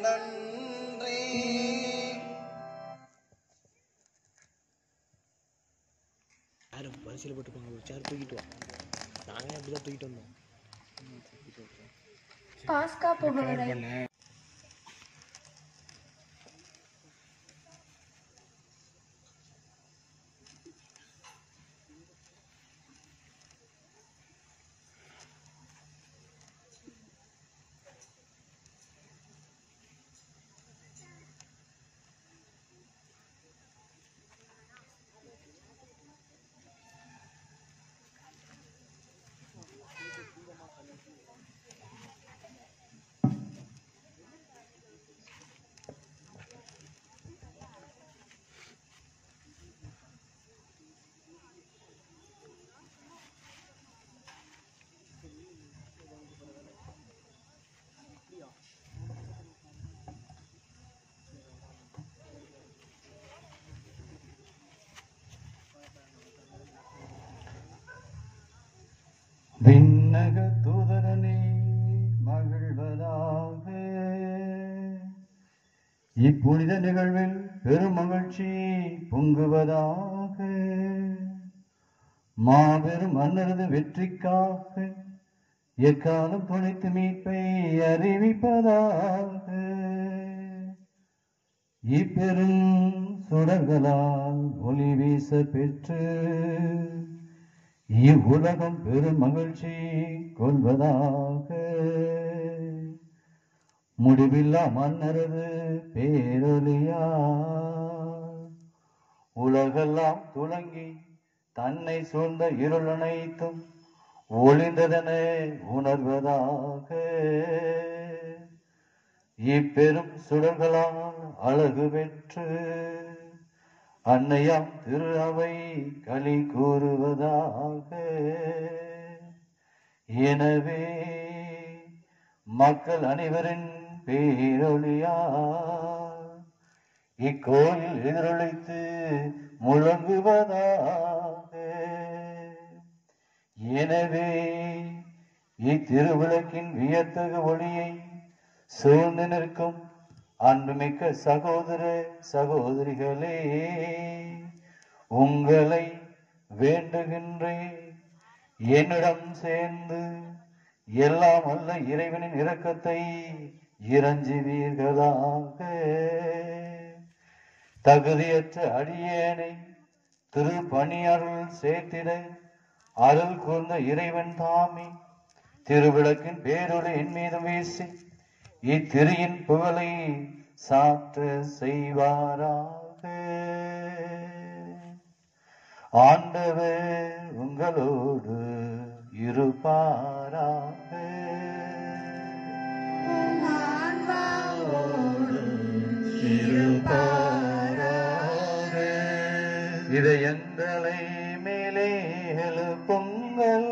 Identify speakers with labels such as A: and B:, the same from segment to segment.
A: நன்றி
B: யாரும் பரிசீல போட்டுப்பாங்க ஒரு சேர் தூக்கிட்டு வா நாங்களே அப்படிதான் தூக்கிட்டு வந்தோம்
C: பாஸ்கா புகழை
D: விண்ணக தூதரனே மகிழ்வதாக இப்புனித நிகழ்வில் பெரும் மகிழ்ச்சி பொங்குவதாக மாபெரும் மன்னரது வெற்றிக்காக எக்காலம் துணைத்து மீட்பை அறிவிப்பதாக இப்பெரும் சுடர்களால் ஒளி வீச பெற்று இவ்வுலகம் பெரும் மகிழ்ச்சி கொள்வதாக முடிவில்லா மன்னரது பேரொலியா உலகெல்லாம் துலங்கி தன்னை சூழ்ந்த இருள் அனைத்தும் ஒளிந்ததென உணர்வதாக இப்பெரும் சுடர்களால் அழகு பெற்று அன்னையாம் திரு அவை களி கூறுவதாக எனவே மக்கள் அனைவரின் பேரொழியா இக்கோயில் எதிரொலித்து முழங்குவதாக எனவே இத்திருவிளக்கின் வியத்தகு ஒளியை சூழ்ந்து நிற்கும் அன்புமிக்க சகோதர சகோதரிகளே உங்களை வேண்டுகின்றேன் என்னிடம் சேர்ந்து எல்லாம் அல்ல இறைவனின் இரக்கத்தை இறஞ்சுவீர்களாக தகுதியற்ற அடியேனை திரு பணியாளர்கள் சேர்த்திட அருள் கூர்ந்த இறைவன் தாமே திருவிளக்கின் பேரொளி என் மீது வீசி இத்திரியின் புகழை சாற்ற செய்வாராக ஆண்டவர் உங்களோடு இருப்பாராக இதயங்களை மேலே எழுப்புங்கள்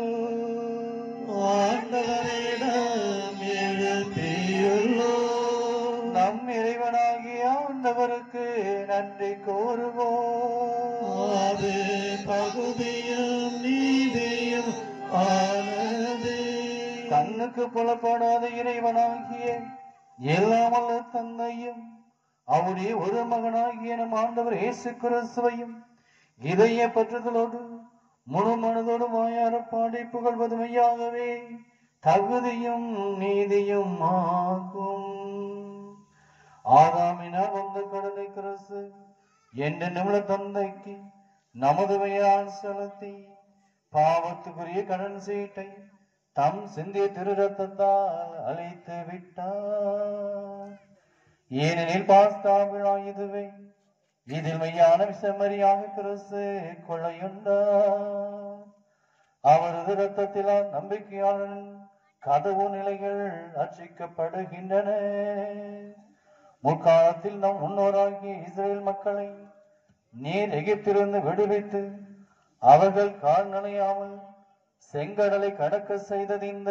D: ஆண்டவரிடம் எழுப்பியுள்ளோம் நம் இறைவனாகிய ஆண்டவருக்கு நன்றி கூறுவோம் அது பகுதியும் நீதியும் ஆனது கண்ணுக்கு புலப்படாத இறைவனாகிய எல்லாமல்ல தந்தையும் அவருடைய ஒரு மகனாகிய நம் ஆண்டவர் இயேசு கிறிஸ்துவையும் இதய பற்றுதலோடு முழு மனதோடு வாயார பாடி புகழ்வது மெய்யாகவே தகுதியும் நீதியும் ஆகும் ஆதாமினா வந்த கடலை கிறிஸ்து என்ற நிமிட தந்தைக்கு நமது பெயரால் செலுத்தி பாவத்துக்குரிய கடன் சீட்டை தம் சிந்திய திரு ரத்தத்தால் அழித்து விட்டார் ஏனெனில் பாஸ்தா விழா இதுவே இதில் மெய்யான விசமரியாக கிறிஸ்து கொள்ளையுண்டார் அவரது இரத்தத்திலால் நம்பிக்கையாளரின் கதவு நிலைகள் அர்ச்சிக்கப்படுகின்றன முற்காலத்தில் நம் முன்னோராகிய இஸ்ரேல் மக்களை நீர் எகிப்திலிருந்து விடுவித்து அவர்கள் கால் நனையாமல் செங்கடலை கடக்க செய்தது இந்த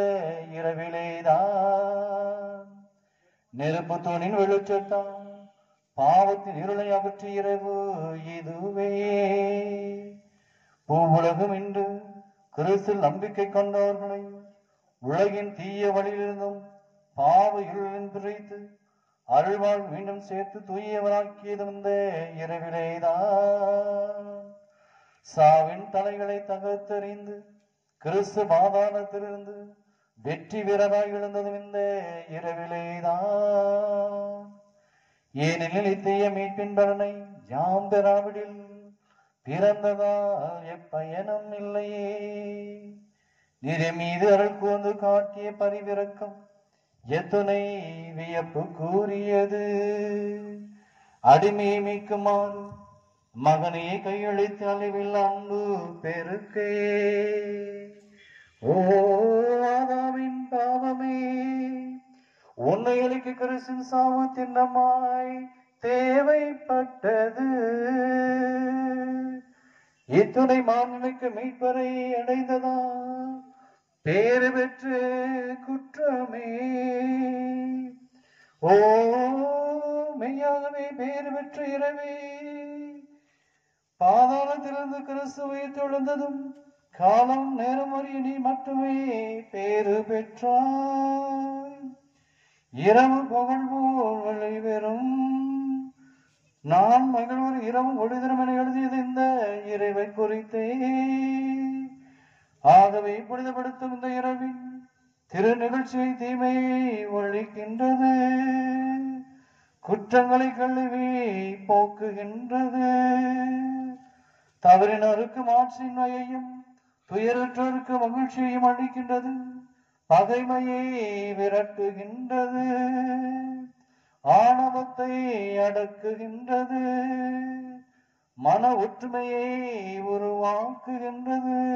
D: இரவிலேதான் நெருப்பு தூணின் வெளிச்சத்தான் பாவத்தின் இருளை அகற்றிய இரவு இதுவே பூவுலகம் இன்று கிறிஸ்தில் நம்பிக்கை கொண்டவர்களை உலகின் தீய வழியிலிருந்தும் பாவ இருளின் பிரித்து அருள்வாழ் மீண்டும் சேர்த்து தூயவராக்கியது இந்த இரவிலேதான் சாவின் தலைகளை தகர்த்தெறிந்து கிறிஸ்து பாதாளத்திலிருந்து வெற்றி வீரராய் எழுந்ததும் இந்த இரவிலேதான் ஏனெனில் இத்தகைய மீட்பின் பலனை யாம் பெறாவிடில் பிறந்ததால் எப்பயனும் இல்லையே நிறை மீது அருள் கூர்ந்து காட்டிய பரிவிறக்கம் எத்துணை வியப்பு கூறியது அடிமையை மீட்குமாறு மகனையே கையளித்து அழிவில் அன்பு பெருக்கே ஓ ஆதாமின் பாவமே உன்னை அளிக்க கிறிஸ்தின் சாவு திண்ணமாய் தேவைப்பட்டது இத்துணை மாநிலக்கு மீட்பரை அடைந்ததா பேறு பெற்று குற்றமே ஓ மெய்யாகவே பேறு பெற்ற இரவே பாதாளத்திலிருந்து கிறிஸ்து உயிர்த்தெழுந்ததும் காலம் நேரம் அறிய நீ மட்டுமே பேறு பெற்றாய் இரவு புகழ்வோர் விளைவெறும் நான் மகிழ்வர் இரவு ஒளிதரம் என எழுதியது இந்த இறைவை குறித்தே ஆகவே புனிதப்படுத்தும் இந்த இரவின் திரு நிகழ்ச்சியை தீமையை ஒழிக்கின்றது குற்றங்களை கழுவி போக்குகின்றது தவறினருக்கு மாற்றின்மையையும் துயரற்றோருக்கு மகிழ்ச்சியையும் அளிக்கின்றது பகைமையை விரட்டுகின்றது ஆணவத்தை அடக்குகின்றது மன ஒற்றுமையை உருவாக்குகின்றது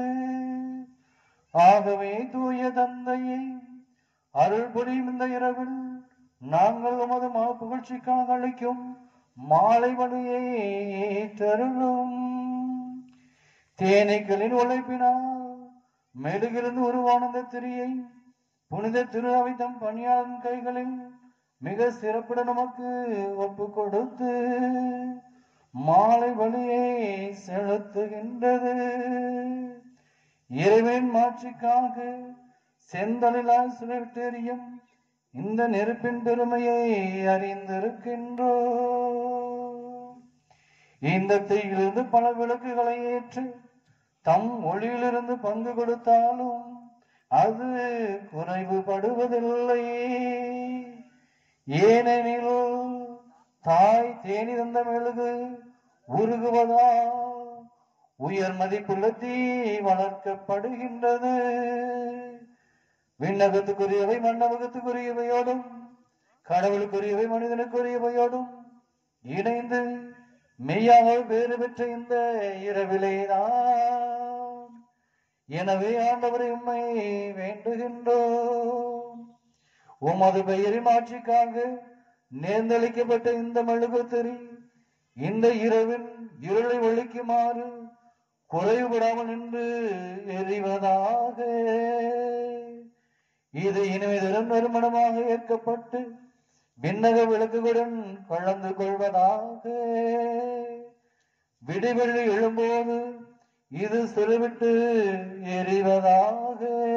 D: ஆகவே தூய தந்தையை அருள் புரியும் இந்த இரவில் நாங்கள் உமது மா புகழ்ச்சிக்காக அளிக்கும் மாலை மணியை ஏற்றருளும் தேனீக்களின் உழைப்பினால் மெழுகிருந்து உருவான இந்த திரியை புனித திரு அவை தம் பணியாளன் கைகளில் மிக சிறப்புடன் நமக்கு ஒப்பு கொடுத்து மாலை வழியை செலுத்துகின்றது இறைவன் மாட்சிக்காக செந்தலிலாய் சுழற்றெறியும் இந்த நெருப்பின் பெருமையை அறிந்திருக்கின்றோ இந்த தீயிலிருந்து பல விளக்குகளை ஏற்று தம் ஒளியிலிருந்து பங்கு கொடுத்தாலும் அது குறைவுபடுவதில்லை ஏனெனில் தாய் தேனி தந்த மெழுகு உருகுவதா உயர் மதிப்புள்ள தீ வளர்க்கப்படுகின்றது விண்ணகத்துக்குரியவை மண்ணகத்துக்குரியவையோடும் கடவுளுக்குரியவை மனிதனுக்குரியவையோடும் இணைந்து மெய்யாக வேறு பெற்ற இந்த இரவிலேதான் எனவே ஆண்டவரை உம்மை வேண்டுகின்றோம் உமது பெயரின் ஆட்சிக்காக நேர்ந்தளிக்கப்பட்ட இந்த மெழுகுத்திரி இந்த இரவின் இருளை ஒழிக்குமாறு குறைவுபடாமல் நின்று எறிவதாக இது இனிமேலும் நறுமணமாக ஏற்கப்பட்டு விண்ணக விளக்குகளுடன் கலந்து கொள்வதாக விடிவெள்ளி எழும்போது இது சிறுவிட்டு எறிவதாக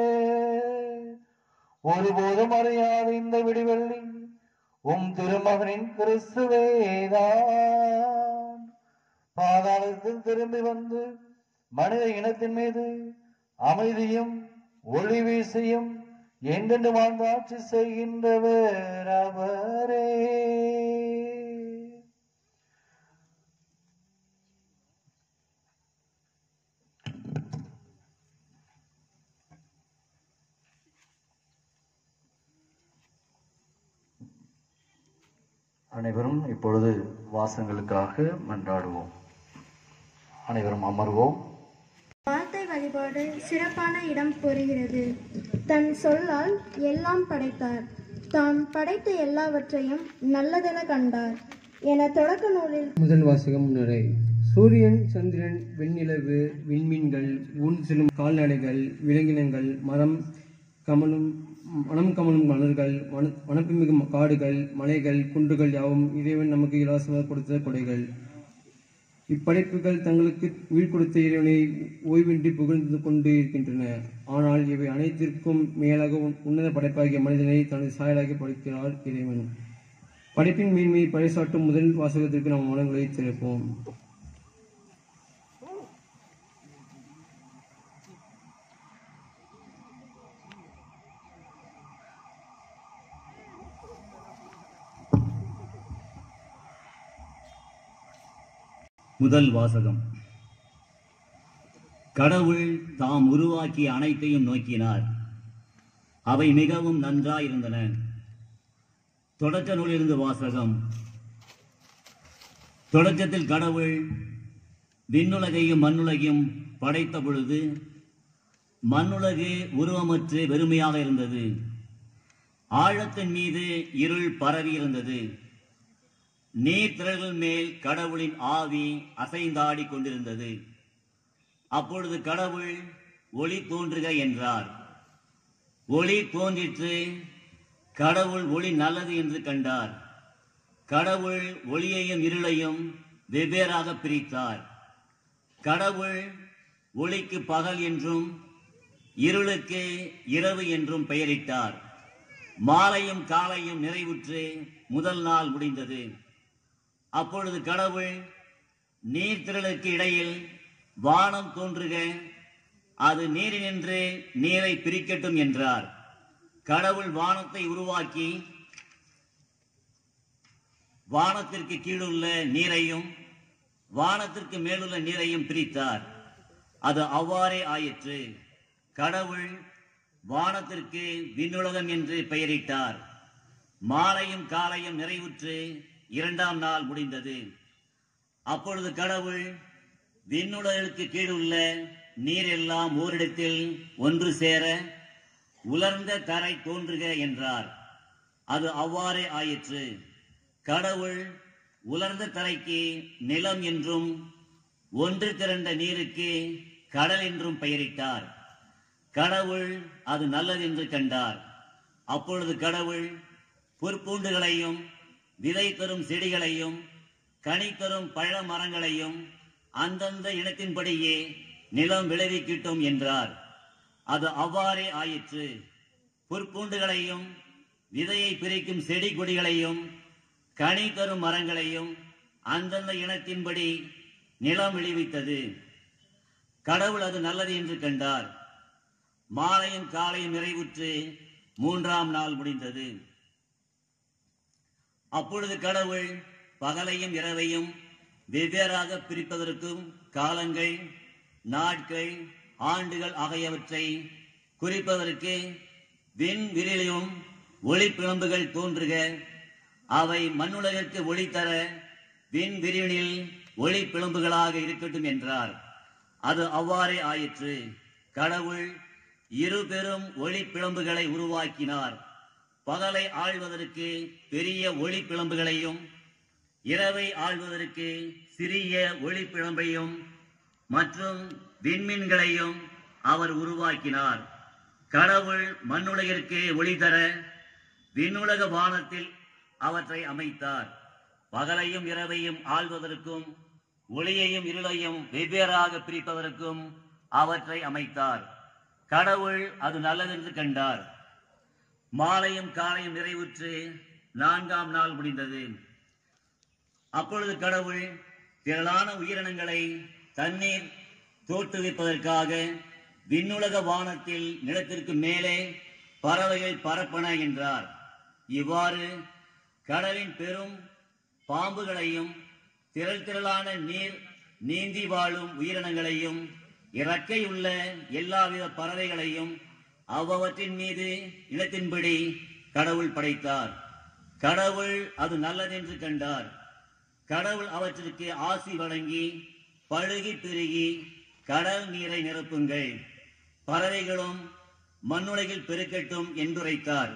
D: ஒருபோதும் அறியாத இந்த விடிவெள்ளி உம் திருமகனின் கிறிஸ்துவேதான் பாதாளத்தில் திரும்பி வந்து மனித இனத்தின் மீது அமைதியும் ஒளி வீசியும் என்றென்று வாழ்ந்து ஆட்சி செய்கின்றவர் அவரே அனைவரும் இப்பொழுது வாசங்களுக்காக மன்றாடுவோம் அனைவரும் அமர்வோம்
A: வார்த்தை வழிபாடு சிறப்பான இடம் பெறுகிறது தன் சொல்லால் எல்லாம் படைத்தார் தாம் படைத்த எல்லாவற்றையும் நல்லதென கண்டார் என தொடக்க நூலில்
C: முதல் வாசகம் முன்னுரை சூரியன் சந்திரன் வெண்ணிலவு விண்மீன்கள் ஊன் செல்லும் கால்நடைகள் விலங்கினங்கள் மரம் கமலும் மனம் கமலும் மலர்கள் வன வனப்புமிகு காடுகள் மலைகள் குன்றுகள் யாவும் இறைவன் நமக்கு இலவசமாக கொடுத்த கொடைகள் இப்படைப்புகள் தங்களுக்கு உயிர் கொடுத்த இறைவனை ஓய்வின்றி புகழ்ந்து கொண்டு இருக்கின்றன ஆனால் இவை அனைத்திற்கும் மேலாக உன்- உன்னத படைப்பாகிய மனிதனை தனது சாயலாக படைக்கிறார் இறைவன் படைப்பின் மேன்மையை பறைசாட்டும் முதல் வாசகத்திற்கு நம் மனங்களை திறப்போம்
E: முதல் வாசகம் கடவுள் தாம் உருவாக்கிய அனைத்தையும் நோக்கினார் அவை மிகவும் நன்றாயிருந்தன தொடக்க நூலிருந்து வாசகம் தொடக்கத்தில் கடவுள் விண்ணுலகையும் மண்ணுலகையும் படைத்த பொழுது மண்ணுலகு உருவமற்று வெறுமையாக இருந்தது ஆழத்தின் மீது இருள் பரவி இருந்தது நீர்த்திரள்கள் மேல் கடவுளின் ஆவி அசைந்தாடி கொண்டிருந்தது அப்பொழுது கடவுள் ஒளி தோன்றுக என்றார் ஒளி தோன்றிற்று கடவுள் ஒளி நல்லது என்று கண்டார் கடவுள் ஒளியையும் இருளையும் வெவ்வேறாக பிரித்தார் கடவுள் ஒளிக்கு பகல் என்றும் இருளுக்கு இரவு என்றும் பெயரிட்டார் மாலையும் காலையும் நிறைவுற்று முதல் நாள் முடிந்தது அப்பொழுது கடவுள் நீர்த்திரளுக்கு இடையில் வானம் தோன்றுக அது நீரினின்று நீரை பிரிக்கட்டும் என்றார் கடவுள் வானத்தை உருவாக்கி வானத்திற்கு கீழுள்ள நீரையும் வானத்திற்கு மேலுள்ள நீரையும் பிரித்தார் அது அவ்வாறே ஆயிற்று கடவுள் வானத்திற்கு விண்ணுலகம் என்று பெயரிட்டார் மாலையும் காலையும் நிறைவுற்று இரண்டாம் நாள் முடிந்தது அப்பொழுது கடவுள் விண்ணுலகிற்கு கீழுள்ள நீர் எல்லாம் ஓரிடத்தில் ஒன்று சேர உலர்ந்த தரை தோன்றுக என்றார் அது அவ்வாறே ஆயிற்று கடவுள் உலர்ந்த தரைக்கு நிலம் என்றும் ஒன்று திரண்ட நீருக்கு கடல் என்றும் பெயரிட்டார் கடவுள் அது நல்லது என்று கண்டார் அப்பொழுது கடவுள் புற்பூண்டுகளையும் விதை தரும் செடிகளையும் கனி தரும் பழ மரங்களையும் அந்தந்த இனத்தின்படியே நிலம் விளைவிக்கட்டும் என்றார் அது அவ்வாறே ஆயிற்று புற்பூண்டுகளையும் விதையை பிரிக்கும் செடி கொடிகளையும் கனி தரும் மரங்களையும் அந்தந்த இனத்தின்படி நிலம் விளைவித்தது கடவுள் அது நல்லது என்று கண்டார் மாலையும் காலையும் நிறைவுற்று மூன்றாம் நாள் முடிந்தது அப்பொழுது கடவுள் பகலையும் இரவையும் வெவ்வேறாக பிரிப்பதற்கும் காலங்கள் நாட்கள் ஆண்டுகள் ஆகியவற்றை குறிப்பதற்கு விண் விரிலும் ஒளி பிழம்புகள் தோன்றுக அவை மண்ணுலகிற்கு ஒளி தர விண் விரிவினில் ஒளி பிழம்புகளாக இருக்கட்டும் என்றார் அது அவ்வாறே ஆயிற்று கடவுள் இரு பெரும் ஒளி பிழம்புகளை உருவாக்கினார் பகலை ஆள்வதற்கு பெரிய ஒளி பிழம்புகளையும் இரவை ஆள்வதற்கு சிறிய ஒளி பிழம்பையும் மற்றும் விண்மீன்களையும் அவர் உருவாக்கினார் கடவுள் மண்ணுலகிற்கு ஒளி தர விண்ணுலக வானத்தில் அவற்றை அமைத்தார் பகலையும் இரவையும் ஆள்வதற்கும் ஒளியையும் இருளையும் வெவ்வேறாக பிரிப்பதற்கும் அவற்றை அமைத்தார் கடவுள் அது நல்லதென்று கண்டார் மாலையும் காலையும் நிறைவுற்று நான்காம் நாள் முடிந்தது அப்பொழுது கடவுள் திரளான உயிரினங்களை தண்ணீர் தோற்றுவிப்பதற்காக விண்ணுலக வானத்தில் நிலத்திற்கு மேலே பறவைகள் பரப்பன என்றார் இவ்வாறு கடலின் பெரும் பாம்புகளையும் திரள் திரளான நீர் நீந்தி வாழும் உயிரினங்களையும் இறக்கையுள்ள எல்லாவித பறவைகளையும் அவ்வவற்றின் மீது இனத்தின்படி கடவுள் படைத்தார் கடவுள் அது நல்லதென்று கண்டார் கடவுள் அவற்றிற்கு ஆசி வழங்கி பழுகி பெருகி கடல் நீரை நிரப்புங்கள் பறவைகளும் மண்ணுலகில் பெருக்கட்டும் என்றுரைத்தார்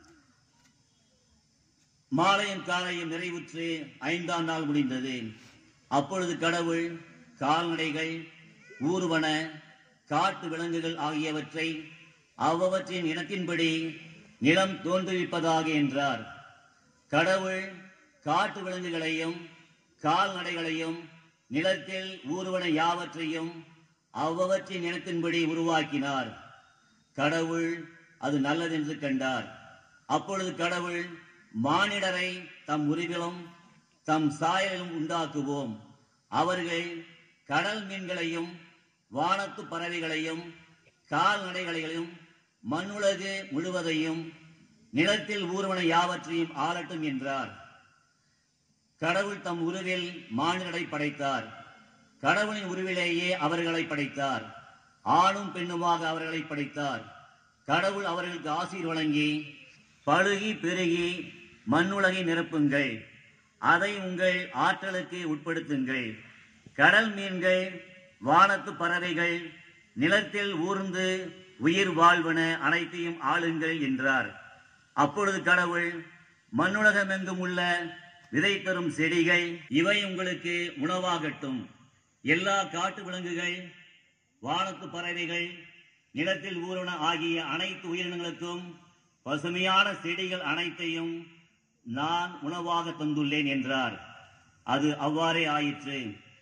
E: மாலையும் காலையும் நிறைவுற்று ஐந்தாம் நாள் முடிந்தது அப்பொழுது கடவுள் கால்நடைகள் ஊர்வன காட்டு விலங்குகள் ஆகியவற்றை அவ்வவற்றின் இனத்தின்படி நிலம் தோன்றுவிப்பதாக என்றார் கடவுள் காட்டு விலங்குகளையும் கால்நடைகளையும் நிலத்தில் ஊர்வன யாவற்றையும் அவ்வவற்றின் இனத்தின்படி உருவாக்கினார் கடவுள் அது நல்லதென்று கண்டார் அப்பொழுது கடவுள் மானிடரை தம் உருவிலும் தம் சாயலிலும் உண்டாக்குவோம் அவர்கள் கடல் மீன்களையும் வானத்து பறவைகளையும் கால்நடைகளையும் மண்ணுலகு முழுவதையும் நிலத்தில் ஊர்வன யாவற்றையும் ஆளட்டும் என்றார் கடவுள் தம் உருவில் மானிடரை படைத்தார் கடவுளின் உருவிலேயே அவர்களை படைத்தார் ஆணும் பெண்ணுமாக அவர்களை படைத்தார் கடவுள் அவர்களுக்கு ஆசீர் வழங்கி பழுகி பெருகி மண்ணுலகை நிரப்புங்கள் அதை உங்கள் ஆற்றலுக்கு உட்படுத்துங்கள் கடல் மீன்கள் வானத்து பறவைகள் நிலத்தில் ஊர்ந்து உயிர் வாழ்வன அனைத்தையும் ஆளுங்கள் என்றார் அப்பொழுது கடவுள் மண்ணுலகமெங்கும் உள்ள விதை தரும் செடிகள் இவை உங்களுக்கு உணவாகட்டும் எல்லா காட்டு விலங்குகள் வானத்து பறவைகள் நிலத்தில் ஊறுவன ஆகிய அனைத்து உயிரினங்களுக்கும் பசுமையான செடிகள் அனைத்தையும் நான் உணவாக தந்துள்ளேன் என்றார் அது அவ்வாறே ஆயிற்று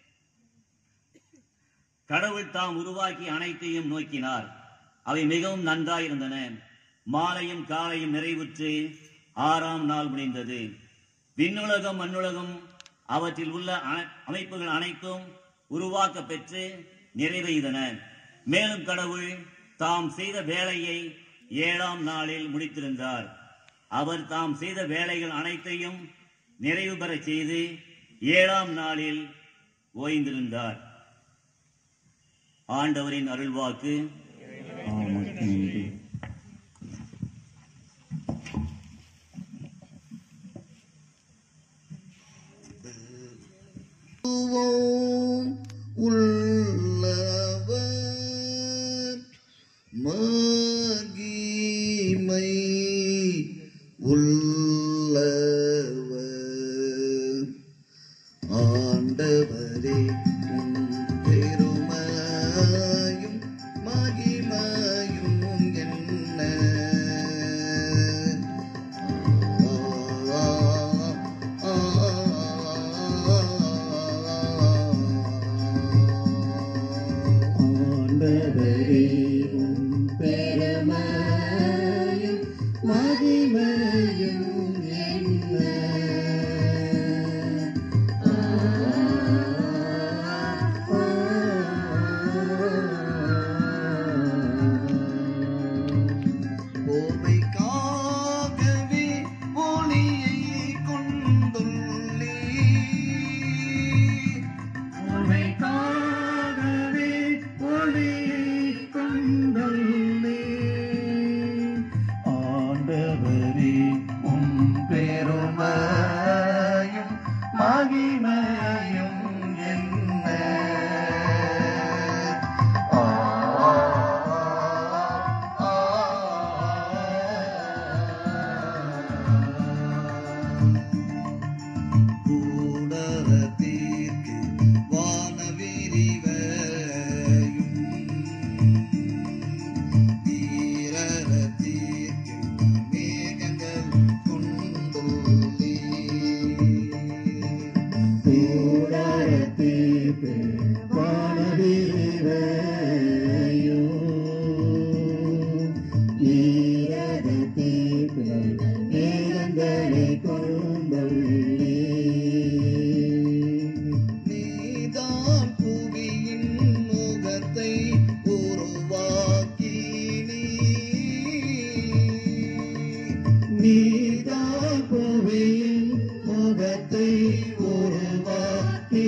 E: கடவுள் தாம் உருவாக்கி அனைத்தையும் நோக்கினார் அவை மிகவும் நன்றாயிருந்தன மாலையும் காலையும் நிறைவுற்று ஆறாம் நாள் முடிந்தது விண்ணுலகம் மண்ணுலகம் அவற்றில் உள்ள அன- அமைப்புகள் அனைத்தும் உருவாக்க பெற்று நிறைவெய்தன மேலும் கடவுள் தாம் செய்த வேலையை ஏழாம் நாளில் முடித்திருந்தார் அவர் தாம் செய்த வேலைகள் அனைத்தையும் நிறைவு பெறச் செய்து ஏழாம் நாளில் ஓய்ந்திருந்தார் ஆண்டவரின் அருள்வாக்கு
F: உள்ளவர் மகிமை உள்ளவர் ஆண்டவரே உம் பெருமையும் மகிமையும் என்ன ஆண்டவரே உம் பெருமையும் மகிமையும் என்ன போர்வைக்காகவே ஒளியை கொண்டுள்ளே போர்வைக்காகவே ஒளியை கொண்டுள்ளே ஆண்டவரே உம் பெருமையும் மகிமையும் என்ன ஆ கூடலத்திற்கு வானவிரிவையும் தீரத்திற்கு மேகங்கள் கொண்டுள்ளே கூடலத்திற்கு வானவிரிவையும் ஈரத்திற்கு மேகங்களை கொண்டுள்ளே நீதான் புவியின் முகத்தை உருவாக்கி நீதான் புவியின் முகத்தை உருவாக்கி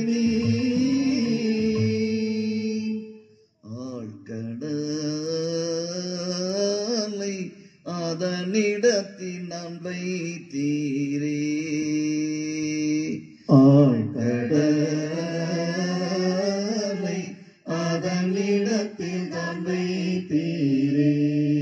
F: ஆழ்கடலை அதனிடத்தில் நான் வைத்தீரே ஆழ்கடலை அதனிடத்தில் நான் வைத்தீரே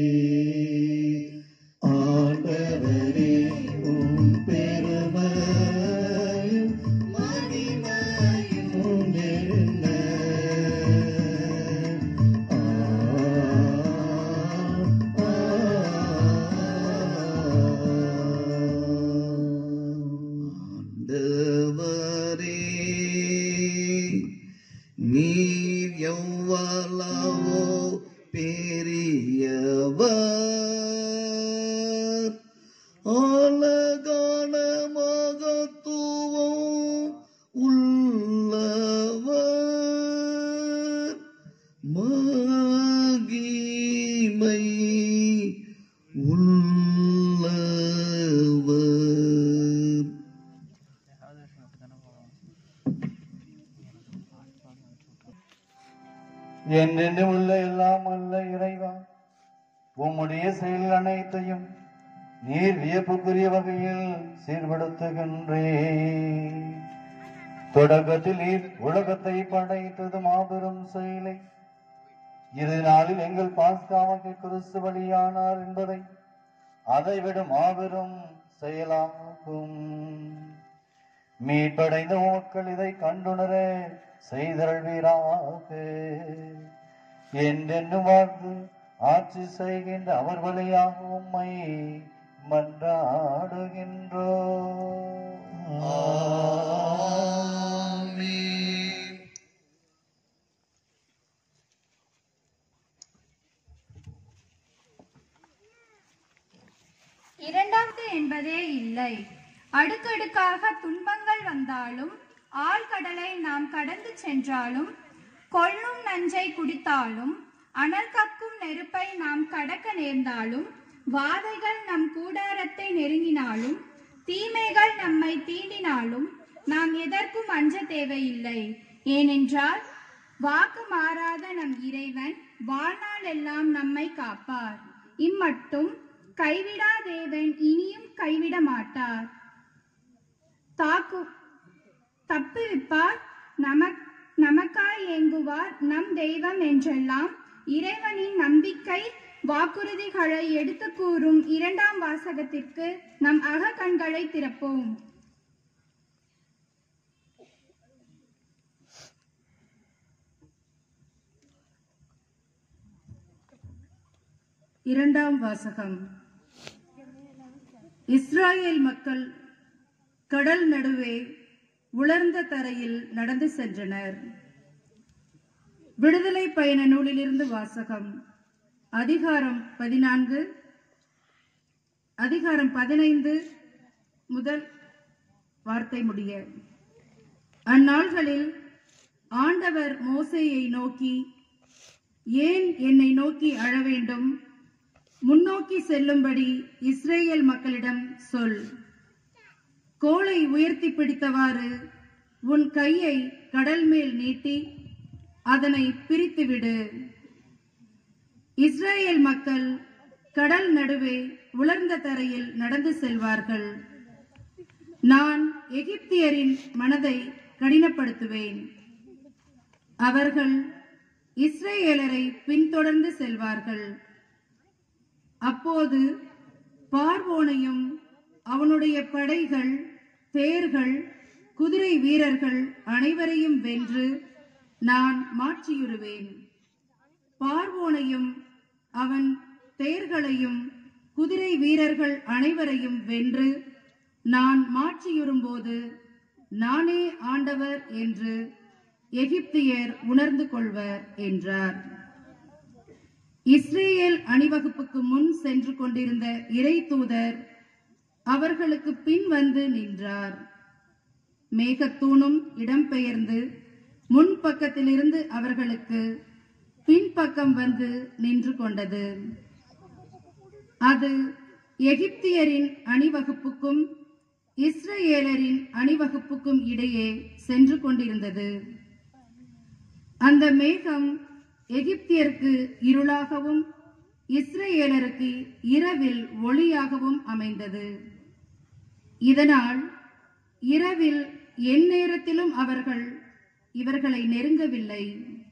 F: ஆண்டவரே உம் பெருமையும் மகிமையும் என்ன ஆ, ஆ, ஆ.
D: என்றென்று உள்ள எல்லாம் அல்ல இறைவா உம்முடைய செயல் அனைத்தையும் நீர் வியப்புக்குரிய வகையில் சீர்படுத்துகின்றே தொடக்கத்தில் நீர் உலகத்தை படைத்தது மாபெரும் செயலை இரு நாளில் எங்கள் பாஸ்காவுக்கு கிறிஸ்து பலியானார் என்பதை அதைவிட மாபெரும் செயலாகும் மீட்படைந்த மக்கள் இதை கண்டுணர செய்தல்வீராக என்றென்னும் வாழ்ந்து ஆட்சி செய்கின்ற அவர் வழியாக உம்மை மன்றாடுகின்றோ
G: இரண்டாவது என்பதே இல்லை அடுக்கடுக்காக துன்பங்கள் வந்தாலும் ஆழ்கடலை நாம் கடந்து சென்றாலும் கொள்ளும் நஞ்சை குடித்தாலும் அனல் கக்கும் நெருப்பை நாம் கடக்க நேர்ந்தாலும் வாதைகள் நம் கூடாரத்தை நெருங்கினாலும் தீமைகள் நம்மை தீண்டினாலும் நாம் எதற்கும் அஞ்ச தேவையில்லை ஏனென்றால் வாக்கு மாறாத நம் இறைவன் வாழ்நாள் எல்லாம் நம்மை காப்பார் இம்மட்டும் கைவிடா தேவன் இனியும் கைவிட மாட்டார் தாக்கு தப்புவிப்பார் நமக் நமக்காய் ஏங்குவார் நம் தெய்வம் என்றெல்லாம் இறைவனின் நம்பிக்கை வாக்குறுதிகளை எடுத்து கூறும் இரண்டாம் வாசகத்திற்கு நம் அக கண்களை திறப்போம்
H: இரண்டாம் வாசகம் இஸ்ராயேல் மக்கள் கடல் நடுவே உலர்ந்த தரையில் நடந்து சென்றனர் விடுதலை பயண நூலிலிருந்து வாசகம் அதிகாரம் பதினான்கு அதிகாரம் பதினைந்து முதல் வார்த்தை முடிய அந்நாள்களில் ஆண்டவர் மோசேயை நோக்கி ஏன் என்னை நோக்கி அழ வேண்டும் முன்னோக்கி செல்லும்படி இஸ்ரேல் மக்களிடம் சொல் கோலை உயர்த்தி பிடித்தவாறு உன் கையை கடல் மேல் நீட்டி அதனை பிரித்துவிடு இஸ்ரேல் மக்கள் கடல் நடுவே உலர்ந்த தரையில் நடந்து செல்வார்கள் நான் எகிப்தியரின் மனதை கடினப்படுத்துவேன் அவர்கள் இஸ்ரேலரை பின்தொடர்ந்து செல்வார்கள் அப்போது பார்வோனையும் அவனுடைய படைகள் தேர்கள் குதிரை வீரர்கள் அனைவரையும் வென்று நான் மாற்றியுருவேன் பார்வோனையும் அவன் தேர்களையும் குதிரை வீரர்கள் அனைவரையும் வென்று நான் மாற்றியுறும்போது நானே ஆண்டவர் என்று எகிப்தியர் உணர்ந்து கொள்வர் என்றார் இஸ்ரேல் அணிவகுப்புக்கு முன் சென்று கொண்டிருந்த இறை தூதர் அவர்களுக்கு பின் வந்து நின்றார் மேகத்தூணும் இடம்பெயர்ந்து முன் பக்கத்திலிருந்து அவர்களுக்கு பின்பக்கம் வந்து நின்று கொண்டது அது எகிப்தியரின் அணிவகுப்புக்கும் இஸ்ரேலரின் அணிவகுப்புக்கும் இடையே சென்று கொண்டிருந்தது அந்த மேகம் எகிப்தியருக்கு இருளாகவும் இஸ்ரேலருக்கு இரவில் ஒளியாகவும் அமைந்தது இதனால் இரவில் எந்நேரத்திலும் அவர்கள் இவர்களை நெருங்கவில்லை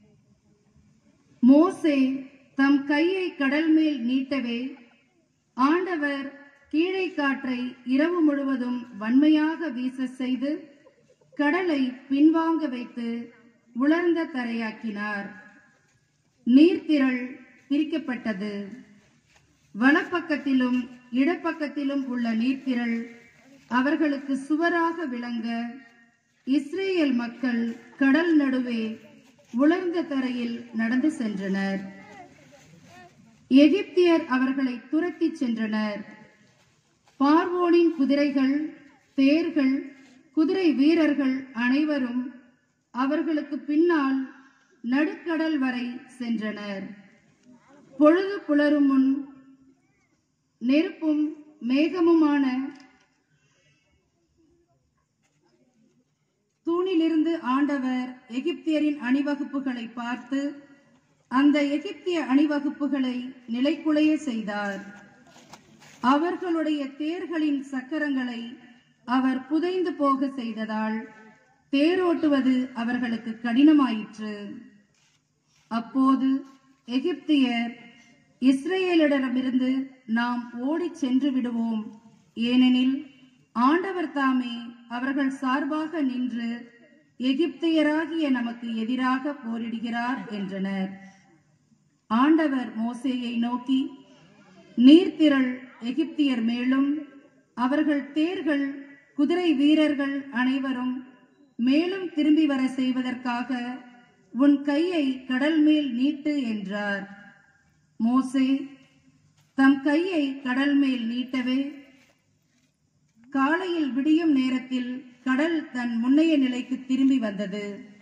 H: மோசே தம் கையை கடல் மேல் நீட்டவே ஆண்டவர் கீழே காற்றை இரவு முழுவதும் வன்மையாக வீச செய்து கடலை பின்வாங்க வைத்து உலர்ந்த தரையாக்கினார் நீர்த்திரள் பிரிக்கப்பட்டது வலப்பக்கத்திலும் இடப்பக்கத்திலும் உள்ள நீர்த்திரள் அவர்களுக்கு சுவராக விளங்க இஸ்ரேல் மக்கள் கடல் நடுவே உலர்ந்த தரையில் நடந்து சென்றனர் எகிப்தியர் அவர்களை துரத்திச் சென்றனர் பார்வோனின் குதிரைகள் தேர்கள் குதிரை வீரர்கள் அனைவரும் அவர்களுக்கு பின்னால் நடுக்கடல் வரை சென்றனர் பொழுது புலரும் முன் நெருப்பும் மேகமுமான தூணிலிருந்து ஆண்டவர் எகிப்தியரின் அணிவகுப்புகளை பார்த்து அந்த எகிப்திய அணிவகுப்புகளை நிலைக்குலைய செய்தார் அவர்களுடைய தேர்களின் சக்கரங்களை அவர் புதைந்து போக செய்ததால் தேரோட்டுவது அவர்களுக்கு கடினமாயிற்று அப்போது எகிப்தியர் இஸ்ரேலிடமிருந்து நாம் ஓடிச் சென்று விடுவோம் ஏனெனில் ஆண்டவர் தாமே அவர்கள் சார்பாக நின்று எகிப்தியராகிய நமக்கு எதிராக போரிடுகிறார் என்றனர் ஆண்டவர் மோசேயை நோக்கி நீர்த்திரள் எகிப்தியர் மேலும் அவர்கள் தேர்கள் குதிரை வீரர்கள் அனைவரும் மேலும் திரும்பி வர செய்வதற்காக உன் கையை கடல் மேல் நீட்டு என்றார் மோசே தம் கையை கடல் மேல் நீட்டவே காலையில் விடியும் நேரத்தில் கடல் தன் முன்னைய நிலைக்கு திரும்பி வந்தது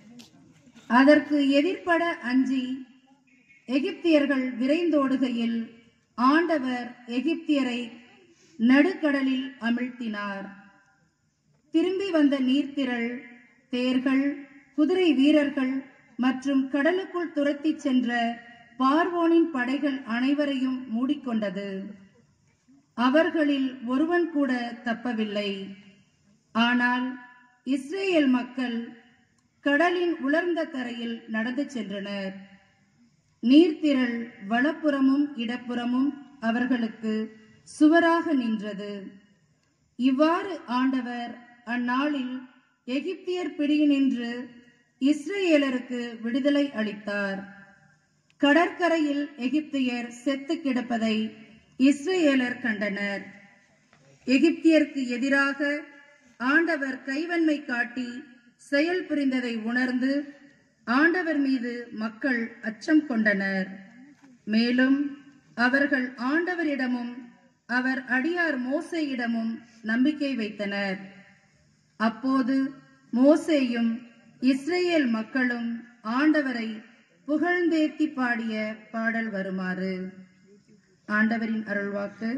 H: அதற்கு எதிர்ப்பட அஞ்சி எகிப்தியர்கள் விரைந்தோடுகையில் ஆண்டவர் எகிப்தியரை நடுக்கடலில் அமிழ்த்தினார் திரும்பி வந்த நீர்த்திரள் தேர்கள் குதிரை வீரர்கள் மற்றும் கடலுக்குள் துரத்திச் சென்ற பார்வோனின் படைகள் அனைவரையும் மூடிக்கொண்டது அவர்களில் ஒருவன் கூட தப்பவில்லை ஆனால் இஸ்ரேல் மக்கள் கடலின் உலர்ந்த கரையில் நடந்து சென்றனர் நீர்த்திரள் வலப்புறமும் இடப்புறமும் அவர்களுக்கு சுவராக நின்றது இவ்வாறு ஆண்டவர் அந்நாளில் எகிப்தியர் பிடியினின்று இஸ்ரேலருக்கு விடுதலை அளித்தார் கடற்கரையில் எகிப்தியர் செத்து கிடப்பதை இஸ்ரேலர் கண்டனர் எகிப்தியருக்கு எதிராக ஆண்டவர் கைவன்மை காட்டி செயல் புரிந்ததை உணர்ந்து ஆண்டவர் மீது மக்கள் அச்சம் கொண்டனர் மேலும் அவர்கள் ஆண்டவரிடமும் அவர் அடியார் மோசேயிடமும் நம்பிக்கை வைத்தனர் அப்போது மோசேயும் இஸ்ரேல் மக்களும் ஆண்டவரை புகழ்ந்தேத்தி பாடிய பாடல் வருமாறு ஆண்டவரின் அருள்வாக்கு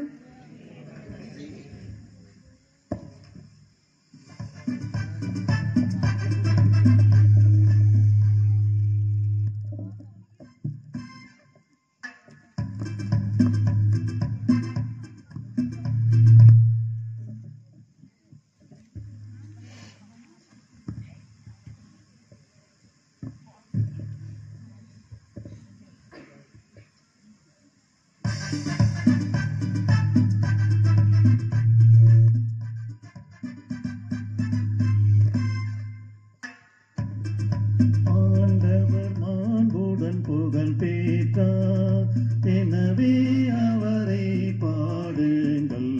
F: ஆண்டவர் மாண்புடன் புகழ் பெற்றார் எனவே அவரை பாடுங்கள்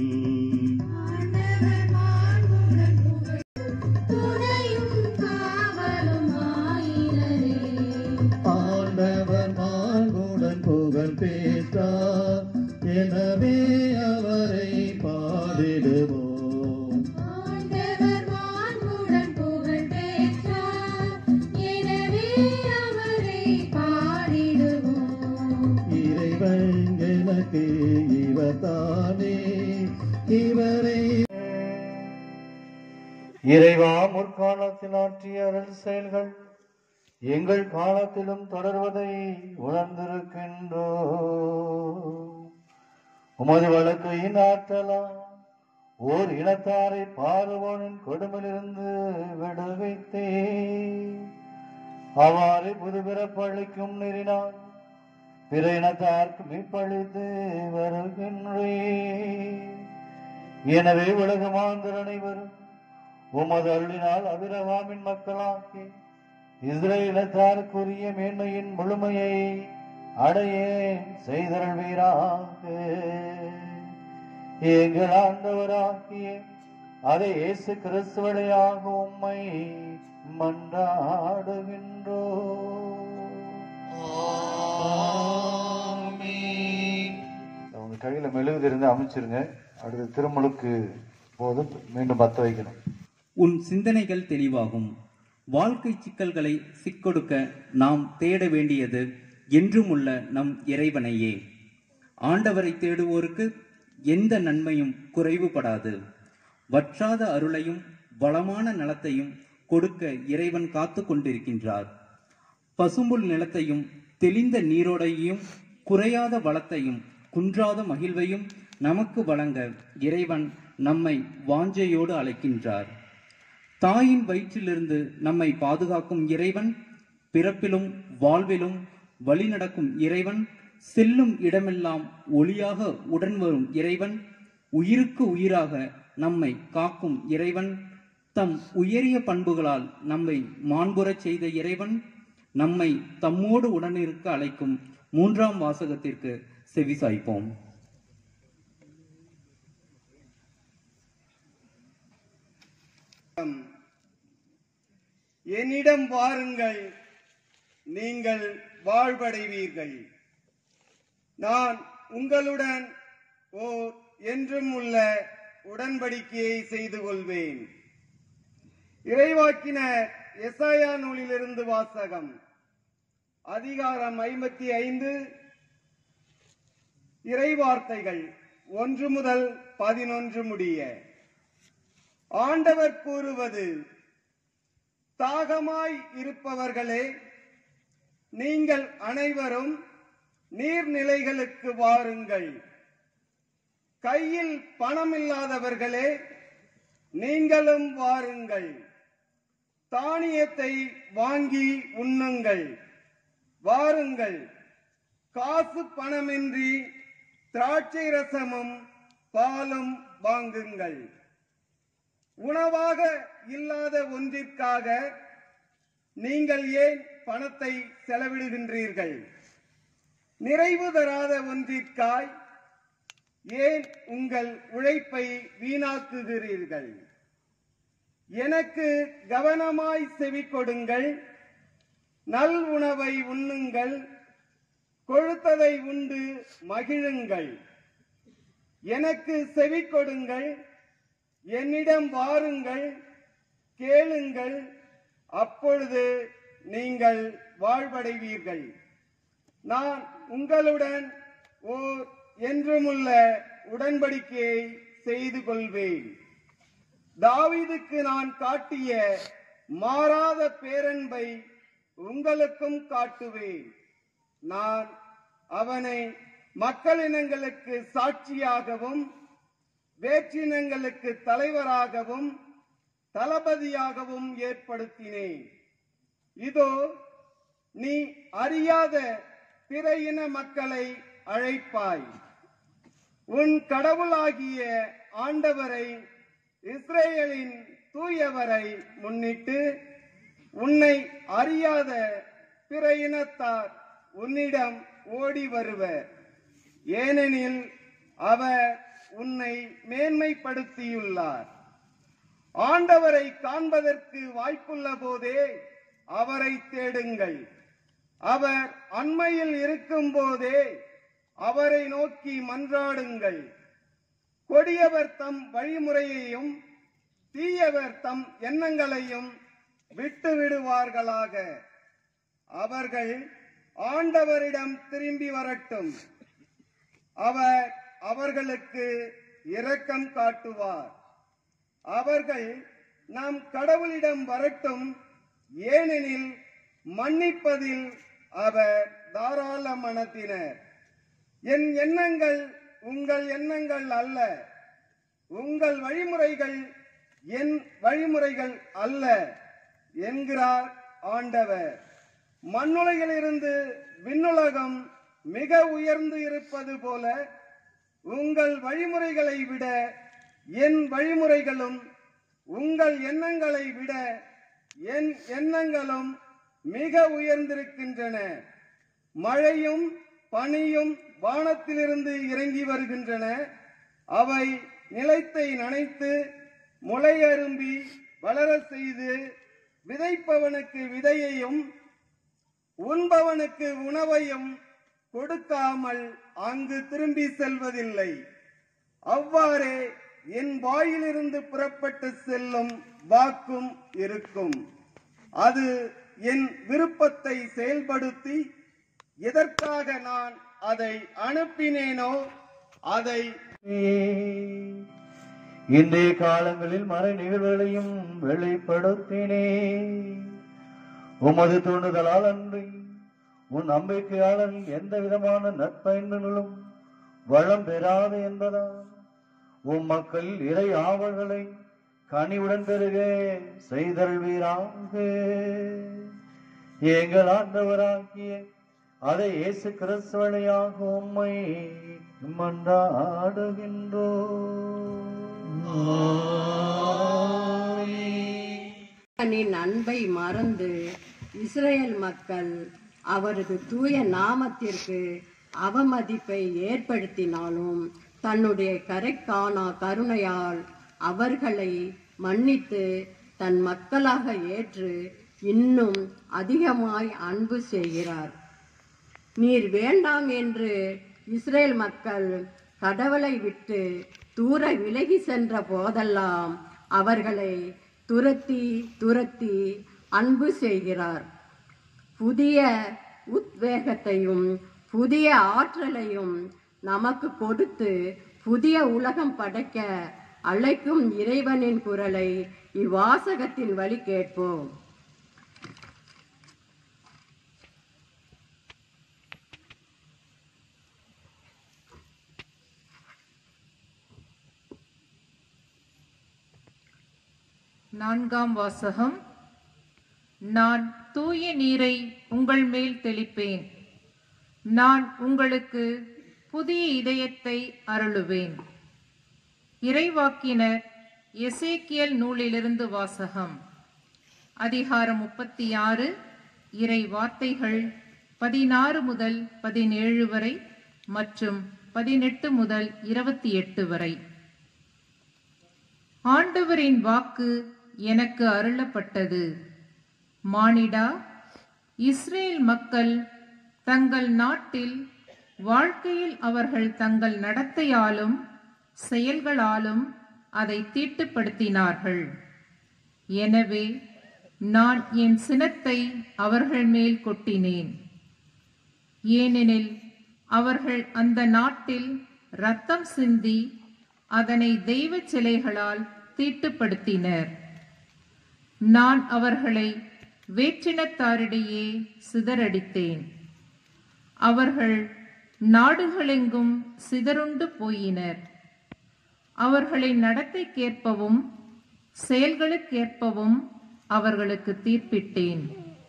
F: ஆண்டவர் மாண்புடன் புகழ் பெற்றார் எனவே அவரை பாடிடுவோம் இறைவன் எனக்கு இவர் தானே இவரை
D: இறைவா முற்காலத்தில் ஆற்றிய அருள் செயல்கள் எங்கள் காலத்திலும் தொடர்வதை உணர்ந்திருக்கின்றோ உமது வழக்கையின் ஆற்றலா ஓர் இனத்தாரை பார்வோனின் கொடுமையிலிருந்து விடுவித்தே அவ்வாறு புதுபிறப்பளிக்கும் நெறினார் பிற இனத்தார்க்கு மீட்பளித்து வருகின்றே எனவே உலக மாந்தர் அனைவரும் உமது அருளினால் அபிரகாமின் மக்களாக்கி இஸ்ரேலத்தாருக்குரிய மேன்மையின் முழுமையை அடைய செய்தருள்வீராக எங்கள் ஆண்டவராகிய அதை இயேசு கிறிஸ்துவடையாக உம்மை மன்றாடுகின்றோ உங்க கையில மெழுகுது இருந்து அமைச்சிருங்க அடுத்து திருமுழுக்கு போது மீண்டும் பத்த வைக்கணும்
I: உன் சிந்தனைகள் தெளிவாகும் வாழ்க்கை சிக்கல்களை சிக்கொடுக்க நாம் தேட வேண்டியது என்றும் உள்ள நம் இறைவனையே ஆண்டவரை தேடுவோருக்கு எந்த நன்மையும் குறைவுபடாது வற்றாத அருளையும் வளமான நலத்தையும் கொடுக்க இறைவன் காத்து கொண்டிருக்கின்றார் பசும்புல் நிலத்தையும் தெளிந்த நீரோடையும் குறையாத வளத்தையும் குன்றாத மகிழ்வையும் நமக்கு வழங்க இறைவன் நம்மை வாஞ்சையோடு அழைக்கின்றார் தாயின் வயிற்றிலிருந்து நம்மை பாதுகாக்கும் இறைவன் பிறப்பிலும் வாழ்விலும் வழிநடக்கும் இறைவன் செல்லும் இடமெல்லாம் ஒளியாக உடன் வரும் இறைவன் உயிருக்கு உயிராக நம்மை காக்கும் இறைவன் தம் உயரிய பண்புகளால் நம்மை மாண்புறச் செய்த இறைவன் நம்மை தம்மோடு உடனிருக்க அழைக்கும் மூன்றாம் வாசகத்திற்கு செவிசாய்ப்போம்
J: என்னிடம் வாருங்கள் நீங்கள் வாழ்வடைவீர்கள் நான் உங்களுடன் ஓர் என்றும் உள்ள உடன்படிக்கையை செய்து கொள்வேன் இறைவாக்கினர் எசாயா நூலிலிருந்து வாசகம் அதிகாரம் ஐம்பத்தி ஐந்து இறைவார்த்தைகள் ஒன்று முதல் பதினொன்று முடிய ஆண்டவர் கூறுவது தாகமாய் இருப்பவர்களே நீங்கள் அனைவரும் நீர்நிலைகளுக்கு வாருங்கள் கையில் பணம் இல்லாதவர்களே நீங்களும் வாருங்கள் தானியத்தை வாங்கி உண்ணுங்கள் வாருங்கள் காசு பணமின்றி திராட்சை ரசமும் பாலும் வாங்குங்கள் உணவாக இல்லாத ஒன்றிற்காக நீங்கள் ஏன் பணத்தை செலவிடுகின்றீர்கள் நிறைவு தராத ஒன்றிற்காய் ஏன் உங்கள் உழைப்பை வீணாக்குகிறீர்கள் எனக்கு கவனமாய் செவி கொடுங்கள் நல் உணவை உண்ணுங்கள் கொழுத்ததை உண்டு மகிழுங்கள் எனக்கு செவி கொடுங்கள் என்னிடம் வாருங்கள் கேளுங்கள் அப்பொழுது நீங்கள் வாழ்வடைவீர்கள் நான் உங்களுடன் ஓர் என்றுமுள்ள உடன்படிக்கையை செய்து கொள்வேன் தாவீதுக்கு நான் காட்டிய மாறாத பேரன்பை உங்களுக்கும் காட்டுவேன் நான் அவனை மக்களினங்களுக்கு சாட்சியாகவும் வேற்றினங்களுக்கு தலைவராகவும் தளபதியாகவும் ஏற்படுத்தினேன் இதோ நீ அறியாத பிற இன மக்களை அழைப்பாய் உன் கடவுளாகிய ஆண்டவரை இஸ்ரேலின் தூயவரை முன்னிட்டு உன்னை அறியாத பிற இனத்தார் உன்னிடம் ஓடி வருவர் ஏனெனில் அவர் உன்னை மேன்மைப்படுத்தியுள்ளார் ஆண்டவரை காண்பதற்கு வாய்ப்புள்ள போதே அவரை தேடுங்கள் அவர் அண்மையில் இருக்கும் போதே அவரை நோக்கி மன்றாடுங்கள் கொடியவர் தம் வழிமுறையையும் தீயவர் தம் எண்ணங்களையும் விட்டு விடுவார்களாக அவர்கள் ஆண்டவரிடம் திரும்பி வரட்டும் அவர் அவர்களுக்கு இரக்கம் காட்டுவார் அவர்கள் நம் கடவுளிடம் வரட்டும் ஏனெனில் மன்னிப்பதில் அவர் தாராள மனத்தினர் என் எண்ணங்கள் உங்கள் எண்ணங்கள் அல்ல உங்கள் வழிமுறைகள் என் வழிமுறைகள் அல்ல என்கிறார் ஆண்டவர் மண்ணுலகிலிருந்து விண்ணுலகம் மிக உயர்ந்து இருப்பது போல உங்கள் வழிமுறைகளை விட என் வழிமுறைகளும் உங்கள் எண்ணங்களை விட என் எண்ணங்களும் மிக உயர்ந்திருக்கின்றன மழையும் பனியும் வானத்திலிருந்து இறங்கி வருகின்றன அவை நிலத்தை நனைத்து முளையரும்பி வளரச் செய்து விதைப்பவனுக்கு விதையையும் உண்பவனுக்கு உணவையும் கொடுக்காமல் அங்கு திரும்பி செல்வதில்லை அவ்வாறே என் வாயிலிருந்து புறப்பட்டு செல்லும் வாக்கும் இருக்கும் அது என் விருப்பத்தை செயல்படுத்தி எதற்காக நான் அதை அனுப்பினேனோ அதை
D: இன்றைய காலங்களில் மறை நிகழ்வுகளையும் வெளிப்படுத்தினே உமது தூண்டுதலால் அன்றி உன் நம்பிக்கையாளர்கள் எந்த விதமான நற்பயன்களும் வளம் பெறாது என்பதால் உம் மக்கள் இறை ஆவல்களை கனிவுடன் பெருக செய்தல்வீராக எங்கள் ஆண்டவராகிய அதை இயேசு கிறிஸ்து வழியாக உம்மை மன்றாடுகின்றோம்
K: தேவனின் அன்பை மறந்து இஸ்ரேல் மக்கள் அவரது தூய நாமத்திற்கு அவமதிப்பை ஏற்படுத்தினாலும் தன்னுடைய கரைக்கானா கருணையால் அவர்களை மன்னித்து தன் மக்களாக ஏற்று இன்னும் அதிகமாய் அன்பு செய்கிறார் நீர் வேண்டாம் என்று இஸ்ரேல் மக்கள் கடவுளை விட்டு தூர விலகி சென்ற போதெல்லாம் அவர்களை துரத்தி துரத்தி அன்பு செய்கிறார் புதிய உத்வேகத்தையும் புதிய ஆற்றலையும் நமக்கு கொடுத்து புதிய உலகம் படைக்க அழைக்கும் இறைவனின் குரலை இவ்வாசகத்தின் வழி கேட்போம்
L: நான்காம் வாசகம் நான் தூய நீரை உங்கள் மேல் தெளிப்பேன் நான் உங்களுக்கு புதிய இதயத்தை அருளுவேன் இறைவாக்கினர் எசேக்கியல் நூலிலிருந்து வாசகம் அதிகாரம் முப்பத்தி ஆறு இறை வார்த்தைகள் பதினாறு முதல் பதினேழு வரை மற்றும் பதினெட்டு முதல் இருபத்தி எட்டு வரை ஆண்டவரின் வாக்கு எனக்கு அருளப்பட்டது மானிடா இஸ்ரேல் மக்கள் தங்கள் நாட்டில் வாழ்க்கையில் அவர்கள் தங்கள் நடத்தையாலும் செயல்களாலும் அதை தீட்டுப்படுத்தினார்கள் எனவே நான் என் சினத்தை அவர்கள் மேல் கொட்டினேன் ஏனெனில் அவர்கள் அந்த நாட்டில் ரத்தம் சிந்தி அதனை தெய்வ சிலைகளால் தீட்டுப்படுத்தினர் நான் அவர்களை வேற்றினத்தாரிடையே சிதறடித்தேன் அவர்கள் நாடுகளெங்கும் சிதறுண்டு போயினர் அவர்களின் நடத்தைக்கேற்பவும் செயல்களுக்கேற்பவும் அவர்களுக்கு தீர்ப்பிட்டேன்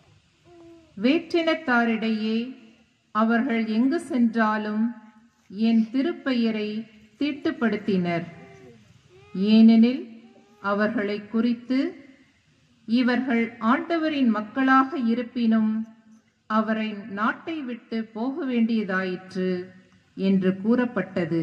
L: வேற்றினத்தாரிடையே அவர்கள் எங்கு சென்றாலும் என் திருப்பெயரை தீட்டுப்படுத்தினர் ஏனெனில் அவர்களை குறித்து இவர்கள் ஆண்டவரின் மக்களாக இருப்பினும் அவரை நாட்டை விட்டு போக வேண்டியதாயிற்று என்று கூறப்பட்டது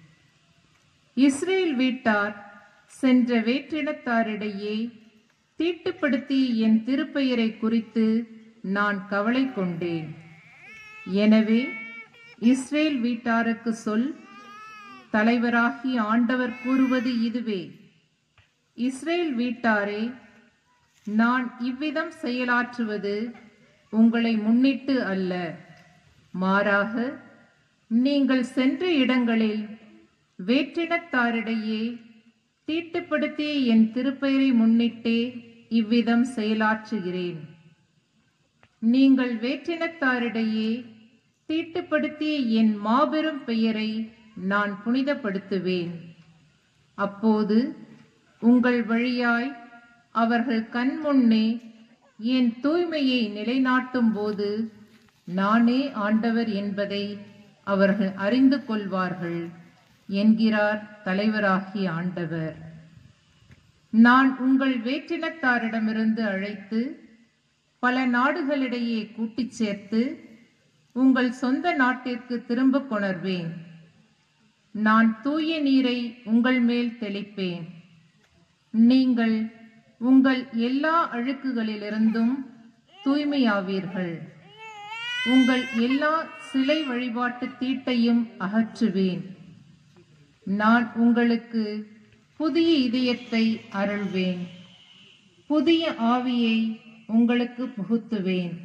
L: இஸ்ரேல் வீட்டார் சென்ற வேற்றினத்தாரிடையே தீட்டுப்படுத்தி என் திருப்பெயரை குறித்து நான் கவலை கொண்டேன் எனவே இஸ்ரேல் வீட்டாருக்கு சொல் தலைவராகி ஆண்டவர் கூறுவது இதுவே இஸ்ரேல் வீட்டாரே நான் இவ்விதம் செயலாற்றுவது உங்களை முன்னிட்டு அல்ல மாறாக நீங்கள் சென்ற இடங்களில் வேற்றினத்தாரிடையே தீட்டுப்படுத்திய என் திருப்பெயரை முன்னிட்டே இவ்விதம் செயலாற்றுகிறேன் நீங்கள் வேற்றினத்தாரிடையே தீட்டுப்படுத்திய என் மாபெரும் பெயரை நான் புனிதப்படுத்துவேன் அப்போது உங்கள் வழியாய் அவர்கள் கண் முன்னே என் தூய்மையை நிலைநாட்டும் போது நானே ஆண்டவர் என்பதை அவர்கள் அறிந்து கொள்வார்கள் என்கிறார் தலைவராகிய ஆண்டவர் நான் உங்கள் வேற்றினத்தாரிடமிருந்து அழைத்து பல நாடுகளிடையே கூட்டிச் சேர்த்து உங்கள் சொந்த நாட்டிற்கு திரும்ப கொணர்வேன் நான் தூய நீரை உங்கள் மேல் தெளிப்பேன் நீங்கள் உங்கள் எல்லா அழுக்குகளிலிருந்தும் தூய்மையாவீர்கள் உங்கள் எல்லா சிலை வழிபாட்டு தீட்டையும் அகற்றுவேன் நான் உங்களுக்கு புதிய இதயத்தை அருள்வேன் புதிய ஆவியை உங்களுக்கு புகுத்துவேன்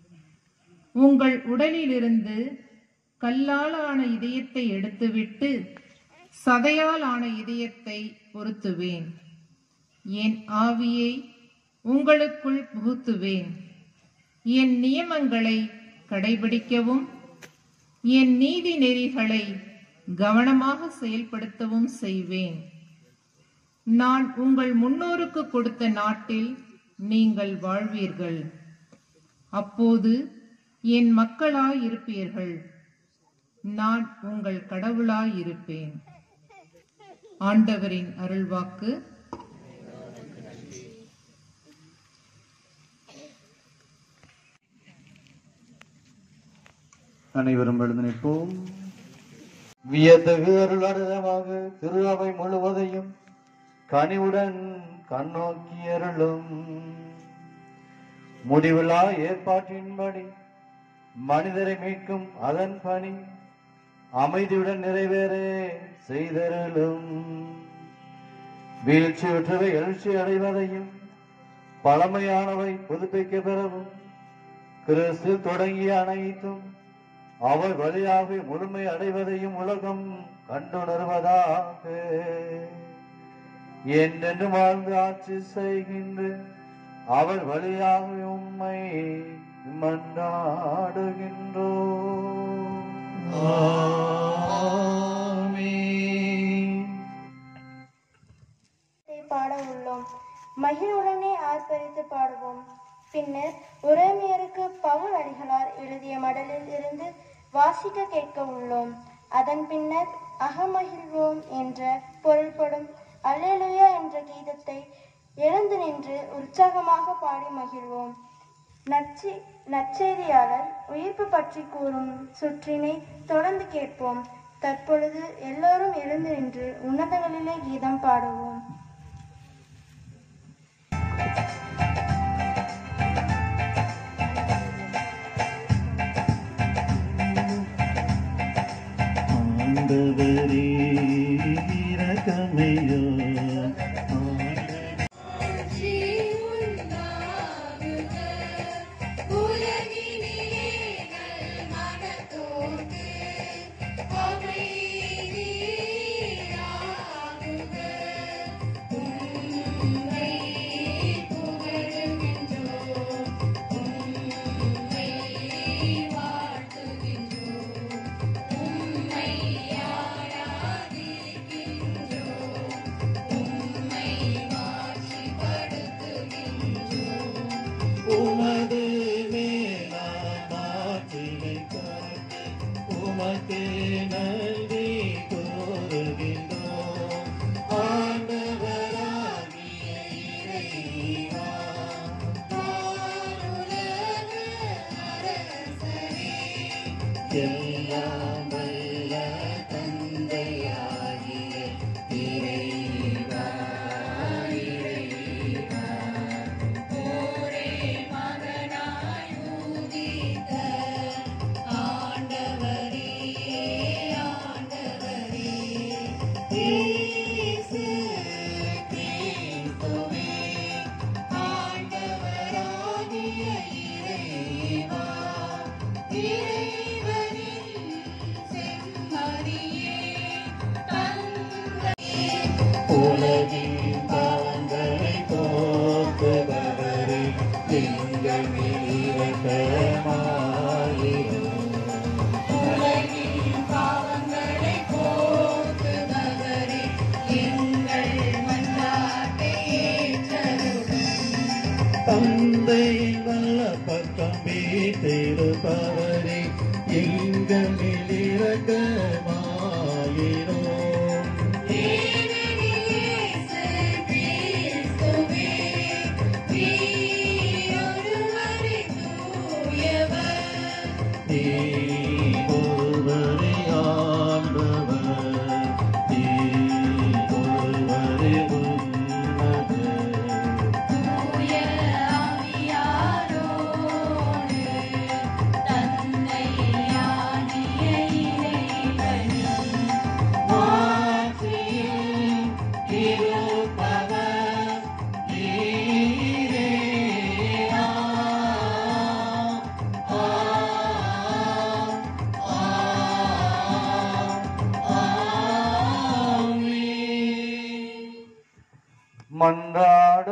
L: உங்கள் உடலிலிருந்து கல்லால் ஆன இதயத்தை எடுத்துவிட்டு சதையால் ஆன இதயத்தை பொருத்துவேன் என் ஆவியை உங்களுக்குள் புகுத்துவேன் என் நியமங்களை கடைபிடிக்கவும் என் நீதி நெறிகளை கவனமாக செயல்படுத்தவும் செய்வேன் நான் உங்கள் முன்னோருக்கு கொடுத்த நாட்டில் நீங்கள் வாழ்வீர்கள் அப்போது என் மக்களாய் இருப்பீர்கள் நான் உங்கள் கடவுளாய் இருப்பேன் ஆண்டவரின் அருள்வாக்கு
F: அனைவரும் எழுந்து நிற்போம்
D: வியத்தகு அருளடமாக திரு அவை முழுவதையும் கனிவுடன் கண்ணோக்கி அருளும் முடிவிலா ஏற்பாட்டின்படி மனிதரை மீட்கும் அதன் பணி அமைதியுடன் நிறைவேற செய்தருளும் வீழ்ச்சியுற்றவை எழுச்சி அடைவதையும் பழமையானவை புதுப்பிக்க பெறவும் கிறிஸ்து தொடங்கிய அனைத்தும் அவர் வழியாக முழுமை அடைவதையும் உலகம் கண்டுணர்வதாக என்றென்று வாழ்ந்து ஆட்சி செய்கின்ற அவர் வழியாக உம்மை மன்றாடுகின்றோ
A: பாட உள்ளோம் மகிழ்வுடனே ஆர்ப்பரித்து பாடுவோம் பின்னர் உறவினருக்கு பவுல் அடிகளார் எழுதிய மடலில் இருந்து வாசிக்க கேட்க உள்ளோம் அதன் பின்னர் அகமகிழ்வோம் என்ற பொருள்படும் அல்லேலுயா என்ற கீதத்தை எழுந்து நின்று உற்சாகமாக பாடி மகிழ்வோம் நச்சி நற்செய்தியாளர் உயிர்ப்பு பற்றி கூறும் சுற்றினை தொடர்ந்து கேட்போம் தற்பொழுது எல்லோரும் எழுந்து நின்று உன்னதங்களிலே கீதம் பாடுவோம்
F: ஆண்டவரே இரக்கமையோ உமது மேலாமாற்றினை காட்டி உமக்கு நன்றி கூறுகின்றோம் ஆண்டவராகிய இறைவா எல்லாம் வல்ல தந்தையாகிய இறைவா இறைவா உலகின் பாவங்களை போக்குபவரே எங்கள் மேல் இரக்கமாயிரும்
M: உலகின் பாவங்களை போக்குபவரே எங்கள் மன்றாட்டை ஏற்றருளும்
F: தந்தையின் வல்ல பக்கம் வீட்டிருப்பவரே எங்கள் மேல் இரக்கமாயிரும்
M: ஏனெனில் இயேசு கிறிஸ்துவே, நீர் ஒருவரே தூயவர்.
F: ஒருவரே ஆண்டவர் நீ ஒருவரே உன்னதர்
M: தூய ஆவியாரோடு தந்தையாகிய இறைவனின்
F: மாற்றியும் இருப்பவர் நீரே ஆம், ஆம், ஆம், ஆமென்.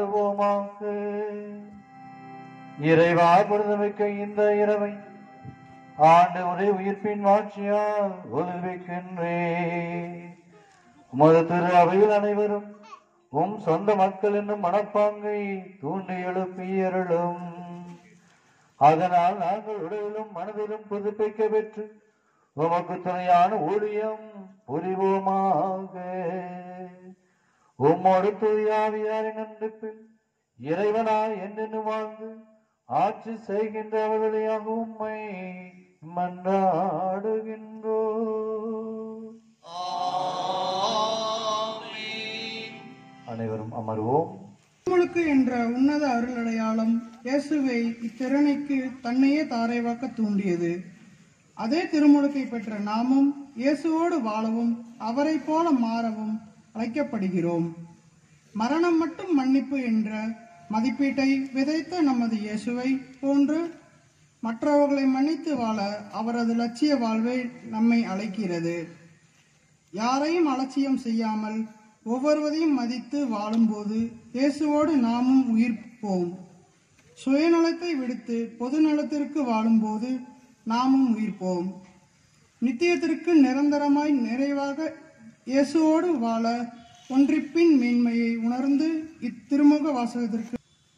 D: மன்றாடுவோமாக இறைவா பொழுதுமிக்க இந்த இரவை ஆண்டு ஒரே உயிர்ப்பின் மாட்சியால் ஒளிர்விக்கின்றே உமது திரு அவையில் அனைவரும் உம் சொந்த மக்கள் என்னும் மனப்பாங்கை தூண்டி எழுப்பியருளும் அதனால் நாங்கள் உடலிலும் மனதிலும் புதுப்பிக்க பெற்று உமக்கு துணையான ஊழியம் புரிவோமாக உம்மோடு தூயாவியாரின் அன்பில் இறைவனாய் என்னென்னு வாழ்ந்து ஆட்சி செய்கின்ற அவர்களையாக உம்மை மன்றாடுகின்றோ அனைவரும் அமர்வோம்
J: திருமுழுக்கு என்ற உன்னத அருளடையாளம் இயேசுவை இத்திறனைக்கு தன்னையே தாரைவாக்க தூண்டியது அதே திருமுழுக்கை பெற்ற நாமும் இயேசுவோடு வாழவும் அவரைப் போல மாறவும் அழைக்கப்படுகிறோம் மரணம் மட்டும் மன்னிப்பு என்ற மதிப்பீட்டை விதைத்த நமது இயேசுவை போன்று மற்றவர்களை மன்னித்து வாழ அவரது லட்சிய வாழ்வை நம்மை அழைக்கிறது யாரையும் அலட்சியம் செய்யாமல் ஒவ்வொருவரையும் மதித்து வாழும்போது இயேசுவோடு நாமும் உயிர்ப்போம் சுயநலத்தை விடுத்து பொது நலத்திற்கு வாழும்போது நாமும் உயிர்ப்போம் நித்தியத்திற்கு நிரந்தரமாய் நிறைவாக இயேசுவோடு வாழ ஒன்றிப்பின் மேன்மையை உணர்ந்து இத்திருமுக வாசகத்திற்கு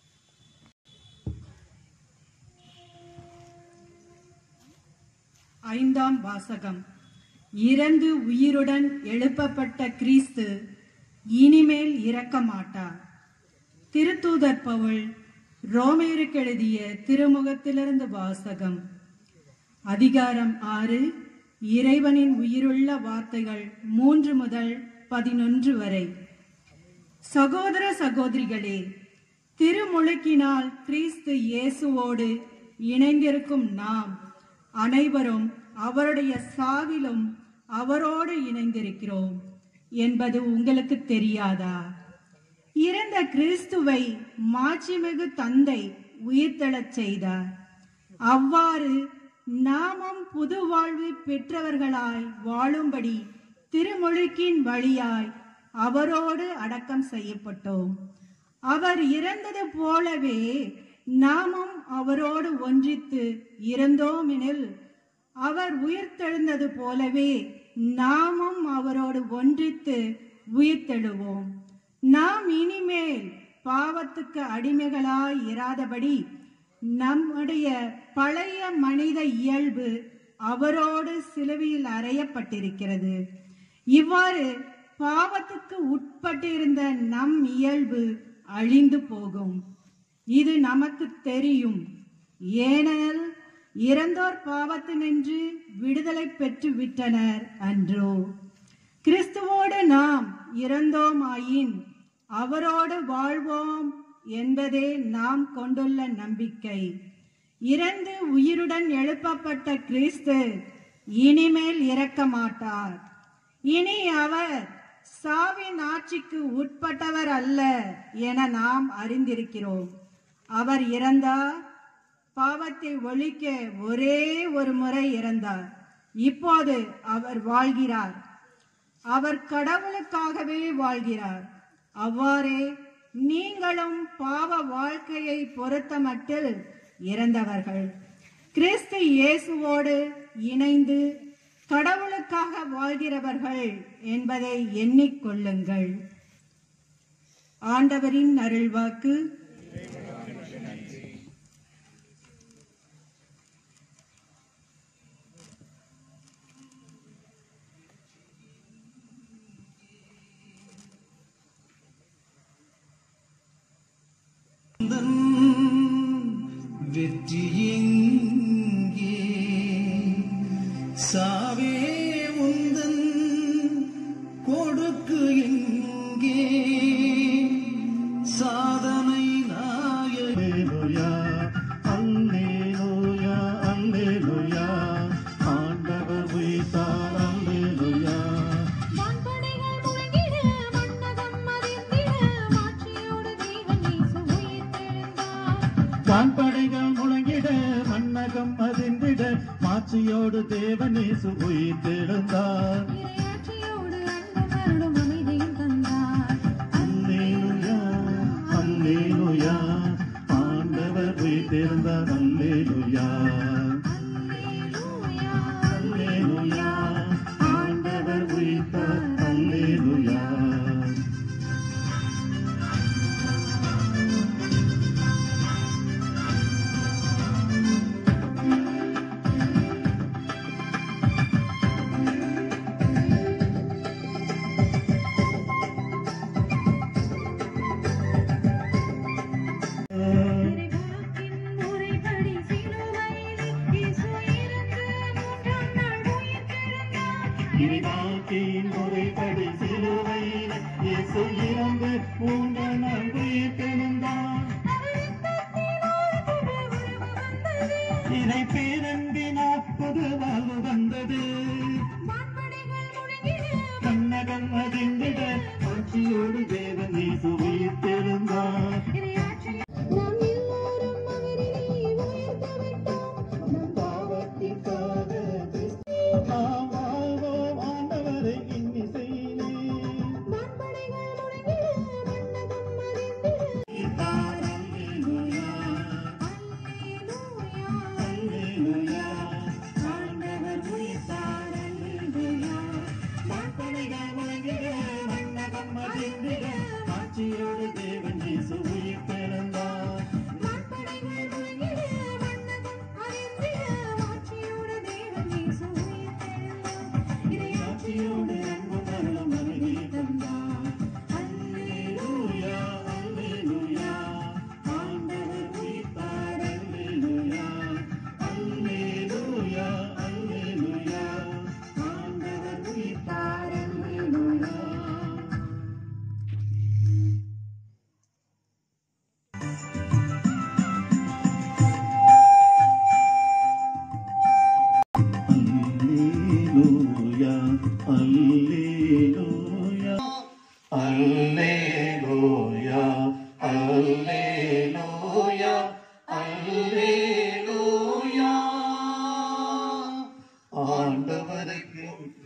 K: ஐந்தாம் வாசகம் இறந்து உயிருடன் எழுப்பப்பட்ட கிறிஸ்து இனிமேல் இறக்க மாட்டார் திருத்தூதர் பவுல் ரோமேருக்கு எழுதிய திருமுகத்திலிருந்து வாசகம் அதிகாரம் ஆறு இறைவனின் உயிருள்ள வார்த்தைகள் மூன்று முதல் பதினொன்று வரை சகோதர சகோதரிகளே திருமுழுக்கினால் கிறிஸ்து இயேசுவோடு இணைந்திருக்கும் நாம் அனைவரும் அவருடைய சாவிலும் அவரோடு இணைந்திருக்கிறோம் என்பது உங்களுக்கு தெரியாதா இறந்த கிறிஸ்துவை மாட்சிமிகு தந்தை உயிர்த்தெழச் செய்தார் அவ்வாறு நாமும் புது வாழ்வு பெற்றவர்களாய் வாழும்படி திருமுழுக்கின் வழியாய் அவரோடு அடக்கம் செய்யப்பட்டோம் அவர் இறந்தது போலவே நாமும் அவரோடு ஒன்றித்து இறந்தோம் எனில் அவர் உயிர்த்தெழுந்தது போலவே நாமும் அவரோடு ஒன்றித்து உயிர்த்தெழுவோம் நாம் இனிமேல் பாவத்துக்கு அடிமைகளாய் இராதபடி நம்முடைய பழைய மனித இயல்பு அவரோடு சிலுவையில் அறையப்பட்டிருக்கிறது இவ்வாறு பாவத்துக்கு உட்பட்டிருந்த நம் இயல்பு அழிந்து போகும் இது நமக்கு தெரியும் ஏனெனில் இறந்தோர் பாவத்தினின்று விடுதலை பெற்று விட்டனர் அன்றோ கிறிஸ்துவோடு நாம் இறந்தோமாயின் அவரோடு வாழ்வோம் என்பதே நாம் கொண்டுள்ள நம்பிக்கை இறந்து உயிருடன் எழுப்பப்பட்ட கிறிஸ்து இனிமேல் இறக்க மாட்டார் இனி அவர் சாவின் ஆட்சிக்கு உட்பட்டவர் அல்ல என நாம் அறிந்திருக்கிறோம் அவர் இறந்தார் பாவத்தை ஒழிக்க ஒரே ஒரு முறை இறந்தார் இப்போது அவர் வாழ்கிறார் அவர் கடவுளுக்காகவே வாழ்கிறார் அவ்வாறே நீங்களும் பாவ வாழ்க்கையை பொறுத்தமட்டில் இறந்தவர்கள் கிறிஸ்து இயேசுவோடு இணைந்து கடவுளுக்காக வாழ்கிறவர்கள் என்பதை எண்ணிக்கொள்ளுங்கள் ஆண்டவரின் அருள்வாக்கு
F: வெற்றி எங்கே சாவே உந்தன் கொடுக்கு எங்கே சாதனை நாயகா அல்லேலூயா அல்லேலூயா ஆண்டவர் உயிர்த்தார் அல்லேலூயா வான்படைகள் முழங்கிட மன்னகம் அதிர்ந்திட மாட்சியோடு தேவனேசு உயிர்த்தெழுந்தார் அல்லேலூயா அல்லேலூயா ஆண்டவர் உயிர்த்தெழுந்தார் அல்லேலூயா வாழ்க்கையின் முறைப்படி சிலுவையில் இயேசு இறந்து மூன்று நாள் உயிர்த்தெழுந்தார் இறை பேரன்பினால் புது வாழ்வு வந்தது கண்ணகம் அதிர்ந்திட ஆட்சியோடு தேவன் இயேசு உயிர்த்தெழுந்தார் நாம் வாழ்வோம் ஆண்டவரை இன்னிசையிலே ஆட்சியோடு தேவன் இயேசு உயிர்த்தெழுந்தார் ஆட்சியோடு அன்பு தருணம் அருகே தந்தார் அல்லேலூயா அல்லேலூயா ஆண்டவர் உயிர்த்தார் அல்லேலூயா அல்லேலூயா அல்லேலூயா ஆண்டவர் உயிர்த்தார் அல்லேலூயா Alleluia, Alleluia, Alleluia, Alleluia, Alleluia. ஆண்டவருக்கு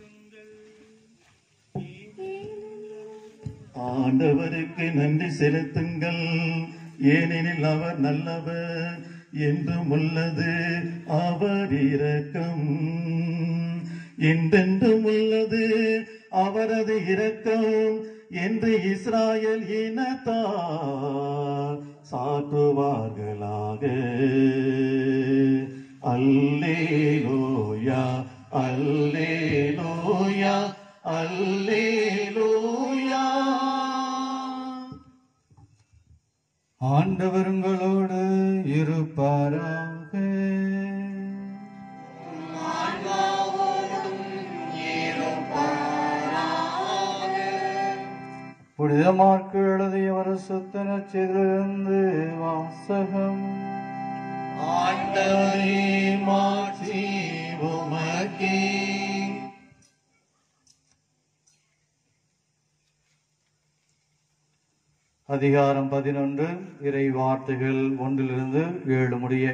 F: ஆண்டவருக்கு நன்றி செலுத்துங்கள் ஏனெனில் அவர் நல்லவர் என்றும் உள்ளது அவர் இரக்கம் என்றென்றும் உள்ளது அவரது இரக்கம் என்று இஸ்ராயல் இனத்தார் சாற்றுவார்களாக அல்லேலூயா அல்லேலூயா அல்லேலூயா
N: ஆண்டவர் உங்களோடு இருப்பாராக புனிதமார்க்கு எழுதிய வருஷத்தின செய்திருந்து வாசகம்
F: ஆண்டவரே மாற்றி உமக்கே
N: அதிகாரம் பதினொன்று இறை வார்த்தைகள் ஒன்றிலிருந்து ஏழு முடிய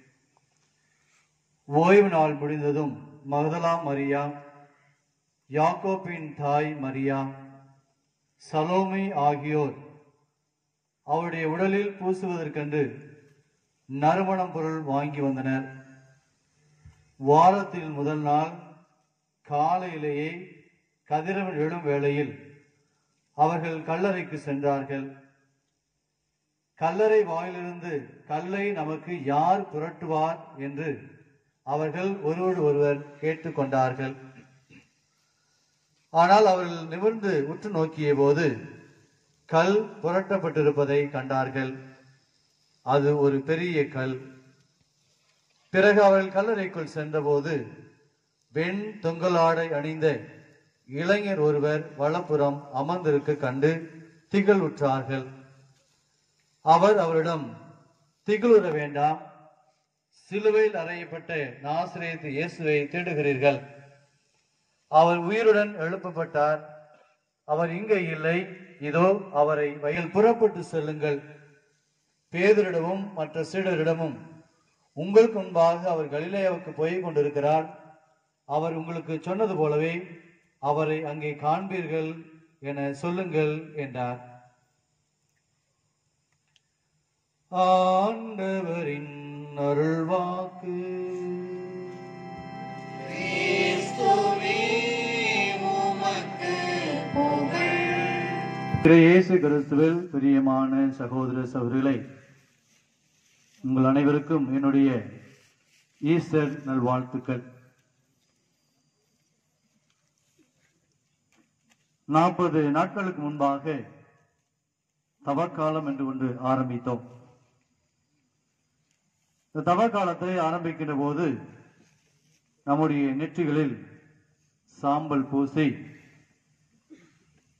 N: ஓய்வு நாள் முடிந்ததும் மகதலா மரியா யாக்கோப்பின் தாய் மரியா சலோமி ஆகியோர் அவருடைய உடலில் பூசுவதற்கென்று நறுமணம் பொருள் வாங்கி வந்தனர் வாரத்தில் முதல் நாள் காலையிலேயே கதிரவன் எழும் வேளையில் அவர்கள் கல்லறைக்கு சென்றார்கள் கல்லறை வாயிலிருந்து கல்லை நமக்கு யார் புரட்டுவார் என்று அவர்கள் ஒருவர் ஒருவர் கேட்டுக்கொண்டார்கள் ஆனால் அவர்கள் நிமிர்ந்து உற்று நோக்கிய போது கல் புரட்டப்பட்டிருப்பதை கண்டார்கள் அது ஒரு பெரிய கல் பிறகு அவர்கள் கல்லறைக்குள் சென்றபோது வெண் தொங்கலாடை அணிந்த இளைஞர் ஒருவர் வலப்புறம் அமர்ந்திருக்க கண்டு திகழுற்றார்கள் அவர் அவரிடம் திகழுற வேண்டாம் சிலுவையில் அறையப்பட்ட நாசிரியத்து இயேசுவை தேடுகிறீர்கள் அவர் உயிருடன் எழுப்பப்பட்டார் அவர் இங்கே இல்லை இதோ அவரை வயல் புறப்பட்டு செல்லுங்கள் பேதரிடமும் மற்ற சீடரிடமும் உங்களுக்கு முன்பாக அவர் கலிலேயாவுக்கு போய் கொண்டிருக்கிறார் அவர் உங்களுக்கு சொன்னது போலவே அவரை அங்கே காண்பீர்கள் என சொல்லுங்கள் என்றார் ஆண்டவரின் அருள்வாக்கு திரு இயேசு கிறிஸ்துவில் பிரியமான சகோதர சகோதரிகளை உங்கள் அனைவருக்கும் என்னுடைய ஈஸ்டர் நல்வாழ்த்துக்கள் நாற்பது நாட்களுக்கு முன்பாக தவக்காலம் என்று ஒன்று ஆரம்பித்தோம் இந்த தவக்காலத்தை ஆரம்பிக்கின்ற போது நம்முடைய நெற்றிகளில் சாம்பல் பூசி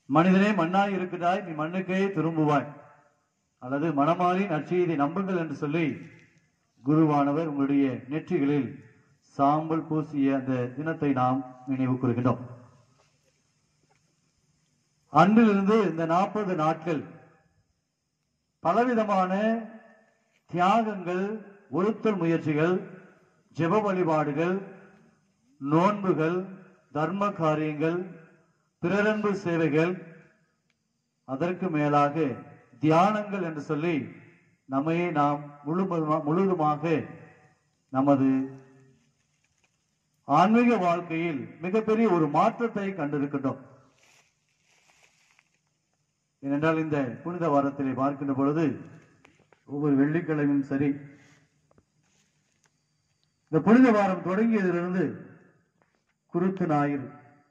D: மனிதனே மண்ணாய் இருக்கிறாய் நீ மண்ணுக்கே திரும்புவாய் அல்லது மணமாளி நற்செய்தி நம்புங்கள் என்று சொல்லி குருவானவர் உங்களுடைய நெற்றிகளில் சாம்பல் பூசிய அந்த தினத்தை நாம் நினைவு கூறுகின்றோம் அன்றிலிருந்து இந்த நாற்பது நாட்கள் பலவிதமான தியாகங்கள் ஒருத்தல் முயற்சிகள் ஜெப வழிபாடுகள் நோன்புகள் தர்ம காரியங்கள் பிறரன்பு சேவைகள் அதற்கு மேலாக தியானங்கள் என்று சொல்லி நம்மையே நாம் முழுவதுமா- முழுவதுமாக நமது ஆன்மீக வாழ்க்கையில் மிகப்பெரிய ஒரு மாற்றத்தை கண்டிருக்கின்றோம் ஏனென்றால் இந்த புனித வாரத்திலே பார்க்கின்ற பொழுது ஒவ்வொரு வெள்ளிக்கிழமையும் சரி இந்த புனித வாரம் தொடங்கியதிலிருந்து குருத்து ஞாயிறு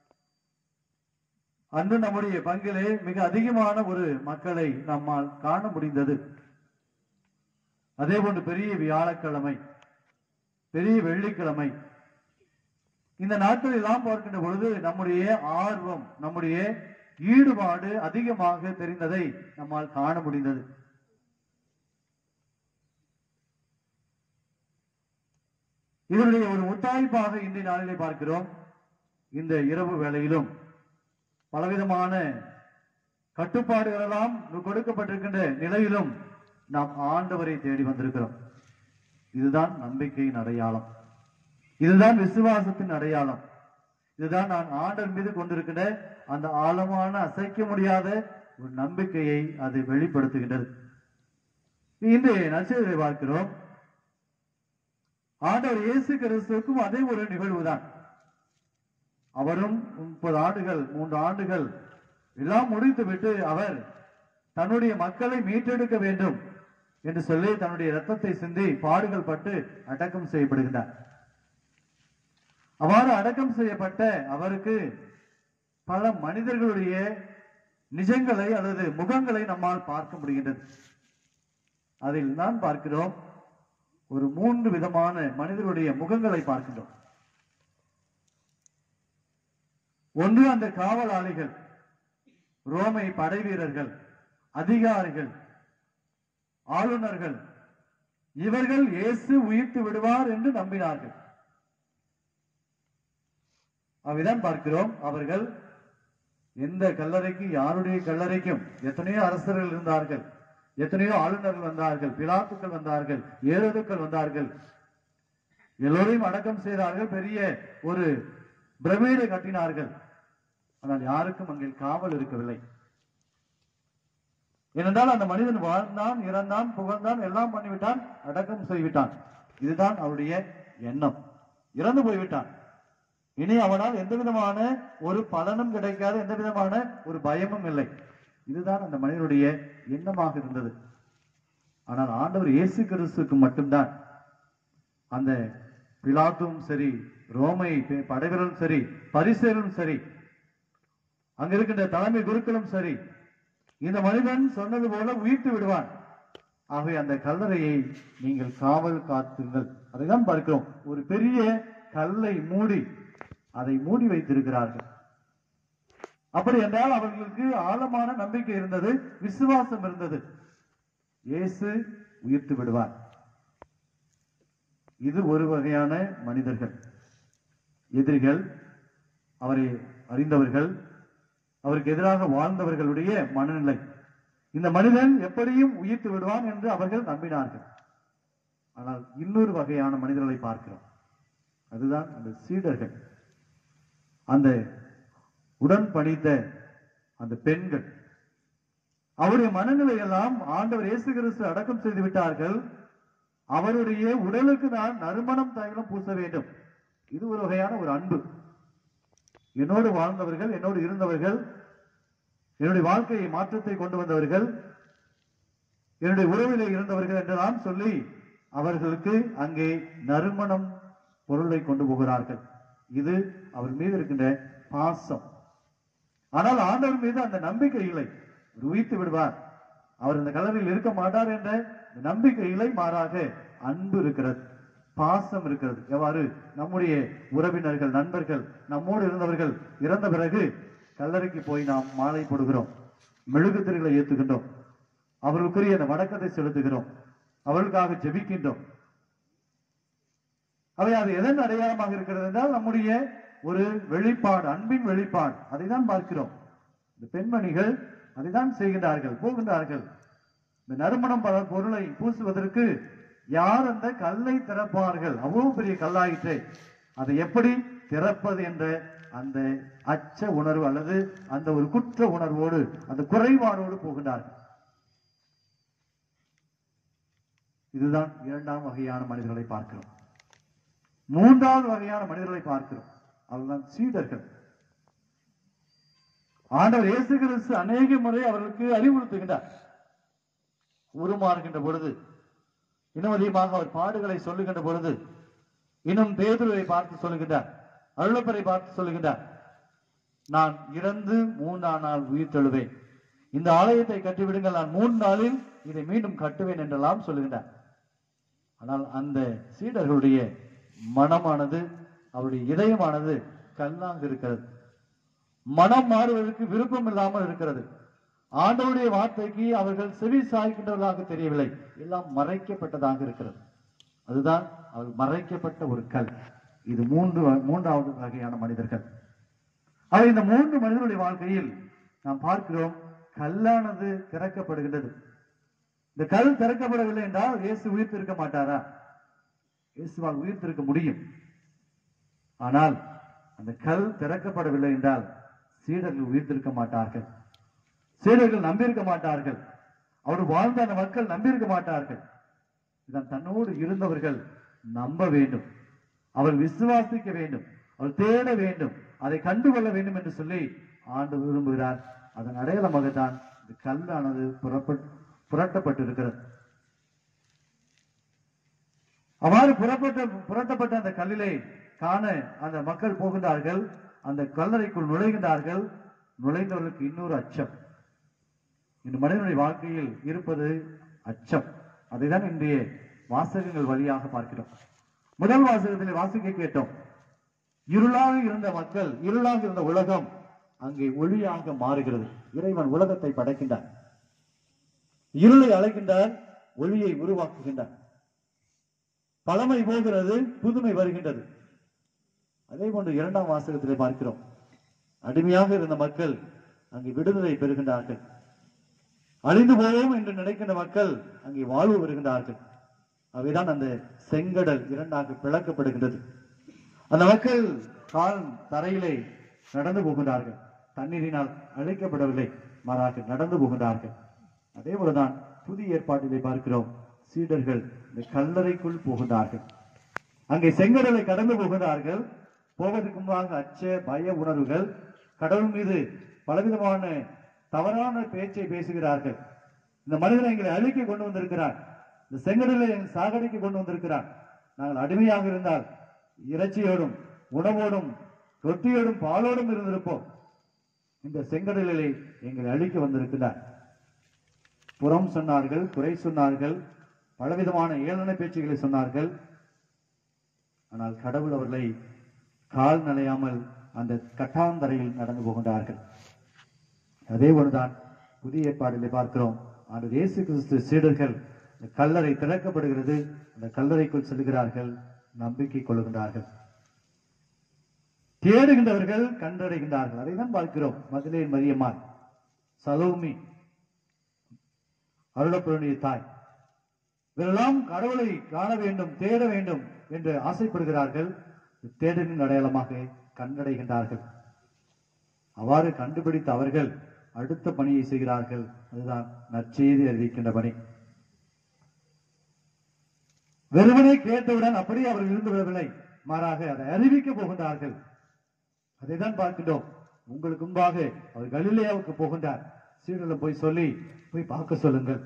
D: அன்று நம்முடைய பங்கிலே மிக அதிகமான ஒரு மக்களை நம்மால் காண முடிந்தது அதே போன்று பெரிய வியாழக்கிழமை பெரிய வெள்ளிக்கிழமை இந்த நாட்கள் எல்லாம் பார்க்கின்ற பொழுது நம்முடைய ஆர்வம் நம்முடைய ஈடுபாடு அதிகமாக தெரிந்ததை நம்மால் காண முடிந்தது இதனுடைய ஒரு முத்தாய்ப்பாக இன்றைய நாளிலே பார்க்கிறோம் இந்த இரவு வேளையிலும் பலவிதமான கட்டுப்பாடுகள் எல்லாம் கொடுக்கப்பட்டிருக்கின்ற நிலையிலும் நாம் ஆண்டவரை தேடி வந்திருக்கிறோம் இதுதான் நம்பிக்கையின் அடையாளம் இதுதான் விசுவாசத்தின் அடையாளம் இதுதான் நான் ஆண்டவர் மீது கொண்டிருக்கின்ற அந்த ஆழமான அசைக்க முடியாத ஒரு நம்பிக்கையை அது வெளிப்படுத்துகின்றது இன்று நற்செய்தியை பார்க்கிறோம் ஆண்டவர் இயேசு கிறிஸ்துவுக்கும் அதே ஒரு நிகழ்வுதான் அவரும் முப்பது ஆண்டுகள் மூன்று ஆண்டுகள் எல்லாம் முடித்துவிட்டு அவர் தன்னுடைய மக்களை மீட்டெடுக்க வேண்டும் என்று சொல்லி தன்னுடைய ரத்தத்தை சிந்தி பாடுகள் பட்டு அடக்கம் செய்யப்படுகின்றார் அவ்வாறு அடக்கம் செய்யப்பட்ட அவருக்கு பல மனிதர்களுடைய நிஜங்களை அல்லது முகங்களை நம்மால் பார்க்க முடிகின்றது அதில் தான் பார்க்கிறோம் ஒரு மூன்று விதமான மனிதர்களுடைய முகங்களை பார்க்கின்றோம் ஒன்று அந்த காவலாளிகள் ரோமை படை வீரர்கள் அதிகாரிகள் ஆளுநர்கள் இவர்கள் இயேசு உயிர்த்து விடுவார் என்று நம்பினார்கள் அவ்விதம் பார்க்கிறோம் அவர்கள் எந்த கல்லறைக்கு யாருடைய கல்லறைக்கும் எத்தனையோ அரசர்கள் இருந்தார்கள் எத்தனையோ ஆளுநர்கள் வந்தார்கள் பிலாத்துக்கள் வந்தார்கள் ஏரோதுக்கள் வந்தார்கள் எல்லோரையும் அடக்கம் செய்தார்கள் பெரிய ஒரு பிரமிடை கட்டினார்கள் ஆனால் யாருக்கும் அங்கே காவல் இருக்கவில்லை ஏனென்றால் அந்த மனிதன் வாழ்ந்தான் இறந்தான் புகழ்ந்தான் எல்லாம் பண்ணிவிட்டான் அடக்கம் செய்துவிட்டான் இதுதான் அவருடைய எண்ணம் இறந்து போய்விட்டான் இனி அவனால் எந்த விதமான ஒரு பலனும் கிடைக்காத எந்த விதமான ஒரு பயமும் இல்லை இதுதான் அந்த மனிதனுடைய எண்ணமாக இருந்தது ஆனால் ஆண்டவர் இயேசு கிறிஸ்துக்கு மட்டும்தான் அந்த பிலாத்தும் சரி ரோமை பே- படைவீரரும் சரி பரிசேரும் சரி அங்க இருக்கின்ற தலைமை குருக்களும் சரி இந்த மனிதன் சொன்னது போல உயிர்த்து விடுவான் ஆகவே அந்த கல்லறையை நீங்கள் காவல் காத்துங்கள் அதைதான் பார்க்கிறோம் ஒரு பெரிய கல்லை மூடி அதை மூடி வைத்திருக்கிறார்கள் அப்படி என்றால் அவர்களுக்கு ஆழமான நம்பிக்கை இருந்தது விசுவாசம் இருந்தது இயேசு உயிர்த்து விடுவார் இது ஒரு வகையான மனிதர்கள் எதிரிகள் அவரை அறிந்தவர்கள் அவருக்கு எதிராக வாழ்ந்தவர்களுடைய மனநிலை இந்த மனிதன் எப்படியும் உயிர்த்து விடுவான் என்று அவர்கள் நம்பினார்கள் ஆனால் இன்னொரு வகையான மனிதர்களை பார்க்கிறோம் அதுதான் அந்த சீடர்கள் அந்த உடன் பணித்த அந்த பெண்கள் அவருடைய மனநிலை எல்லாம் ஆண்டவர் இயேசு கிறிஸ்து அடக்கம் செய்து விட்டார்கள் அவருடைய உடலுக்கு நான் நறுமணம் தைலம் பூச வேண்டும் இது ஒரு வகையான ஒரு அன்பு என்னோடு வாழ்ந்தவர்கள் என்னோடு இருந்தவர்கள் என்னுடைய வாழ்க்கையை மாற்றத்தை கொண்டு வந்தவர்கள் என்னுடைய உறவிலே இருந்தவர்கள் என்றெல்லாம் சொல்லி அவர்களுக்கு அங்கே நறுமணம் பொருளை கொண்டு போகிறார்கள் இது அவர் மீது இருக்கின்ற பாசம் ஆனால் ஆண்டவர் மீது அந்த நம்பிக்கை இல்லை அவர் உயிர்த்து விடுவார் அவர் இந்த கலரில் இருக்க மாட்டார் என்ற நம்பிக்கை இல்லை மாறாக அன்பு இருக்கிறது பாசம் இருக்கிறது எவ்வாறு நம்முடைய உறவினர்கள் நண்பர்கள் நம்மோடு இருந்தவர்கள் இறந்த பிறகு கல்லறைக்கு போய் நாம் மாலை போடுகிறோம் மெழுகுத்திரைகளை ஏத்துகின்றோம் அவர்களுக்குரிய அந்த வணக்கத்தை செலுத்துகிறோம் அவர்களுக்காக ஜெபிக்கின்றோம் அவை அது எதன் அடையாளமாக இருக்கிறது என்றால் நம்முடைய ஒரு வெளிப்பாடு அன்பின் வெளிப்பாடு அதை தான் பார்க்கிறோம் இந்த பெண்மணிகள் அதை தான் செய்கின்றார்கள் போகின்றார்கள் இந்த நறுமணம் பல பொருளை பூசுவதற்கு யார் அந்த கல்லை திறப்பார்கள் அவ்வளவு பெரிய கல்லாயிற்றே அதை எப்படி திறப்பது என்ற அந்த அச்ச உணர்வு அல்லது அந்த ஒரு குற்ற உணர்வோடு அந்த குறைபாடோடு போகின்றார்கள் இதுதான் இரண்டாம் வகையான மனிதர்களை பார்க்கிறோம் மூன்றாவது வகையான மனிதர்களை பார்க்கிறோம் அவர்தான் சீடர்கள் ஆண்டவர் இயேசு கிறிஸ்து அநேக முறை அவர்களுக்கு அறிவுறுத்துகின்றார் உருமாறுகின்ற பொழுது இன்னும் அதிகமாக அவர் பாடுகளை சொல்லுகின்ற பொழுது இன்னும் பேதுருவை பார்த்து சொல்லுகின்றார் அருளப்பரை பார்த்து சொல்லுகின்றார் நான் இறந்து மூன்றாம் நாள் உயிர் தெழுவேன் இந்த ஆலயத்தை கட்டிவிடுங்கள் நான் மூன்று நாளில் இதை மீண்டும் கட்டுவேன் என்றெல்லாம் சொல்லுகின்றார் ஆனால் அந்த சீடர்களுடைய மனமானது அவருடைய இதயமானது கல்லாக இருக்கிறது மனம் மாறுவதற்கு விருப்பம் இல்லாமல் இருக்கிறது ஆண்டவருடைய வார்த்தைக்கு அவர்கள் செவி சாய்க்கின்றவர்களாக தெரியவில்லை எல்லாம் மறைக்கப்பட்டதாக இருக்கிறது அதுதான் அவர் மறைக்கப்பட்ட ஒரு கல் இது மூன்று வ- மூன்றாவது வகையான மனிதர்கள் அவை இந்த மூன்று மனிதர்களுடைய வாழ்க்கையில் நாம் பார்க்கிறோம் கல்லானது திறக்கப்படுகின்றது இந்த கல் திறக்கப்படவில்லை என்றால் இயேசு உயிர்த்திருக்க மாட்டாரா இயேசுவால் உயிர்த்திருக்க முடியும் ஆனால் அந்த கல் திறக்கப்படவில்லை என்றால் சீடர்கள் உயிர்த்திருக்க மாட்டார்கள் சீடர்கள் நம்பியிருக்க மாட்டார்கள் அவர் வாழ்ந்த அந்த மக்கள் நம்பியிருக்க மாட்டார்கள் இதான் தன்னோடு இருந்தவர்கள் நம்ப வேண்டும் அவர் விசுவாசிக்க வேண்டும் அவர் தேட வேண்டும் அதை கண்டுகொள்ள வேண்டும் என்று சொல்லி ஆண்டு விரும்புகிறார் அதன் அடையாளமாகத்தான் இந்த கல்லானது புறப்பட் புரட்டப்பட்டிருக்கிறது அவ்வாறு புறப்பட்ட புரட்டப்பட்ட அந்த கல்லிலே காண அந்த மக்கள் போகின்றார்கள் அந்த கல்லறைக்குள் நுழைகின்றார்கள் நுழைந்தவர்களுக்கு இன்னொரு அச்சம் இந்த மனிதனுடைய வாழ்க்கையில் இருப்பது அச்சம் அதைதான் இன்றைய வாசகங்கள் வழியாக பார்க்கிறோம் முதல் வாசகத்தில் வாசிக்க கேட்டோம் இருளாக இருந்த மக்கள் இருளாக இருந்த உலகம் அங்கே ஒளியாக மாறுகிறது இறைவன் உலகத்தை படைக்கின்றார் இருளை அழைக்கின்றார் ஒளியை உருவாக்குகின்றார் பழமை போகிறது புதுமை வருகின்றது அதே போன்று இரண்டாம் வாசகத்திலே பார்க்கிறோம் அடிமையாக இருந்த மக்கள் அங்கே விடுதலை பெறுகின்றார்கள் அழிந்து போவோம் என்று நினைக்கின்ற மக்கள் அங்கே வாழ்வு வருகின்றார்கள் அவைதான் அந்த செங்கடல் இரண்டாக பிளக்கப்படுகின்றது அந்த மக்கள் கால் தரையிலே நடந்து போகின்றார்கள் தண்ணீரினால் அழைக்கப்படவில்லை மாறாக நடந்து போகின்றார்கள் அதே போலதான் புதிய ஏற்பாட்டிலே பார்க்கிறோம் சீடர்கள் இந்த கல்லறைக்குள் போகின்றார்கள் அங்கே செங்கடலை கடந்து போகிறார்கள் போவதற்கு முன்பாக அச்ச பய உணர்வுகள் கடவுள் மீது பலவிதமான தவறான பேச்சை பேசுகிறார்கள் இந்த மனிதனை எங்களை அழிக்க கொண்டு வந்திருக்கிறார் இந்த செங்கடலை எங்கள் சாகடிக்க கொண்டு வந்திருக்கிறார் நாங்கள் அடிமையாக இருந்தால் இறைச்சியோடும் உணவோடும் ரொட்டியோடும் பாலோடும் இருந்திருப்போம் இந்த செங்கடலிலே எங்களை அழிக்க வந்திருக்கிறார் புறம் சொன்னார்கள் குறை சொன்னார்கள் பலவிதமான ஏளன பேச்சுகளை சொன்னார்கள் ஆனால் கடவுள் அவர்களை கால் நனையாமல் அந்த கட்டாந்தரையில் நடந்து போகின்றார்கள் அதே போலதான் புதிய ஏற்பாடிலே பார்க்கிறோம் ஆண்டு இயேசு கிறிஸ்து சீடர்கள் இந்த கல்லறை திறக்கப்படுகிறது அந்த கல்லறைக்குள் செல்கிறார்கள் நம்பிக்கை கொள்கின்றார்கள் தேடுகின்றவர்கள் கண்டடைகின்றார்கள் அதை தான் பார்க்கிறோம் மதுரை மரியம்மாள் சலோமி அருளப்பருடைய தாய் இவரெல்லாம் கடவுளை காண வேண்டும் தேட வேண்டும் என்று ஆசைப்படுகிறார்கள் தேடலின் அடையாளமாக கண்டடைகின்றார்கள் அவ்வாறு கண்டுபிடித்த அவர்கள் அடுத்த பணியை செய்கிறார்கள் அதுதான் நற்செய்தி அறிவிக்கின்ற பணி வெறுமனே கேட்டவுடன் அப்படியே அவர்கள் இருந்து விடவில்லை மாறாக அதை அறிவிக்க போகின்றார்கள் அதைதான் பார்க்கின்றோம் உங்களுக்கு முன்பாக அவர் கலிலேயாவுக்கு போகின்றார் சீடலம் போய் சொல்லி போய் பார்க்க சொல்லுங்கள்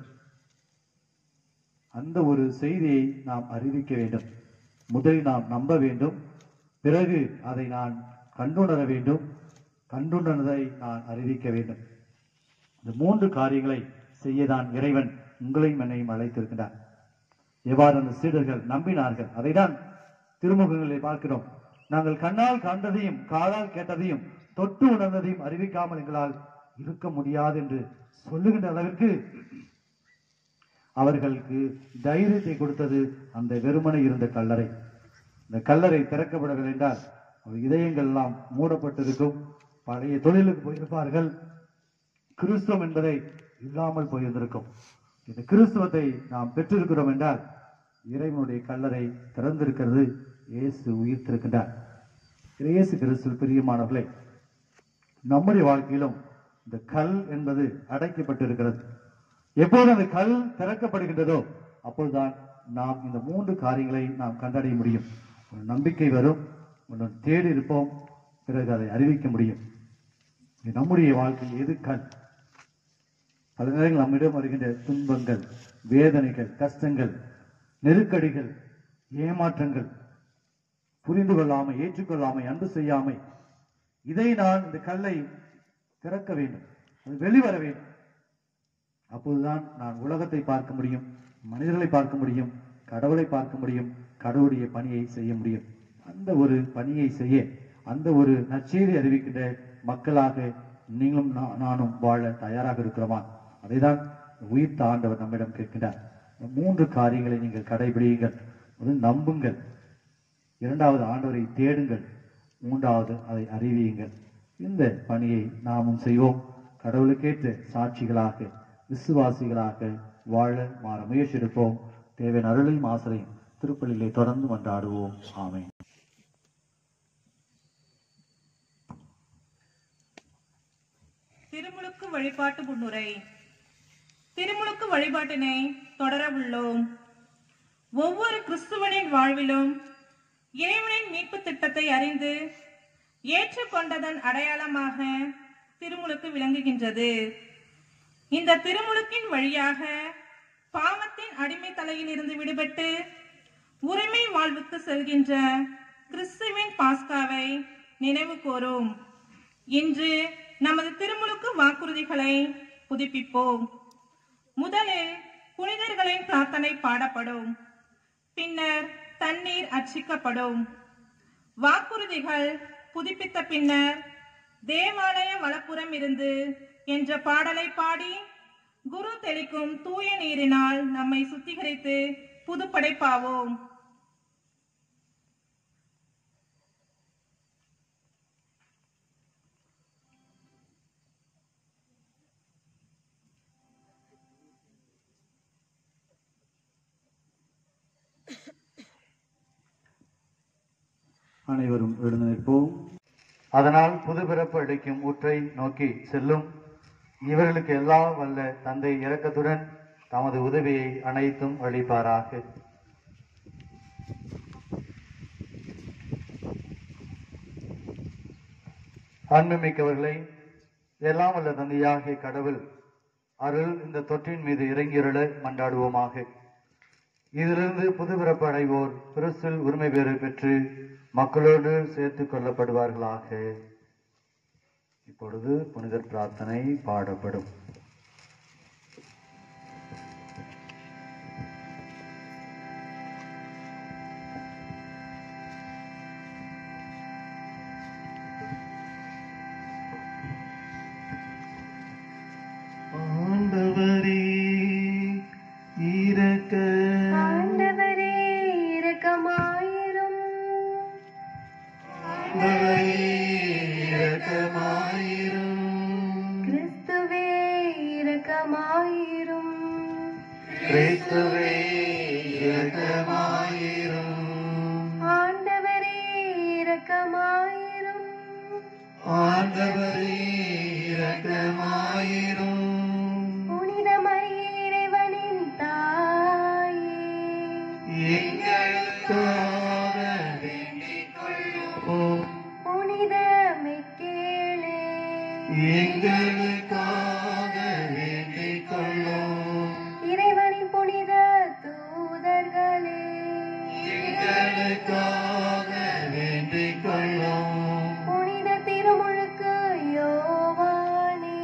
D: அந்த ஒரு செய்தியை நாம் அறிவிக்க வேண்டும் முதலில் நாம் நம்ப வேண்டும் பிறகு அதை நான் கண்டுணர வேண்டும் கண்டுணர்ந்ததை நான் அறிவிக்க வேண்டும் இந்த மூன்று காரியங்களை செய்யதான் இறைவன் உங்களையும் என்னையும் அழைத்திருக்கிறார் எவ்வாறு அந்த சீடர்கள் நம்பினார்கள் அதைதான் திருமுகங்களை பார்க்கிறோம் நாங்கள் கண்ணால் கண்டதையும் காதால் கேட்டதையும் தொட்டு உணர்ந்ததையும் அறிவிக்காமல் எங்களால் இருக்க முடியாது என்று சொல்லுகின்ற அளவிற்கு அவர்களுக்கு தைரியத்தை கொடுத்தது அந்த வெறுமனை இருந்த கல்லறை இந்த கல்லறை திறக்கப்படவில்லை என்றால் அவர் இதயங்கள் எல்லாம் மூடப்பட்டிருக்கும் பழைய தொழிலுக்கு போயிருப்பார்கள் கிறிஸ்துவம் என்பதை இல்லாமல் போயிருந்திருக்கும் இந்த கிறிஸ்துவத்தை நாம் பெற்றிருக்கிறோம் என்றால் இறைவனுடைய கல்லறை திறந்திருக்கிறது இயேசு உயிர்த்திருக்கின்றார் இயேசு கிறிஸ்து பிரியமானவர்களே நம்முடைய வாழ்க்கையிலும் இந்த கல் என்பது அடைக்கப்பட்டிருக்கிறது எப்போது அந்த கல் திறக்கப்படுகின்றதோ அப்போதுதான் நாம் இந்த மூன்று காரியங்களை நாம் கண்டடைய முடியும் ஒரு நம்பிக்கை வரும் ஒன்று தேடி இருப்போம் பிறகு அதை அறிவிக்க முடியும் இது நம்முடைய வாழ்க்கையில் எது கல் பல நேரங்கள் நம்மிடம் வருகின்ற துன்பங்கள் வேதனைகள் கஷ்டங்கள் நெருக்கடிகள் ஏமாற்றங்கள் புரிந்து கொள்ளாமை ஏற்றுக்கொள்ளாமை அன்பு செய்யாமை இதை நான் இந்த கல்லை திறக்க வேண்டும் அது வெளிவர வேண்டும் அப்போதுதான் நான் உலகத்தை பார்க்க முடியும் மனிதர்களை பார்க்க முடியும் கடவுளை பார்க்க முடியும் கடவுளுடைய பணியை செய்ய முடியும் அந்த ஒரு பணியை செய்ய அந்த ஒரு நற்செய்தி அறிவிக்கின்ற மக்களாக நீங்களும் நா- நானும் வாழ தயாராக இருக்கிறோமா அதைதான் உயிர்த்த ஆண்டவர் நம்மிடம் கேட்கின்றார் இந்த மூன்று காரியங்களை நீங்கள் கடைபிடியுங்கள் முதல் நம்புங்கள் இரண்டாவது ஆண்டவரை தேடுங்கள் மூன்றாவது அதை அறிவியுங்கள் இந்த பணியை நாமும் செய்வோம் கடவுளுக்கேற்ற சாட்சிகளாக விசுவாசிகளாக வாழ மாற முயற்சி எடுப்போம் தேவையான அருளையும் ஆசரையும் திருப்பலிலே தொடர்ந்து கொண்டாடுவோம் ஆமென்
O: திருமுழுக்கு வழிபாட்டு முன்னுரை திருமுழுக்கு வழிபாட்டினை தொடர உள்ளோம் ஒவ்வொரு கிறிஸ்துவனின் வாழ்விலும் இறைவனின் மீட்பு திட்டத்தை அறிந்து ஏற்றுக்கொண்டதன் அடையாளமாக திருமுழுக்கு விளங்குகின்றது இந்த திருமுழுக்கின் வழியாக பாவத்தின் அடிமை தலையில் இருந்து விடுபட்டு உரிமை வாழ்வுக்கு செல்கின்ற கிறிஸ்துவின் பாஸ்காவை நினைவு கூறும் இன்று நமது திருமுழுக்கு வாக்குறுதிகளை புதுப்பிப்போம் முதலில் புனிதர்களின் பிரார்த்தனை பாடப்படும் பின்னர் தண்ணீர் அர்ச்சிக்கப்படும் வாக்குறுதிகள் புதுப்பித்த பின்னர் தேவாலய வலப்புறம் இருந்து என்ற பாடலை பாடி குரு தெளிக்கும் தூய நீரினால் நம்மை சுத்திகரித்து புதுப்படைப்பாவோம்
D: அனைவரும் எழுந்து நிற்போம் அதனால் புதுபிறப்பு அளிக்கும் ஊற்றை நோக்கி செல்லும் இவர்களுக்கு எல்லா வல்ல தந்தை இரக்கத்துடன் தமது உதவியை அனைத்தும் அளிப்பாராக அன்புமிக்கவர்களை எல்லாம் வல்ல தந்தையாகிய கடவுள் அருள் இந்த தொற்றின் மீது இறங்கியுள்ள மன்றாடுவோமாக இதிலிருந்து புதுபிறப்பு அடைவோர் கிறிஸ்துவில் உரிமை பேறு பெற்று மக்களோடு சேர்த்துக் கொள்ளப்படுவார்களாக இப்பொழுது புனிதர் பிரார்த்தனை பாடப்படும்
F: ஆண்டவரே இரக்க
M: ஆண்டவரே இரக்கமாயிரும்
F: ஆண்டவரே இரக்கமாயிரும்
M: கிறிஸ்துவே இரக்கமாயிரும்
F: கிறிஸ்துவே இரக்கமாயிரும்
M: ஆண்டவரே இரக்கமாயிரும்
F: ஆண்டவரே இரக்கமாயிரும்
M: புனித மரியே இறைவனின் தாயே
F: எங்களுக்காக வேண்டிக் கொள்ளும்
M: புனித மிக்கேலே
F: எங்களுக்காக வேண்டிக் கொள்ளும்
M: இறைவனின் புனித தூதர்களே
F: எங்களுக்காக வேண்டிக் கொள்ளும்
M: புனித திருமுழுக்கு யோவானே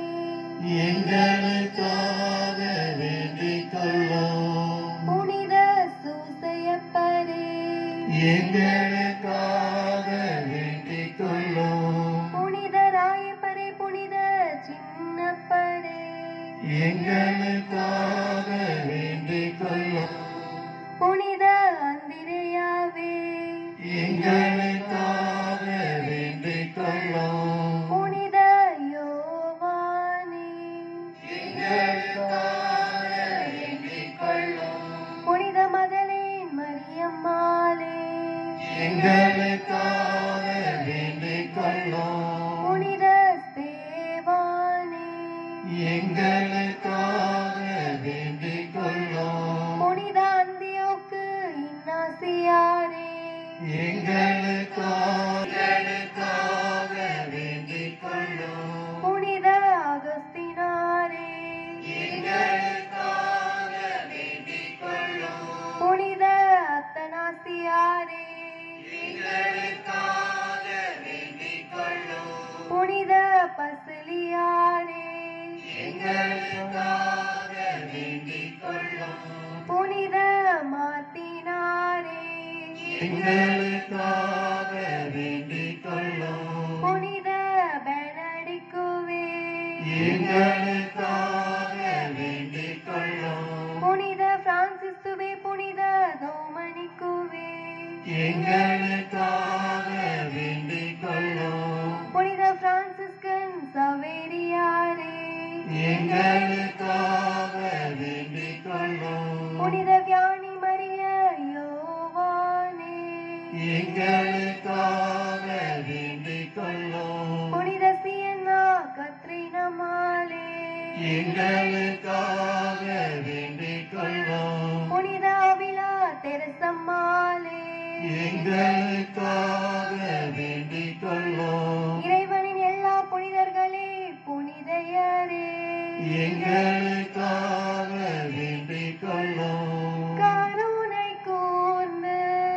F: எங்களுக்காக வேண்டிக் கொள்ளும்
M: புனித சூசையப்பரே
F: எங்களுக்காக வேண்டிக் கொள்ளும்
M: புனித
F: எங்களுக்காக வேண்டிக் கொள்ளும்
M: புனித அந்திரையாவே
F: எங்களுக்காக வேண்டிக் கொள்ளும்
M: புனித யோவானே
F: எங்களுக்காக வேண்டிக் கொள்ளும்
M: புனித மதலேன் மரியம்மாளே
F: எங்களுக்காக வேண்டிக் கொள்ளும்
M: புனித ஸ்தேவானே
F: எங்களுக்காக வேண்டிக் கொள்ளும்
M: புனித அந்தியோக்கு இன்னாசியாரே
F: எங்களுக்காக எங்களுக்காக வேண்டிக் கொள்ளும்
M: புனித அகஸ்தினாரே
F: எங்களுக்காக வேண்டிக் கொள்ளும்
M: புனித அத்தனாசியாரே
F: எங்களுக்காக வேண்டிக் கொள்ளும்
M: புனித பசிலியாரே
F: எங்களுக்காக வேண்டிக் கொள்ளும்
M: புனித மார்த்தினாரே
F: எங்களுக்காக வேண்டிக் கொள்ளும்
M: புனித பெனடிக்குவே
F: எங்களுக்காக வேண்டிக் கொள்ளும்
M: புனித பிரான்சிஸ்துவே புனித தோமனிக்குவே
F: எங்களுக்காக வேண்டிக் கொள்ளும்
M: புனித பிரான்சிஸ்கன் சவேரியாரே
F: எங்களுக்காக வேண்டிக் கொள்ளும்
M: புனித வியானி மரிய யோவானே
F: எங்களுக்காக வேண்டிக் கொள்ளும்
M: புனித சியன்னா கத்ரீனமாலே
F: எங்களுக்காக வேண்டிக் கொள்ளும்
M: புனித அவிலா தெரசம்மாளே
F: எங்களுக்காக வேண்டிக் கொள்ளும்
M: இறைவனின் எல்லா புனிதர்களே புனிதையரே
F: எங்களுக்காக வேண்டிக் கொள்ளும்
M: கருணை கூர்ந்து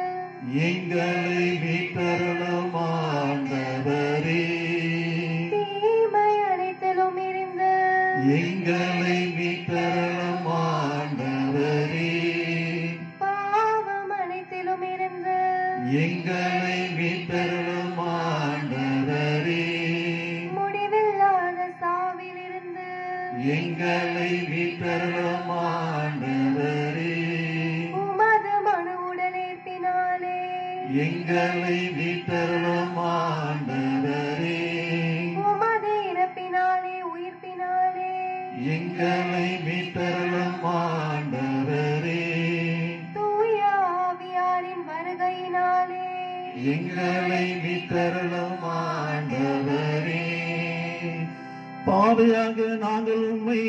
F: எங்களை மீட்டருளும் ஆண்டவரே
M: தீமை அனைத்திலும் இருந்து
F: எங்களை மீட்டருளும் ஆண்டவரே
M: பாவம் அனைத்திலும் இருந்து
F: எங்களை மீட்டருளும் ஆண்டவரே
M: முடிவில்லாத சாவிலிருந்து
F: எங்களை மீட்டருளும் ஆண்டவரே
M: உமது மனு உடலேற்பினாலே
F: எங்களை மீட்டருளும் ஆண்டவரே
M: உமது இறப்பினாலே உயிர்ப்பினாலே
F: எங்களை மீட்டருளும் ஆண்டவரே
M: தூய ஆவியாரின் வருகையினாலே
F: எங்களை மீட்டருளும் ஆண்டவரே பாவையாக நாங்கள் உம்மை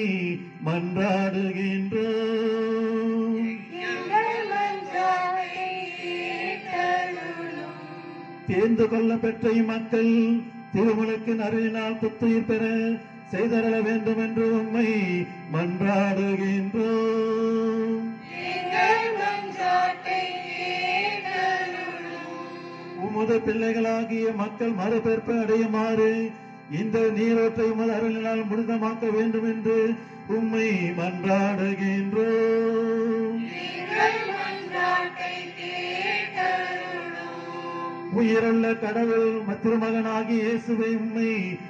F: மன்றாடுகின்றோம்
M: எங்கள் மன்றாட்டை கேட்டருளும்
F: தேர்ந்து கொள்ளப்பெற்ற மக்கள் திருமணக்கு அருளினால் புத்துயிர் பெற செய்தரல வேண்டும் என்று உம்மை மன்றாடுகின்றோம்
M: எங்கள் மன்றாட்டை கேட்டருளும்
F: உமது பிள்ளைகளாகிய மக்கள் மறுபேற்பு அடையுமாறு இந்த நீரோற்றை உமது அருளினால் முழுதமாக்க வேண்டும் என்று உம்மை மன்றாடுகின்றோம்
M: எங்கள் மன்றாட்டை கேட்டருளும்
F: உயிருள்ள கடவுள் மத்திருமகனாகி இயேசுவை உம்மை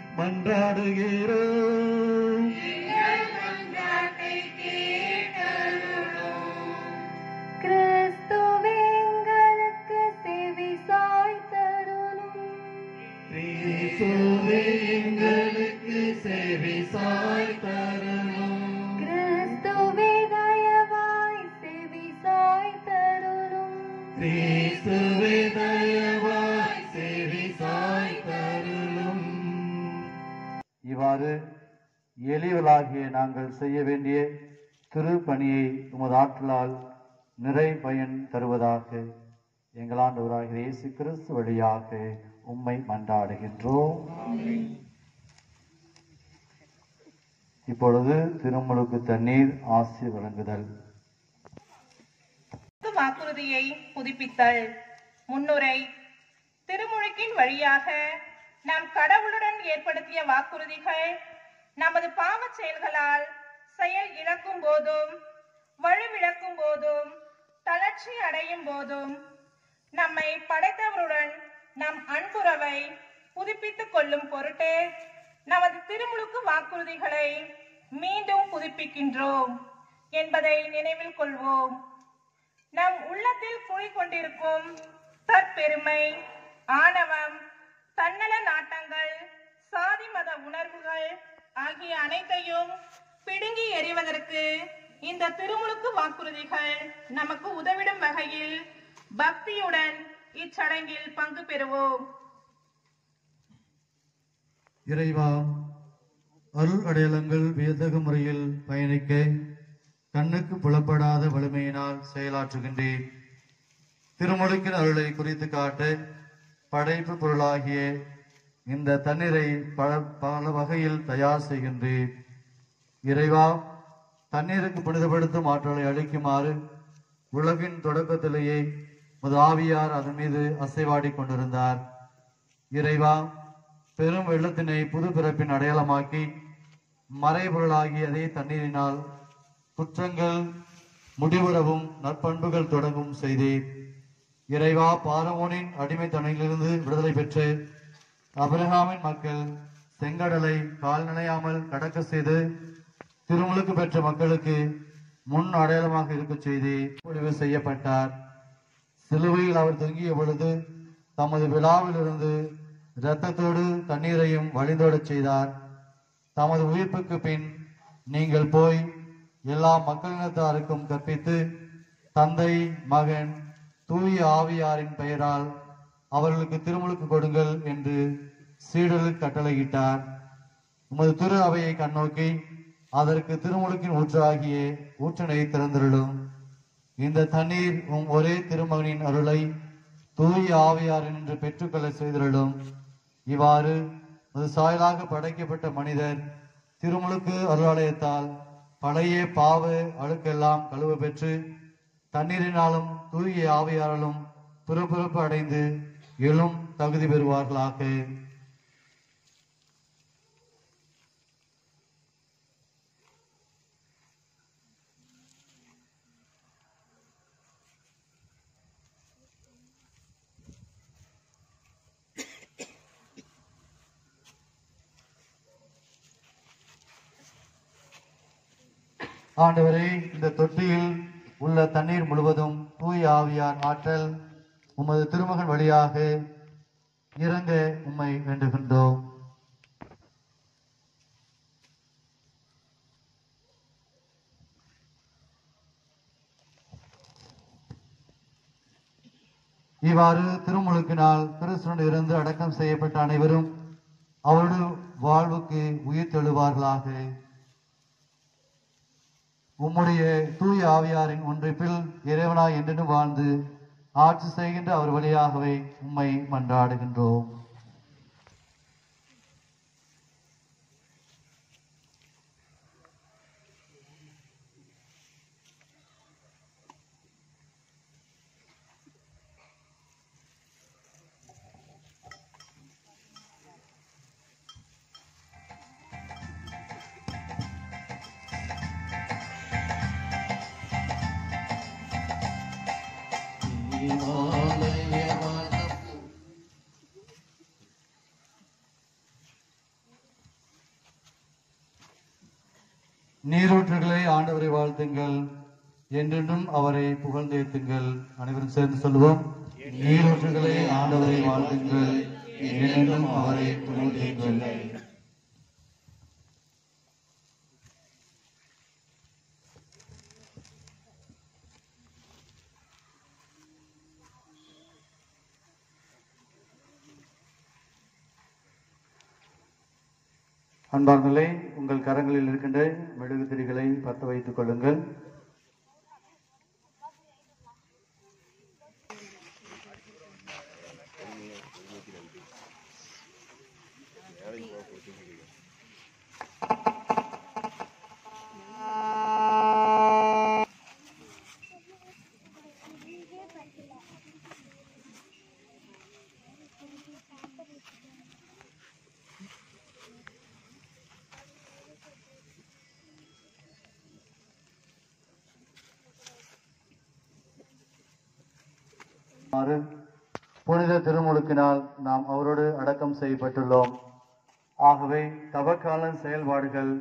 F: மன்றாடுகிறோம்
M: எங்கள் மன்றாட்டை கேட்டருளும் கிறிஸ்துவே எங்களுக்கு செவி சாய்த்தருளும்
F: கிறிஸ்துவே எங்களுக்கு சேவை சாய் தரணும்
M: கிறிஸ்துவே தயவாய் செவி சாய்த்தருளும்
F: கிறிஸ்துவே தயவாய் சேவை சாய் தரணும்
D: இவ்வாறு எளியவர்களாகிய நாங்கள் செய்ய வேண்டிய திருப்பணியை உமது ஆற்றலால் நிறை பயன் தருவதாக எங்கள் ஆண்டவராகிய இயேசு கிறிஸ்து வழியாக உம்மை மன்றாடுகின்றோம் இப்பொழுது திருமுழுக்கு தண்ணீர் ஆசி வழங்குதல்
O: வாக்குறுதியை புதுப்பித்தல் முன்னுரை திருமுழுக்கின் வழியாக நாம் கடவுளுடன் ஏற்படுத்திய வாக்குறுதிகள் நமது பாவச் செயல்களால் செயல் இழக்கும் போதும் வலுவிழக்கும் போதும் தளர்ச்சி அடையும் போதும் நம்மை படைத்தவருடன் நம் அன்புறவை புதுப்பித்துக் கொள்ளும் பொருட்டு நமது திருமுழுக்கு வாக்குறுதிகளை மீண்டும் புதுப்பிக்கின்றோம் என்பதை நினைவில் கொள்வோம் நம் உள்ளத்தில் குடிகொண்டிருக்கும் தற்பெருமை ஆணவம் தன்னல நாட்டங்கள் சாதி மத உணர்வுகள் ஆகிய அனைத்தையும் பிடுங்கி எறிவதற்கு இந்த திருமுழுக்கு வாக்குறுதிகள் நமக்கு உதவிடும் வகையில் பக்தியுடன் இச்சடங்கில் பங்கு பெறுவோம்
D: இறைவா அருள் அடையாளங்கள் வியத்தகு முறையில் பயணிக்க கண்ணுக்கு புலப்படாத வலிமையினால் செயலாற்றுகின்றேன் திருமுழுக்கின் அருளை குறித்து காட்ட படைப்பு பொருளாகிய இந்த தண்ணீரை பல பல வகையில் தயார் செய்கின்றேன் இறைவா தண்ணீருக்கு புனிதப்படுத்தும் ஆற்றலை அளிக்குமாறு உலகின் தொடக்கத்திலேயே முது ஆவியார் அதன் மீது அசைவாடி கொண்டிருந்தார் இறைவா பெரும் வெள்ளத்தினை புது பிறப்பின் அடையாளமாக்கி மறைபொருளாகிய அதே தண்ணீரினால் குற்றங்கள் முடிவுறவும் நற்பண்புகள் தொடங்கும் செய்தேன் இறைவா பாரவோனின் அடிமைத்தனையிலிருந்து விடுதலை பெற்று அபிரகாமின் மக்கள் செங்கடலை கால்நடையாமல் கடக்க செய்து திருமுழுக்கு பெற்ற மக்களுக்கு முன் அடையாளமாக இருக்கச் செய்து முடிவு செய்யப்பட்டார் சிலுவையில் அவர் தொங்கிய பொழுது தமது விழாவிலிருந்து இரத்தத்தோடு தண்ணீரையும் வழிந்தோடச் செய்தார் தமது உயிர்ப்புக்கு பின் நீங்கள் போய் எல்லா மக்களினத்தாருக்கும் கற்பித்து தந்தை மகன் தூய ஆவியாரின் பெயரால் அவர்களுக்கு திருமுழுக்கு கொடுங்கள் என்று சீடலுக்கு கட்டளையிட்டார் உமது திரு அவையை கண்ணோக்கி அதற்கு திருமுழுக்கின் ஊற்றாகிய ஊற்றினை திறந்திருளும் இந்த தண்ணீர் உம் ஒரே திருமகனின் அருளை தூய ஆவியாரின் என்று பெற்றுக்கொள்ள செய்திருளும் இவ்வாறு ஒரு சாயலாக படைக்கப்பட்ட மனிதர் திருமுழுக்கு அருளாலயத்தால் பழைய பாவ அழுக்கெல்லாம் கழுவ பெற்று தண்ணீரினாலும் தூய ஆவியாராலும் பிறப்பிறப்பு அடைந்து எழும் தகுதி பெறுவார்களாக ஆண்டவரே இந்த தொட்டியில் உள்ள தண்ணீர் முழுவதும் தூய ஆவியார் ஆற்றல் உமது திருமகன் வழியாக இறங்க உம்மை வேண்டுகின்றோம் இவ்வாறு திருமுழுக்கினால் கிறிஸ்துவன் இருந்து அடக்கம் செய்யப்பட்ட அனைவரும் அவருடைய வாழ்வுக்கு உயிர் தெழுவார்களாக உம்முடைய தூய ஆவியாரின் ஒன்றிப்பில் இறைவனாய் என்றென்றும் வாழ்ந்து ஆட்சி செய்கின்ற அவர் வழியாகவே உம்மை மன்றாடுகின்றோம் நீரூற்றுகளை ஆண்டவரை வாழ்த்துங்கள் என்றென்றும் அவரை புகழ்ந்தேத்துங்கள் அனைவரும் சேர்ந்து சொல்லுவோம் நீரூற்றுகளை ஆண்டவரை வாழ்த்துங்கள் என்றென்றும் அவரை புகழ்ந்தேத்துங்கள் அன்பார்களே உங்கள் கரங்களில் இருக்கின்ற மெழுகுதிரிகளை பற்ற வைத்துக் கொள்ளுங்கள் ஆறு, புனித திருமுழுக்கினால் நாம் அவரோடு அடக்கம் செய்யப்பட்டுள்ளோம் ஆகவே தவக்கால செயல்பாடுகள்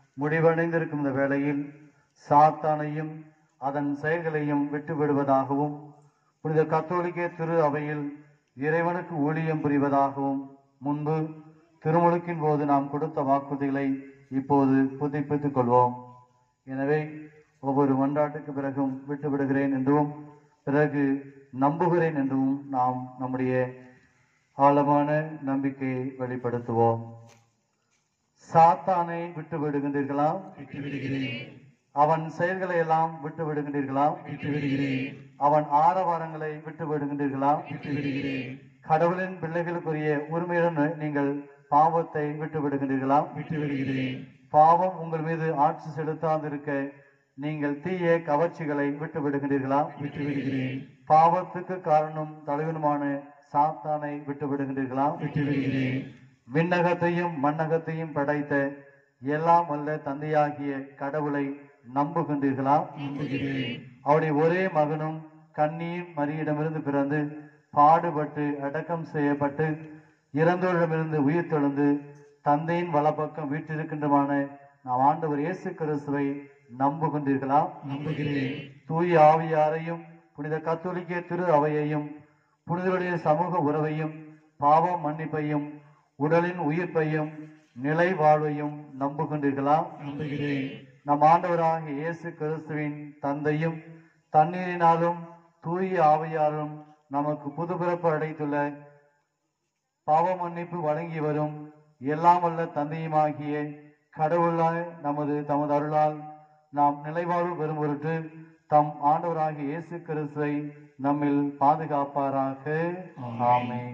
D: முடிவடைந்திருக்கும் இந்த வேளையில் சாத்தானையும் அதன் செயல்களையும் விட்டு விடுவதாகவும் புனித கத்தோலிக்க திரு அவையில் இறைவனுக்கு ஊழியம் புரிவதாகவும் முன்பு திருமுழுக்கின் போது நாம் கொடுத்த வாக்குறுதிகளை இப்போது புதுப்பித்துக் கொள்வோம் எனவே ஒவ்வொரு மன்றாட்டுக்கு பிறகும் விட்டு விடுகிறேன் என்றும் பிறகு நம்புகிறேன் என்றும் நாம் நம்முடைய ஆழமான நம்பிக்கையை வெளிப்படுத்துவோம் சாத்தானை விட்டு விடுகின்றீர்களா
F: விட்டு விடுகிறேன்
D: அவன் செயல்களை எல்லாம் விட்டு விடுகின்றீர்களா
F: விட்டு விடுகிறேன்
D: அவன் ஆரவாரங்களை விட்டு விடுகின்றீர்களா
F: விட்டு விடுகிறேன்
D: கடவுளின் பிள்ளைகளுக்குரிய உரிமையுடன் நீங்கள் பாவத்தை விட்டு விடுகின்றீர்களா
F: விட்டு விடுகிறேன்
D: பாவம் உங்கள் மீது ஆட்சி செலுத்தாதிருக்க நீங்கள் தீய கவர்ச்சிகளை விட்டு விடுகின்றீர்களா
F: விட்டு விடுகிறேன்
D: பாவத்துக்கு காரணம் தலைவனுமான சாத்தானை விட்டு விடுகின்றீர்களா
F: விட்டு விடுகிறேன்
D: விண்ணகத்தையும் மண்ணகத்தையும் படைத்த எல்லாம் வல்ல தந்தையாகிய கடவுளை நம்புகின்றீர்களா
F: நம்புகிறேன்
D: அவருடைய ஒரே மகனும் கண்ணீர் மரியிடமிருந்து பிறந்து பாடுபட்டு அடக்கம் செய்யப்பட்டு இறந்தோரிடமிருந்து உயிர் தெழுந்து தந்தையின் வலப்பக்கம் வீட்டிருக்கின்றமான நாம் ஆண்டவர் இயேசு கிறிஸ்துவை நம்புகின்றீர்களா
F: நம்புகிறேன்
D: தூய ஆவியாரையும் புனித கத்தோலிக்க திரு அவையையும் புனிதருடைய சமூக உறவையும் பாவம் மன்னிப்பையும் உடலின் உயிர்ப்பையும் நிலை வாழ்வையும் நம்புகின்றீர்களா
F: நம்புகிறேன்
D: நம் ஆண்டவராகிய இயேசு கிறிஸ்துவின் தந்தையும் தண்ணீரினாலும் தூய ஆவியாலும் நமக்கு புதுபிறப்பு அடைத்துள்ள பாவ மன்னிப்பு வழங்கி வரும் எல்லாம் வல்ல தந்தையுமாகிய கடவுளாய் நமது தமது அருளால் நாம் நிலைவாழ்வு பெறும் பொருட்டு தம் ஆண்டவராகிய இயேசு கிறிஸ்துவை நம்மில் பாதுகாப்பாராக ஆமென்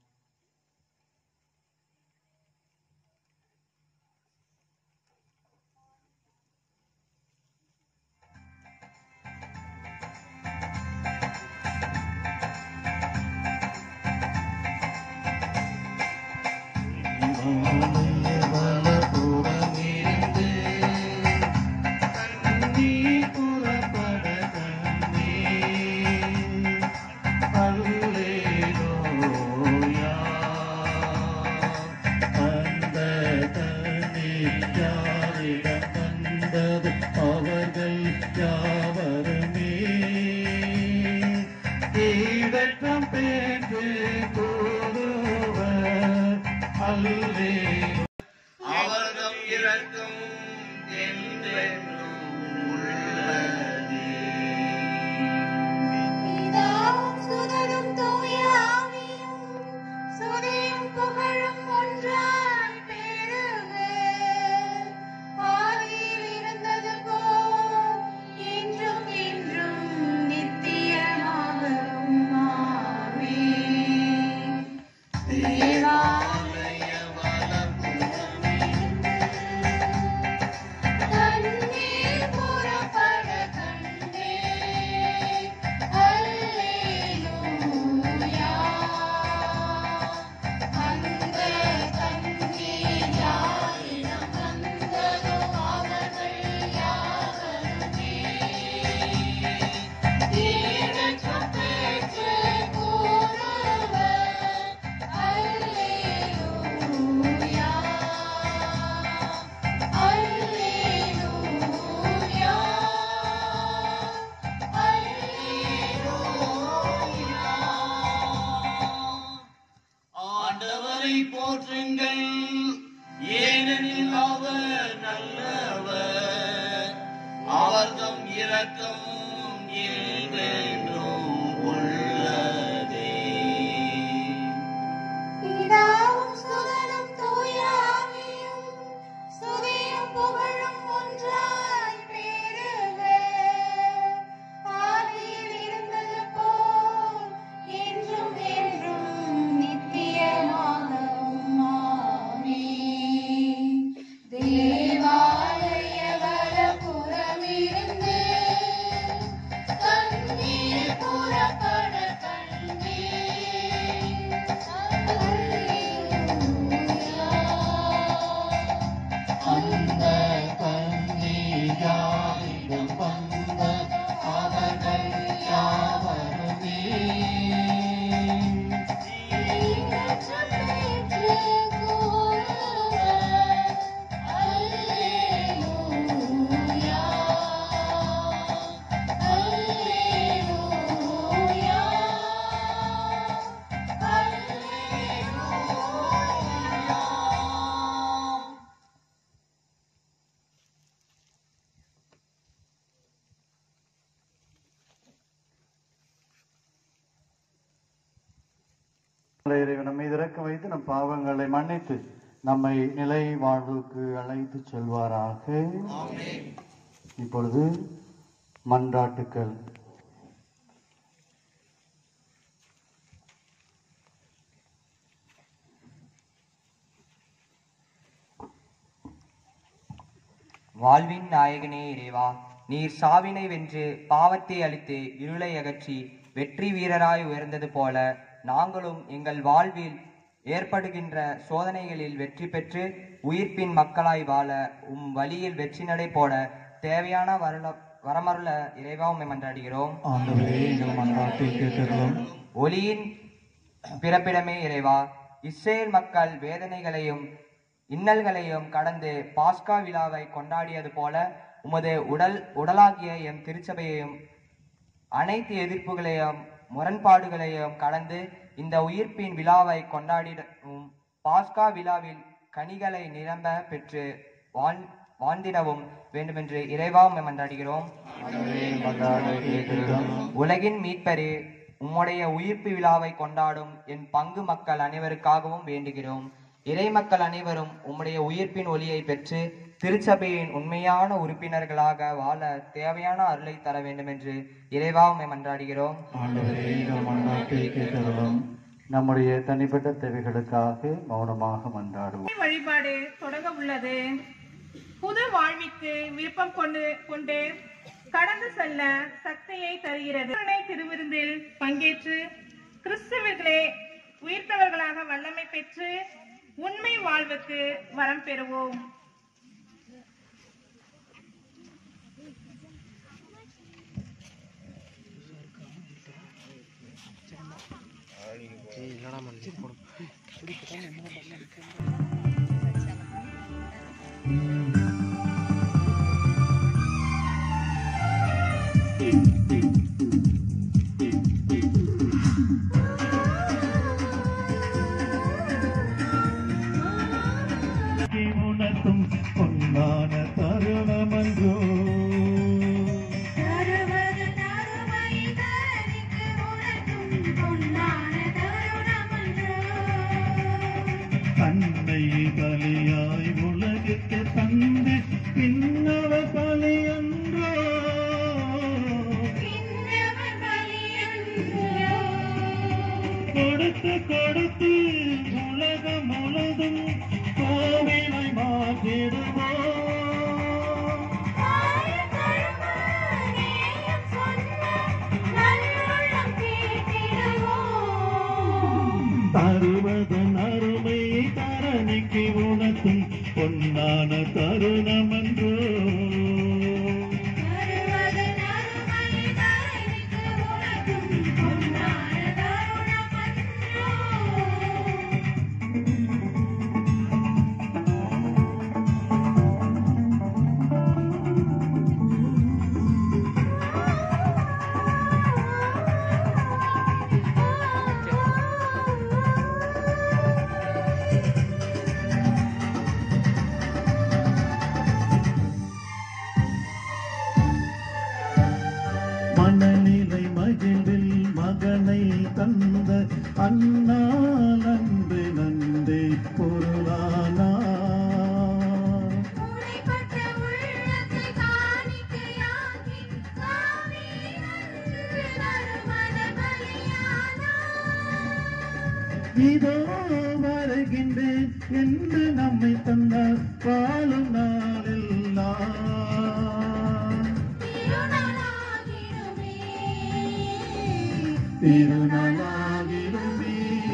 F: அவர்கள் யாவருமே ஈடற்றம் பெற்று கூறுவர் அல்லே
P: அவர்தம் இரக்கம் என்றென்றும் உள்ளதே
M: பிதாவும் சுதனும் தூய ஆவியும் சுதையும் புகழும் ஒன்றாய் பெருக. ஆதியில் இருந்தது போல் என்றும் என்றும் நித்தியமாகவும் ஆமென். தேவாலய தண்ணீர் புறப்பட கண்டேன். அல்லேலூயா. அந்த தண்ணீர் யாரிடம் வந்ததோ அவர்கள் யாவருமே ஈடற்றம் பெற்று கூறுவர் அல்லேலூயா. அல்லேலூயா.
P: ஆண்டவரை போற்றுங்கள் ஏனெனில் அவர் நல்லவர் அவர்தம் இரக்கம் என்றென்றும் உள்ளதே
M: பிதாவும் சுதனும் தூய ஆவியும் சுதையும் புகழும் ஒன்றாய் பெருக. ஆதியில் இருந்தது போல் என்றும் என்றும் நித்தியமாகவும் ஆமென். தேவாலய வலப்புறமிருந்து தண்ணீர்
D: வல்ல இறைவன் நம்மை இறக்க வைத்து நம் பாவங்களை மன்னித்து நம்மை நிலை வாழ்வுக்கு அழைத்து செல்வாராக இப்பொழுது மன்றாட்டுக்கள்
Q: வாழ்வின் நாயகனே இறைவா நீர் சாவினை வென்று பாவத்தை அழித்து இருளை அகற்றி வெற்றி வீரராய் உயர்ந்தது போல நாங்களும் எங்கள் வாழ்வில் ஏற்படுகின்ற சோதனைகளில் வெற்றி பெற்று உயிர்ப்பின் மக்களாய் வாழ உம் வழியில் வெற்றி நடை போட தேவையான வரல வரமருள இறைவா உம்மை மன்றாடுகிறோம்
D: ஆண்டவரே எங்கள் மன்றாட்டை கேட்டருளும்
Q: ஒளியின் பிறப்பிடமே இறைவா இஸ்ரேல் மக்கள் வேதனைகளையும் இன்னல்களையும் கடந்து பாஸ்கா விழாவை கொண்டாடியது போல உமது உடல் உடலாகிய எம் திருச்சபையையும் அனைத்து எதிர்ப்புகளையும் முரண்பாடுகளையும் கடந்து இந்த உயிர்ப்பின் விழாவை கொண்டாடிடவும் பாஸ்கா விழாவில் கனிகளை நிரம்ப பெற்று வாழ் வாழ்ந்திடவும் வேண்டுமென்று இறைவா உம்மை மன்றாடுகிறோம் உலகின் மீட்பரே உம்முடைய உயிர்ப்பு விழாவை கொண்டாடும் என் பங்கு மக்கள் அனைவருக்காகவும் வேண்டுகிறோம் இறை மக்கள் அனைவரும் உம்முடைய உயிர்ப்பின் ஒளியை பெற்று திருச்சபையின் உண்மையான உறுப்பினர்களாக வாழ தேவையான அருளை தர வேண்டும் என்று இறைவா உம்மை மன்றாடுகிறோம்
D: ஆண்டவரே எங்கள் மன்றாட்டை கேட்டருளும் நம்முடைய தனிப்பட்ட தேவைகளுக்காக மௌனமாக மன்றாடுவோம்
O: வழிபாடு தொடங்க உள்ளது புது வாழ்விற்கு விருப்பம் கொண்டு கொண்டு கடந்து செல்ல சக்தியை தருகிறது கருணை திருவிருந்தில் பங்கேற்று கிறிஸ்தவர்களே உயிர்த்தவர்களாக வல்லமை பெற்று உண்மை வாழ்வுக்கு வரம் பெறுவோம்
B: ஏய் இல்லடா மனுஷன் போடும்
F: உனக்கும் பொன்னான தருணமன்றோ தன்னை பலியாய் உலகிற்கு தந்து பின்னவ பலியன்றோ கொடுத்து கொடுத்து உலகம் முழுதும் கோவிலை மாற்றிடுவோம் தருவதன் அருமை தரணிக்கு உனக்கும் பொன்னான தருணமன்றோ மனநிலை மகிழ்வில் மகனை தந்த அண்ணால் அன்பு நன்றி பொருளானா இதோ வருகின்றேன் என்று நம்மை தந்தார் வாழும் நாளெல்லாம் திருநாளாகிடுமே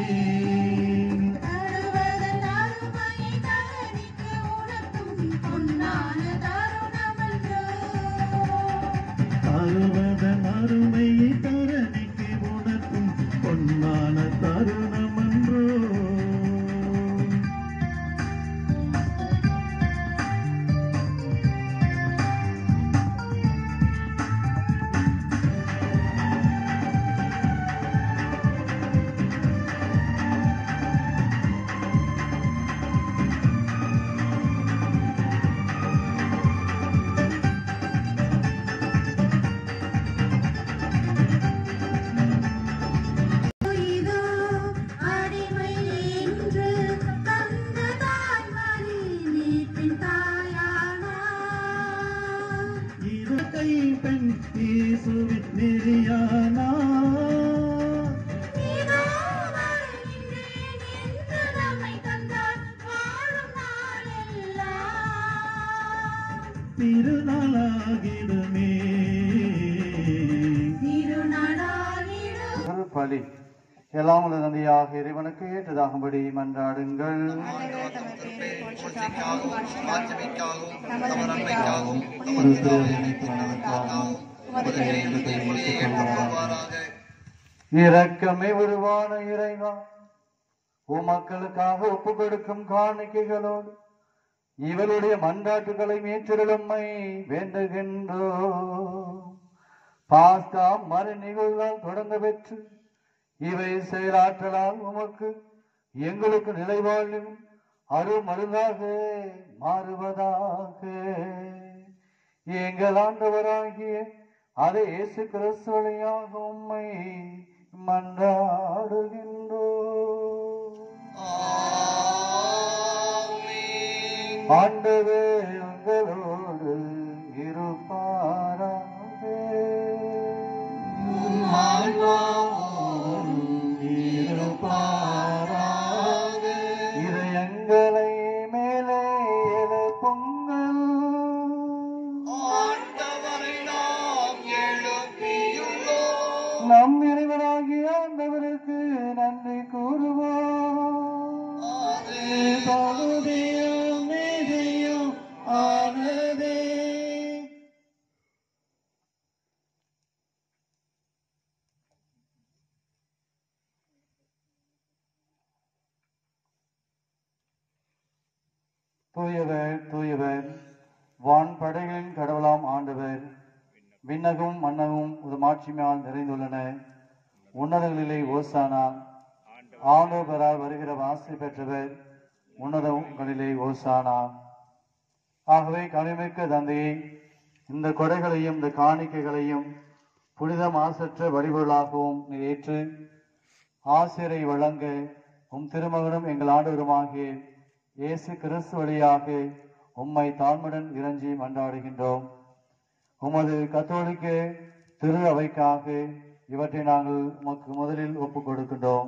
F: அறுவதன் அருமையை தரணிக்கு உணர்த்தும் பொன்னான தருணமன்றோ திருநாளாகிடுமே
D: ஒரு பலி எல்லாம் உள்ள நந்தியாக இறைவனுக்கு ஏற்றதாகும்படி மன்றாடுங்கள் இரக்கமே உருவான இறைவா உமக்களுக்காக ஒப்பு கொடுக்கும் காணிக்கைகளோடு இவளுடைய மன்றாட்டுகளை மீற்றிடலும்மை வேண்டுகின்றோ பாஸ்கா மறு நிகழ்வால் தொடங்க பெற்று இவை செயலாற்றலால் உமக்கு எங்களுக்கு நிலைவாழ்வும் அருள் மருந்தாக மாறுவதாக எங்கள் ஆண்டவராகிய அதை இயேசு கிறிஸ்து வழியாக உம்மை மன்றாடுகின்றோ ஆண்டவர் உங்களோடு இருப்பாராக இதயங்களை மேலே எழுப்புங்கள் நம் இறைவனாகிய ஆண்டவருக்கு நன்றி கூறுவோம் பகுதியும் நீதியும் ஆனதே தூயவர் தூயவர் வான் படைகளின் கடவுளாம் ஆண்டவர் விண்ணகும் மன்னகும் உதமாட்சிமையால் நிறைந்துள்ளன உன்னதங்களிலே ஓசானா ஆண்டவரால் வருகிற வாசி பெற்றவர் உன்னதங்களிலே ஓசானா ஆகவே கனிமிக்க தந்தையை இந்த கொடைகளையும் இந்த காணிக்கைகளையும் புனித மாசற்ற வழிபொருளாகவும் நீர் ஏற்று ஆசிரியரை வழங்க உம் திருமகனும் எங்கள் ஆண்டவருமாகிய இயேசு கிறிஸ்து வழியாக உம்மை தாழ்மையுடன் இறைஞ்சி மன்றாடுகின்றோம் உமது கத்தோலிக்க திரு அவைக்காக இவற்றை நாங்கள் உமக்கு முதலில் ஒப்புக் கொடுக்கின்றோம்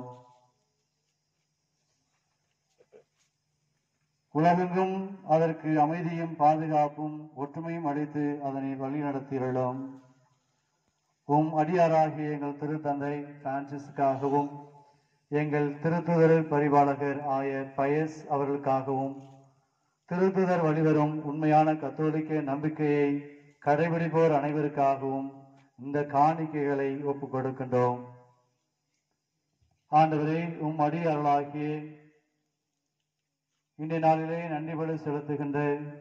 D: உலகெங்கும் அதற்கு அமைதியும் பாதுகாப்பும் ஒற்றுமையும் அளித்து அதனை வழிநடத்தியுள்ளோம் உம் அடியாராகிய எங்கள் திருத்தந்தை பிரான்சிஸ்காகவும் எங்கள் திருத்துதர் பரிபாலகர் ஆய பயஸ் அவர்களுக்காகவும் திருத்துதர் வழிவரும் உண்மையான கத்தோலிக்க நம்பிக்கையை கடைபிடிப்போர் அனைவருக்காகவும் இந்த காணிக்கைகளை ஒப்புக் கொடுக்கின்றோம் ஆண்டவரே உம் அடியார்களாகிய இன்றைய நாளிலே நன்றிபடு செலுத்துகின்ற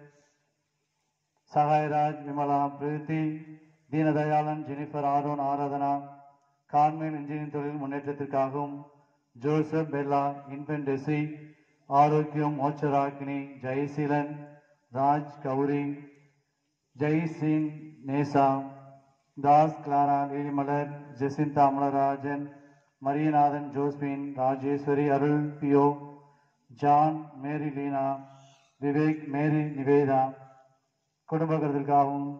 D: Sahayaraj Vimala Preethi Deenadayalan Jennifer Aaron Aradhana Carmel engineering தொழில் முன்னேற்றத்திற்காகவும் Joseph Bella Infant Tessy Arokiyam Motcharakkini Jayaseelan Raj Gowri Jai Singh Nesa Das Clara Leelimalar Jacintha Amalarajan Mariyanathan Josephine Rajeswari Arul Pio John Mary Leena Vivek Mary Niveditha குடும்பத்திற்காகவும்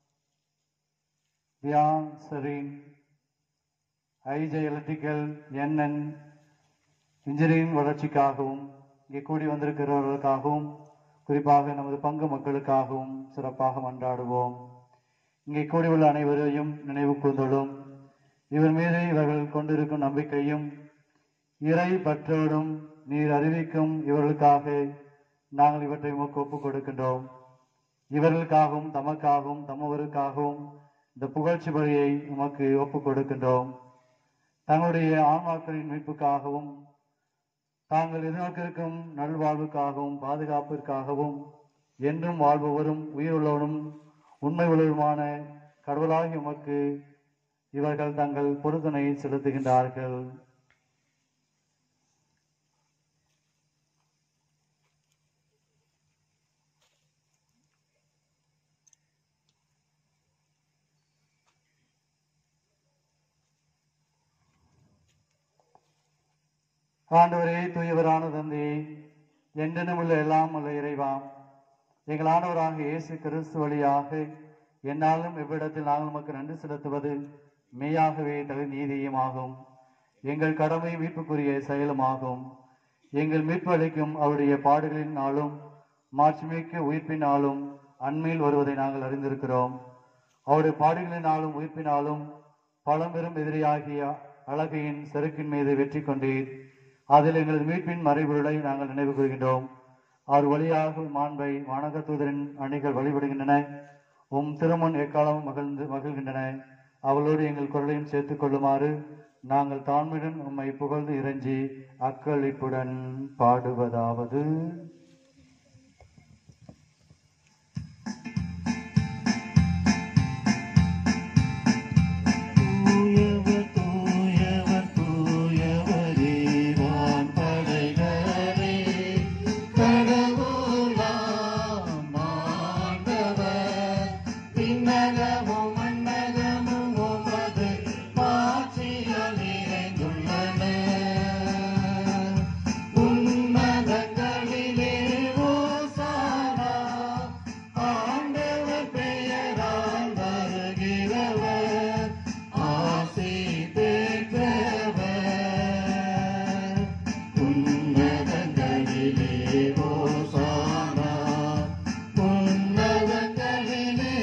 D: Dhiyan Sareen I J electrical N N engineering வளர்ச்சிக்காகவும் இங்கே கூடி வந்திருக்கிறவர்களுக்காகவும் குறிப்பாக நமது பங்கு மக்களுக்காகவும் சிறப்பாக மன்றாடுவோம் இங்கே கூடியுள்ள அனைவரையும் நினைவு கூர்ந்தோடும் இவர் மீது இவர்கள் கொண்டிருக்கும் நம்பிக்கையும் இறை பற்றோடும் நீர் அறிவிக்கும் இவர்களுக்காக நாங்கள் இவற்றை உமக்கு ஒப்புக் கொடுக்கின்றோம் இவர்களுக்காகவும் தமக்காகவும் தமவருக்காகவும் இந்த புகழ்ச்சி பலியை உமக்கு ஒப்புக் கொடுக்கின்றோம் தங்களுடைய ஆன்மாக்களின் மீட்புக்காகவும் தாங்கள் எதிர்நோக்கிருக்கும் நல்வாழ்வுக்காகவும் பாதுகாப்பிற்காகவும் என்றும் வாழ்பவரும் உயிருள்ளவரும் உண்மை உள்ளவருமான கடவுளாகி உமக்கு இவர்கள் தங்கள் பொருத்தனை செலுத்துகின்றார்கள் ஆண்டவரே தூயவரான தந்தையே என்றென்னும் உள்ள எல்லாம் உள்ள இறைவா எங்கள் ஆண்டவராக இயேசு கிறிஸ்து வழியாக என்னாலும் எவ்விடத்தில் நாங்கள் உமக்கு நன்றி செலுத்துவது மெய்யாகவே தகுதி நீதியும் ஆகும் எங்கள் கடமை மீட்புக்குரிய செயலுமாகும் எங்கள் மீட்பு அளிக்கும் அவருடைய பாடுகளின் நாளும் மாட்சிமிக்க உயிர்ப்பினாலும் அண்மையில் வருவதை நாங்கள் அறிந்திருக்கிறோம் அவருடைய பாடுகளினாலும் உயிர்ப்பினாலும் பழம்பெரும் எதிரியாகிய அழகையின் செருக்கின் மீது வெற்றி கொண்டீர் அதில் எங்களது மீட்பின் மறைபொருளை நாங்கள் நினைவு கூறுகின்றோம் அவர் வழியாக மாண்பை வானக தூதரின் அணிகள் வழிபடுகின்றன உம் திருமண் எக்காலமும் மகிழ்ந்து மகிழ்கின்றன அவளோடு எங்கள் குரலையும் சேர்த்துக் கொள்ளுமாறு நாங்கள் தாழ்மையுடன் உம்மை புகழ்ந்து இறைஞ்சி அக்களிப்புடன் பாடுவதாவது
F: தூயவர் தூயவர் தூயவரே வான்படைகளே கடவுளாம் ஆண்டவர் விண்ணகமும் மண்ணகமும் உமது மாட்சியால் நிறைந்துள்ளன உன்னதங்களிலே ஓசானா ஆண்டவர் பெயரால் வருகிறவர் ஆசி பெற்றவர் உன்னதங்களிலே ஓசானா உன்னதங்களிலே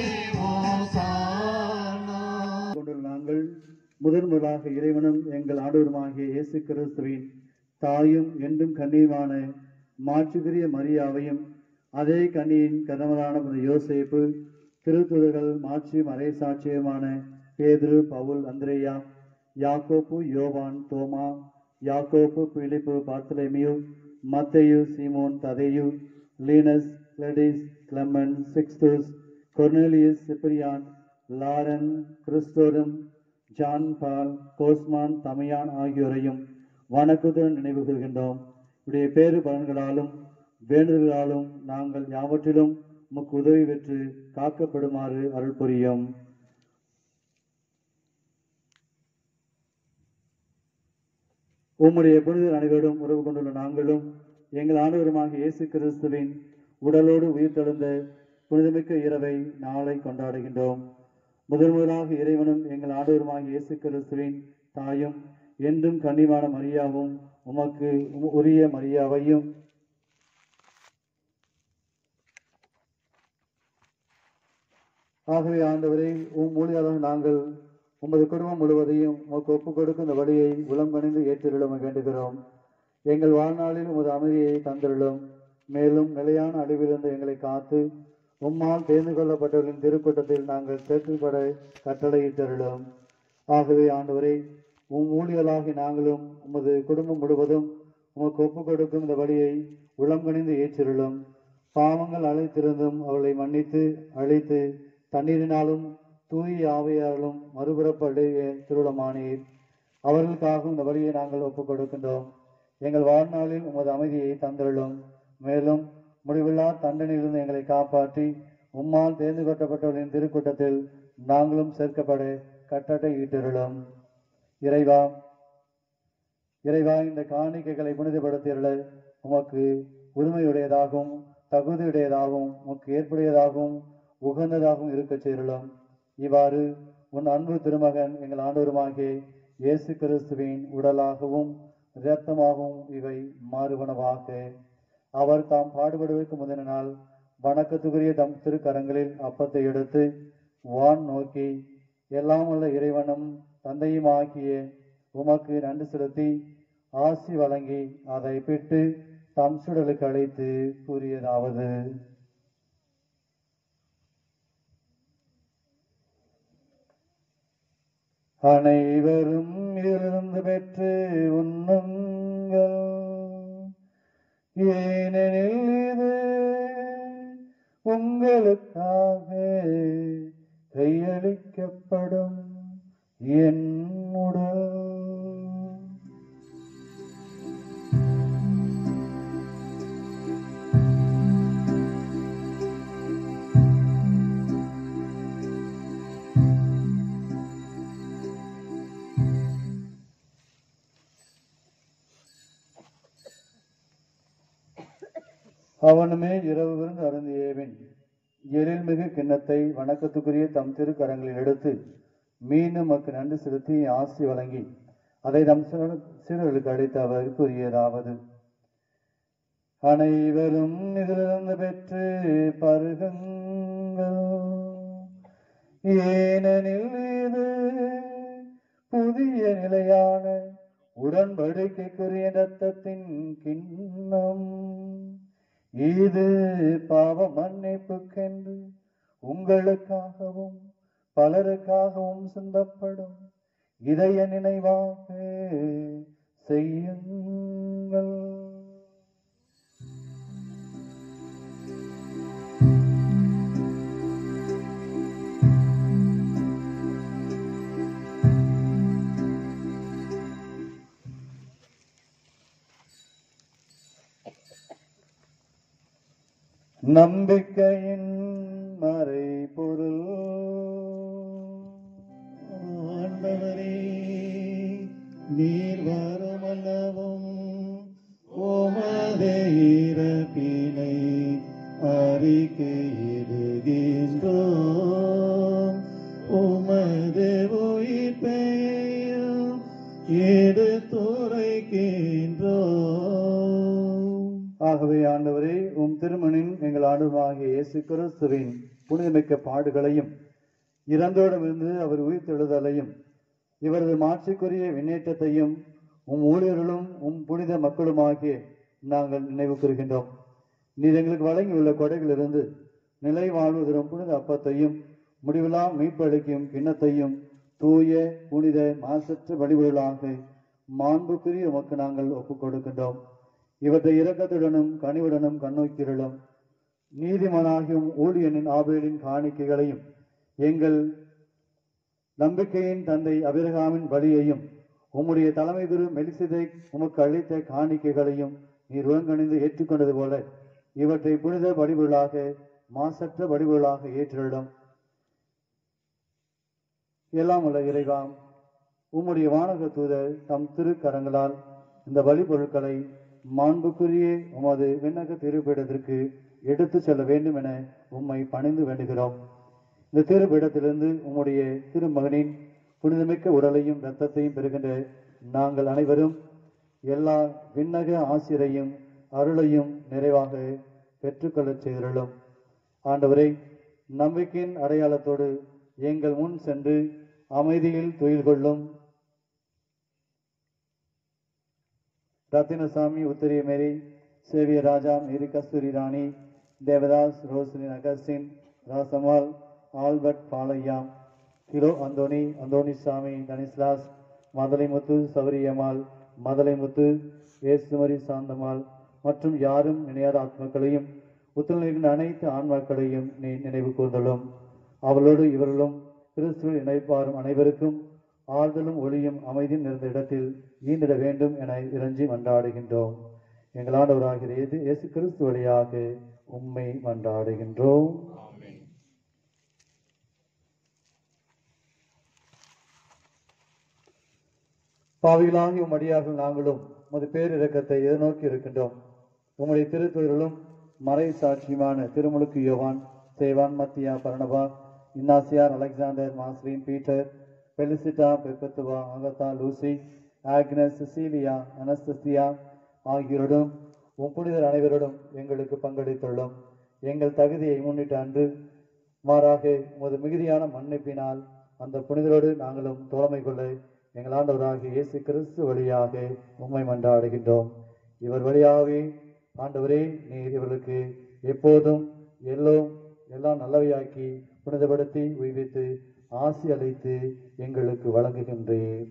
F: ஓசானா
D: கொண்டுள்ள நாங்கள் முதன் முதலாக இறைவனும் எங்கள் ஆண்டவருமாகிய இயேசு கிறிஸ்துவின் தாயும் என்றும் கண்ணியுமான மாற்றுக்குரிய மரியாவையும் அதே கண்ணியின் கணவரான புனித யோசேப்பு திருத்துதர்கள் மாட்சியும் அரை சாட்சியுமான பேதுரு பவுல் அந்திரேயா யாக்கோப்பு யோவான் தோமா யாக்கோப்பு பிலிப்பு பார்த்தலேமியு மத்தேயு சீமோன் ததேயு லீனஸ் கிளடிஸ் கிளமன் சிக்ஸ்துஸ் கொர்னேலியஸ் சிப்ரியான் லாரன் கிறிஸ்தோரம் ஜான் பால் கோஸ்மான் தமையான் ஆகியோரையும் வணக்கத்துடன் நினைவு கூறுகின்றோம் இவருடைய பேறு பலன்களாலும் வேண்டுதல்களாலும் நாங்கள் யாவற்றிலும் உமக்கு உதவி பெற்று காக்கப்படுமாறு அருள் புரியும் உம்முடைய புனிதர் அனைவரும் உறவு கொண்டுள்ள நாங்களும் எங்கள் ஆண்டவருமாக இயேசு கிறிஸ்துவின் உடலோடு உயிர் தெழுந்த புனிதமிக்க இரவை நாளை கொண்டாடுகின்றோம் முதல் முதலாக இறைவனும் எங்கள் ஆண்டவருமாக இயேசு கிறிஸ்துவின் தாயும் என்றும் கன்னிமான மரியாவும் உமக்கு உ- உரிய மரியாவையும் ஆகவே ஆண்டவரை உம் மூலியாக நாங்கள் உமது குடும்பம் முழுவதையும் உமக்கு ஒப்புக் கொடுக்கும் இந்த வழியை உளம் கணிந்து ஏற்றிருளும் வேண்டுகிறோம் எங்கள் வாழ்நாளில் உமது அமைதியை தந்திருளும் மேலும் நிலையான அழிவிலிருந்து எங்களை காத்து உம்மால் தேர்ந்து கொள்ளப்பட்டவர்களின் திருக்கூட்டத்தில் நாங்கள் சேர்க்கப்பட கட்டளையிட்டருளும் ஆகவே ஆண்டவரை உம் ஊழியலாகி நாங்களும் உமது குடும்பம் முழுவதும் உமக்கு ஒப்புக் கொடுக்கும் இந்த வழியை உளம் கணிந்து ஏற்றிருளும் பாவங்கள் அழைத்திருந்தும் அவளை மன்னித்து அழித்து தண்ணீரினாலும் தூய ஆவியாலும் மறுபுறப்படைய திருளமானீர் அவர்களுக்காகவும் இந்த வழியை நாங்கள் ஒப்புக் கொடுக்கின்றோம் எங்கள் வாழ்நாளில் உமது அமைதியை தந்திருளும் மேலும் முடிவில்லா தண்டனையிலிருந்து எங்களை காப்பாற்றி உம்மால் தேர்ந்து கொட்டப்பட்டவர்களின் திருக்கூட்டத்தில் நாங்களும் சேர்க்கப்பட கட்டளை ஈட்டிருளும் இறைவா இறைவா இந்த காணிக்கைகளை புனிதப்படுத்தியருள உமக்கு உரிமையுடையதாகவும் தகுதியுடையதாகவும் உமக்கு ஏற்புடையதாகவும் உகந்ததாகவும் இருக்கச் செய்யலும் இவ்வாறு உன் அன்பு திருமகன் எங்கள் ஆண்டவருமாகிய இயேசு கிறிஸ்துவின் உடலாகவும் இரத்தமாகவும் இவை மாறுவனவாக அவர் தாம் பாடுபடுவதற்கு முந்தின நாள் வணக்கத்துக்குரிய தம் திருக்கரங்களில் அப்பத்தை எடுத்து வான் நோக்கி எல்லாம் உள்ள இறைவனும் தந்தையும் ஆகிய உமக்கு நன்றி செலுத்தி ஆசி வழங்கி அதை பிட்டு தம் சுடலுக்கு அழைத்து கூறியதாவது அனைவரும் இதிலிருந்து பெற்று உண்ணுங்கள் ஏனெனில் இது உங்களுக்காக கையளிக்கப்படும் என் உடல் அவனுமே இரவு விருந்து அருந்தியேவின் எழில்மிகு கிண்ணத்தை வணக்கத்துக்குரிய தம் திருக்கரங்களில் எடுத்து மீண்டும் மக்கு நன்றி செலுத்தி ஆசி வழங்கி அதை தம் சீடர்களுக்கு அளித்து அவர் கூறியதாவது அனைவரும் இதிலிருந்து பெற்று பருகுங்கள் ஏனெனில் இது புதிய நிலையான உடன்படிக்கைக்குரிய இரத்தத்தின் கிண்ணம் இது பாவ மன்னிப்புக்கென்று உங்களுக்காகவும் பலருக்காகவும் சிந்தப்படும் இதய நினைவாக செய்யுங்கள் நம்பிக்கையின் மறைபொருள்
F: ஆண்டவரே நீர் வருமல்லவும் உமது இறப்பினை அறிக்கையிடுகின்றோம் உமது உயிர்ப்பையும் எடுத்துரைக்கின்றோம்
D: ஆகவே ஆண்டவரே உம் திருமணின் எங்கள் ஆண்டவராகிய இயேசு கிறிஸ்துவின் புனிதமிக்க பாடுகளையும் இறந்தோடமிருந்து அவர் உயிர்த்தெழுதலையும் இவரது மாட்சிக்குரிய விண்ணேற்றத்தையும் உம் ஊழியர்களும் உம் புனித மக்களுமாகிய நாங்கள் நினைவு கூறுகின்றோம் நீர் எங்களுக்கு வழங்கியுள்ள கொடைகளிலிருந்து நிலை வாழ்வு தரும் புனித அப்பத்தையும் முடிவிலா மீட்பளிக்கும் கிண்ணத்தையும் தூய புனித மாசற்ற வழிபொருளாக மாண்புக்குரிய உமக்கு நாங்கள் ஒப்புக் கொடுக்கின்றோம் இவற்றை இரக்கத்துடனும் கனிவுடனும் கண்ணோக்கிரலும் நீதிமானாகியும் ஊழியனின் ஆபேலின் காணிக்கைகளையும் எங்கள் நம்பிக்கையின் தந்தை அபிரகாமின் பலியையும் உம்முடைய தலைமை குரு மெலிசிதை உமக்கு அளித்த காணிக்கைகளையும் நீர் ஒருங்கிணைந்து ஏற்றுக்கொண்டது போல இவற்றை புனித வடிவுகளாக மாசற்ற வடிவுகளாக ஏற்றிடம் எல்லாம் உள்ள இறைவா உம்முடைய வானக தூதர் தம் திருக்கரங்களால் இந்த பலி பொருட்களை மாண்புக்குரிய உமது விண்ணக திருப்பீடத்திற்கு எடுத்து செல்ல வேண்டும் என உம்மை பணிந்து வேண்டுகிறோம் இந்த திருப்பீடத்திலிருந்து உம்முடைய திருமகனின் புனிதமிக்க உடலையும் இரத்தத்தையும் பெறுகின்ற நாங்கள் அனைவரும் எல்லா விண்ணக ஆசிரையும் அருளையும் நிறைவாக பெற்றுக்கொள்ளச் செய்திருளும் ஆண்டவரை நம்பிக்கையின் அடையாளத்தோடு எங்கள் முன் சென்று அமைதியில் துயில் கொள்ளும் ரத்தினசாமி உத்தரிய மேரி சேவிய Raja Mary Kasthuri Rani Devadas Roslin Augustine Rasamal Albert Palaiya கிலோ அந்தோணி அந்தோணிசாமி தனிஸ்லாஸ் மதலைமுத்து சௌரியம்மாள் மதலைமுத்து ஏசுமரி சாந்தம்மாள் மற்றும் யாரும் நினையாத ஆத்மாக்களையும் உத்தரநிற்கின்ற அனைத்து ஆன்மாக்களையும் நீ நினைவு கூர்ந்தலும் அவளோடு இவர்களும் கிறிஸ்துவில் இணைப்பாரும் அனைவருக்கும் ஆறுதலும் ஒளியும் அமைதியும் நிறைந்த இடத்தில் ஈந்திட வேண்டும் என இறைஞ்சி மன்றாடுகின்றோம் எங்கள் ஆண்டவராகிற இயேசு இயேசு கிறிஸ்து வழியாக உம்மை மன்றாடுகின்றோம் பாவிகளாகி உம் அடியார்கள் நாங்களும் உமது பேரிரக்கத்தை எதிர்நோக்கி இருக்கின்றோம் உம்முடைய திருத்துறைகளும் மறை சாட்சியுமான திருமுழுக்கு யோவான் சேவான் மத்தியா பரணபா இன்னாசியார் அலெக்சாண்டர் மாஸ்லின் பீட்டர் பெலிசிட்டா பெப்பத்துவா Agatha Lucy Agnes Cecilia Anastasia ஆகியோருடன் உம் புனிதர் அனைவரோடும் எங்களுக்கு பங்கெடுத்துள்ளோம் எங்கள் தகுதியை முன்னிட்டு அன்று மாறாக உமது மிகுதியான மன்னிப்பினால் அந்த புனிதரோடு நாங்களும் தோழமை கொள்ள எங்கள் ஆண்டவராகிய இயேசு கிறிஸ்து வழியாக உம்மை மன்றாடுகின்றோம் இவர் வழியாகவே ஆண்டவரே நீர் இவர்களுக்கு எப்போதும் எல்லோம் எல்லாம் நல்லவையாக்கி புனிதப்படுத்தி உய்வித்து ஆசி அளித்து எங்களுக்கு வழங்குகின்றேன்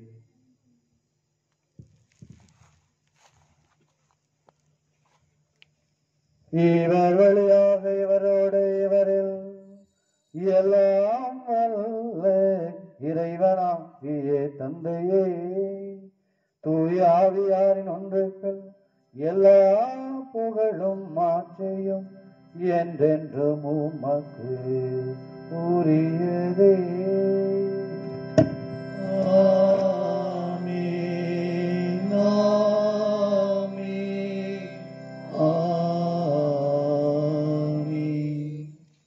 D: இவர் வழியாக இவரோடு இவரில் எல்லாம் வல்ல இறைவனாகிய தந்தையே தூய ஆவியாரின் ஒன்றுக்கள் எல்லா புகழும் மாற்றியும் என்றென்றும் உமக்கு உரியதே
F: ஆமென், ஆமென், ஆமென்.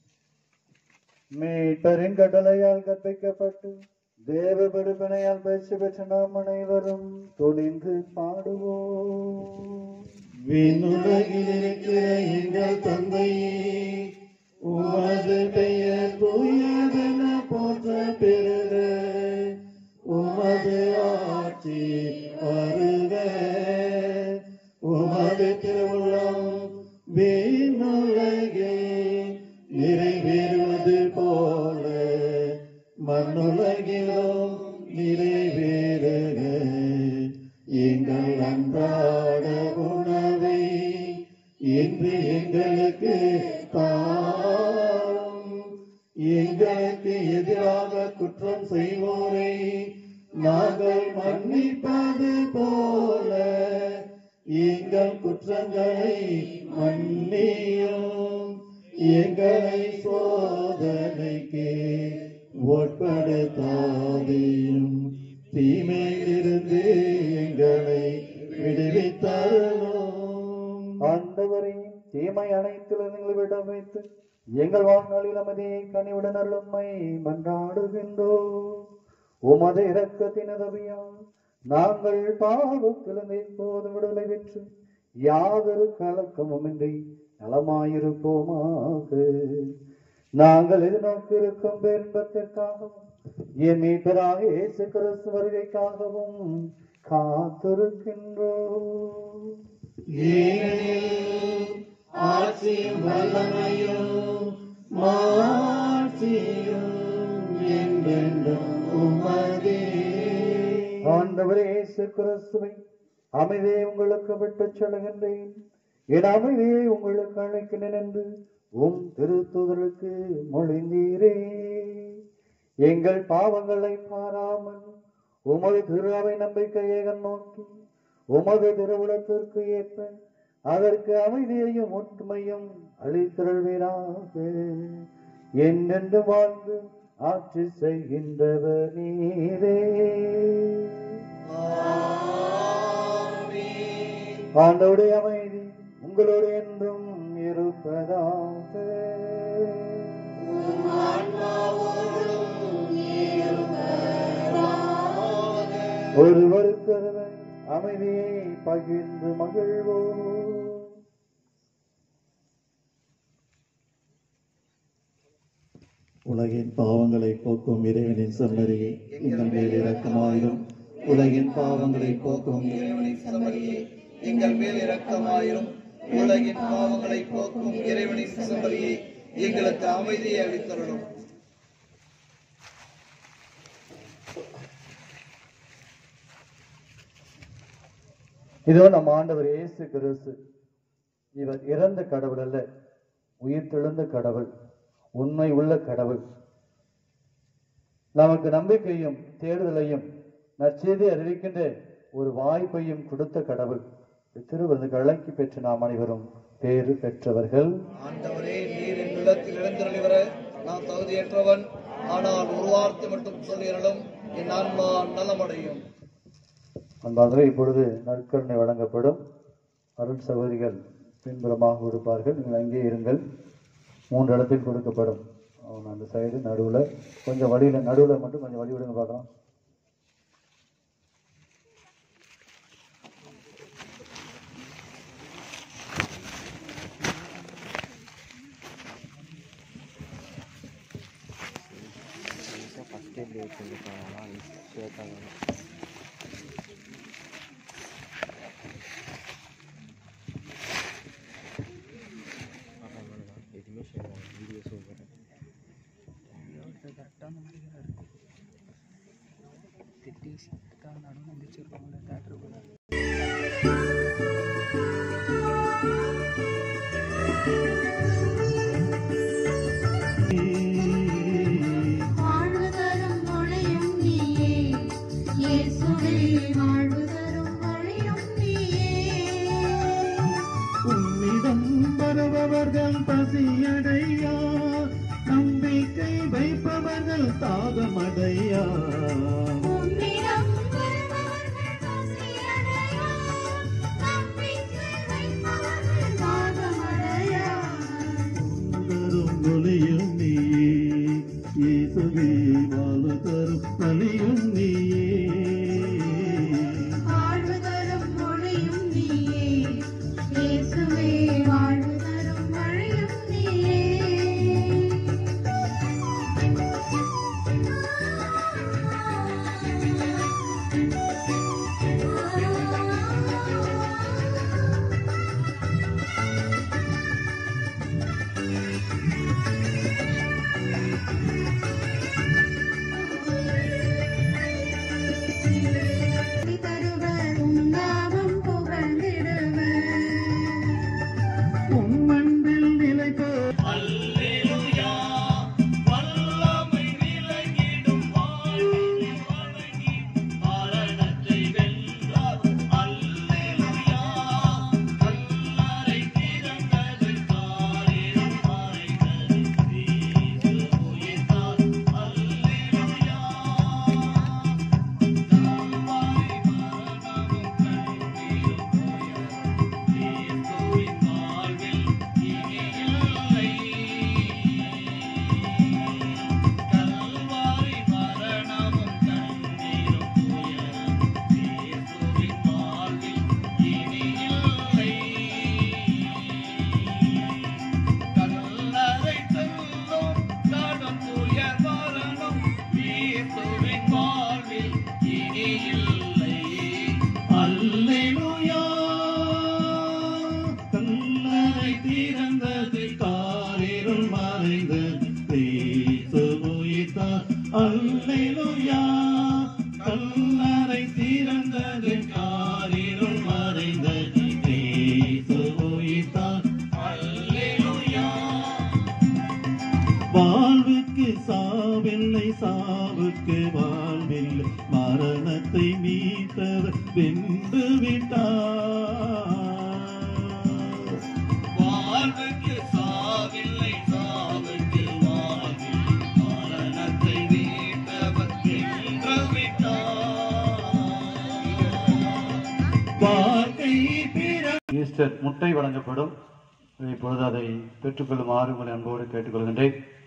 D: மீட்பரின் கட்டளையால் கற்பிக்கப்பட்டு தேவ பெருமனையால் பயிற்சி பெற்ற நாம் அனைவரும் துணிந்து பாடுவோம்
F: விண்ணுலகில் இருக்கிற எங்கள் தந்தையே உமது பெயர் தூயதென போற்ற பெறுக உமது ஆட்சி வருக உமது திருவுள்ளம் விண்ணுலகில் நிறைவேறுவது போல மண்ணுலகிலும் நிறைவேறுக எங்கள் அன்றாட உணவை இன்று எங்களுக்கு தாரும் எங்களுக்கு எதிராக குற்றம் செய்வோரை நாங்கள் மன்னிப்பது போல எங்கள் குற்றங்களை மன்னியும் எங்களை சோதனைக்கு உட்படுத்தாதையும் தீமையிலிருந்து எங்களை விடுவித்தருளும் ஆண்டவரையும் தீமை அனைத்திலிருந்து விட வைத்து எங்கள் வாழ்நாளில் அமைதியை கனிவுடன் அருளும்மை மன்றாடுகின்றோம் உமது இரக்கத்தின் உதவியால் நாங்கள் பாவத்திலிருந்து இப்போது விடுதலை பெற்று யாதொரு கலக்கமுமின்றி நலமாயிருப்போமாக நாங்கள் எதிர்நோக்கி இருக்கும் பேரின்பத்திற்காகவும் என் மீட்டராக இயேசு கிறிஸ்து வருகைக்காகவும் காத்திருக்கின்றோம் ஆட்சியும் வல்லமையும் மாட்சியும் என்றென்றும் உமதே ஆண்டவரே இயேசு கிறிஸ்துவை அமைதியை உங்களுக்கு விட்டுச் சொல்லுகின்றேன் என் அமைதியை உங்களுக்கு அழைக்கிறேன் என்று உம் திருத்துதலுக்கு மொழிந்தீரே எங்கள் பாவங்களை பாராமல் உமது திரு அவை நம்பிக்கையை நோக்கி உமது திருவுளத்திற்கு ஏற்ப அதற்கு அமைதியையும் ஒற்றுமையும் அளித்திருவீராக என்றென்று வாழ்ந்து ஆட்சி செய்கின்றவர் நீரே ஆண்டவுடைய அமைதி உங்களோடு என்றும் இருப்பதாக ஒருவருக்கொருவர் அமைதியை பகிர்ந்து மகிழ்வோம்
R: உலகின் பாவங்களை போக்கும் இறைவனின் செம்மறியே எங்கள் மேல் இரக்கமாயிரும் உலகின் பாவங்களை போக்கும்
S: இறைவனின் செம்மறியே எங்கள் மேல் இரக்கமாயிரும் உலகின் பாவங்களை போக்கும் இறைவனின் செம்மறியே எங்களுக்கு அமைதியை அளித்தருளும்
D: இதோ நம் ஆண்டவர் இயேசு கிறிஸ்து இவர் இறந்த கடவுள் அல்ல உயிர் தெழுந்த கடவுள் உண்மை உள்ள கடவுள் நமக்கு நம்பிக்கையும் தேடுதலையும் நற்செய்தி அறிவிக்கின்ற ஒரு வாய்ப்பையும் கொடுத்த கடவுள் திருவிருந்துகளை பெற்று நாம் அனைவரும் பேறு பெற்றவர்கள்
S: ஆண்டவரே நீர் என் உள்ளத்தில் எழுந்தருளி வர நான் தகுதியற்றவன் ஆனால் ஒரு வார்த்தை மட்டும் சொல்லியறலும் என் ஆன்மா நலமடையும்
D: அன்பாகவே இப்பொழுது நற்கருணை வழங்கப்படும் அருள் சகோதரிகள் பின்புறமாக கொடுப்பார்கள் நீங்கள் அங்கே இருங்கள் மூன்று இடத்தில் கொடுக்கப்படும் அவங்க அந்த சைடு நடுவில் கொஞ்சம் வழியில் நடுவில் மட்டும் கொஞ்சம் வழி விடுங்க பார்க்கலாம்
B: ஃபஸ்ட் எப்படி வச்சுருக்காங்களா சேர்த்தாங்க எதுவுமே சொல்லுவாங்க வீடியோ சூப்பர் கரெக்டான மாதிரி தான் இருக்கு திட்டி தான் நடுவில் முடிச்சிருப்பாங்களே தேட்டருக்குள்ள
M: வாழ்வு தரும் ஒளியும் நீயே
F: அல்லேலூயா கல்லறை திறந்தது காரிருள் மறைந்தது கிறிஸ்து உயிர்த்தார் அல்லேலூயா வாழ்வுக்கு சாவில்லை சாவுக்கு வாழ்வில்லை மரணத்தை மீட்டவர் வென்று விட்டார்
P: வாழ்வுக்கு சாவில்லை சாவுக்கு வாழ்வில் மரணத்தை மீட்டவர் வென்று
F: வாழ்க்கை
D: ஈஸ்டர் முட்டை வழங்கப்படும் இப்பொழுது அதை பெற்றுக்கொள்ளுமாறு உங்களை அன்போடு கேட்டுக்கொள்கின்றேன்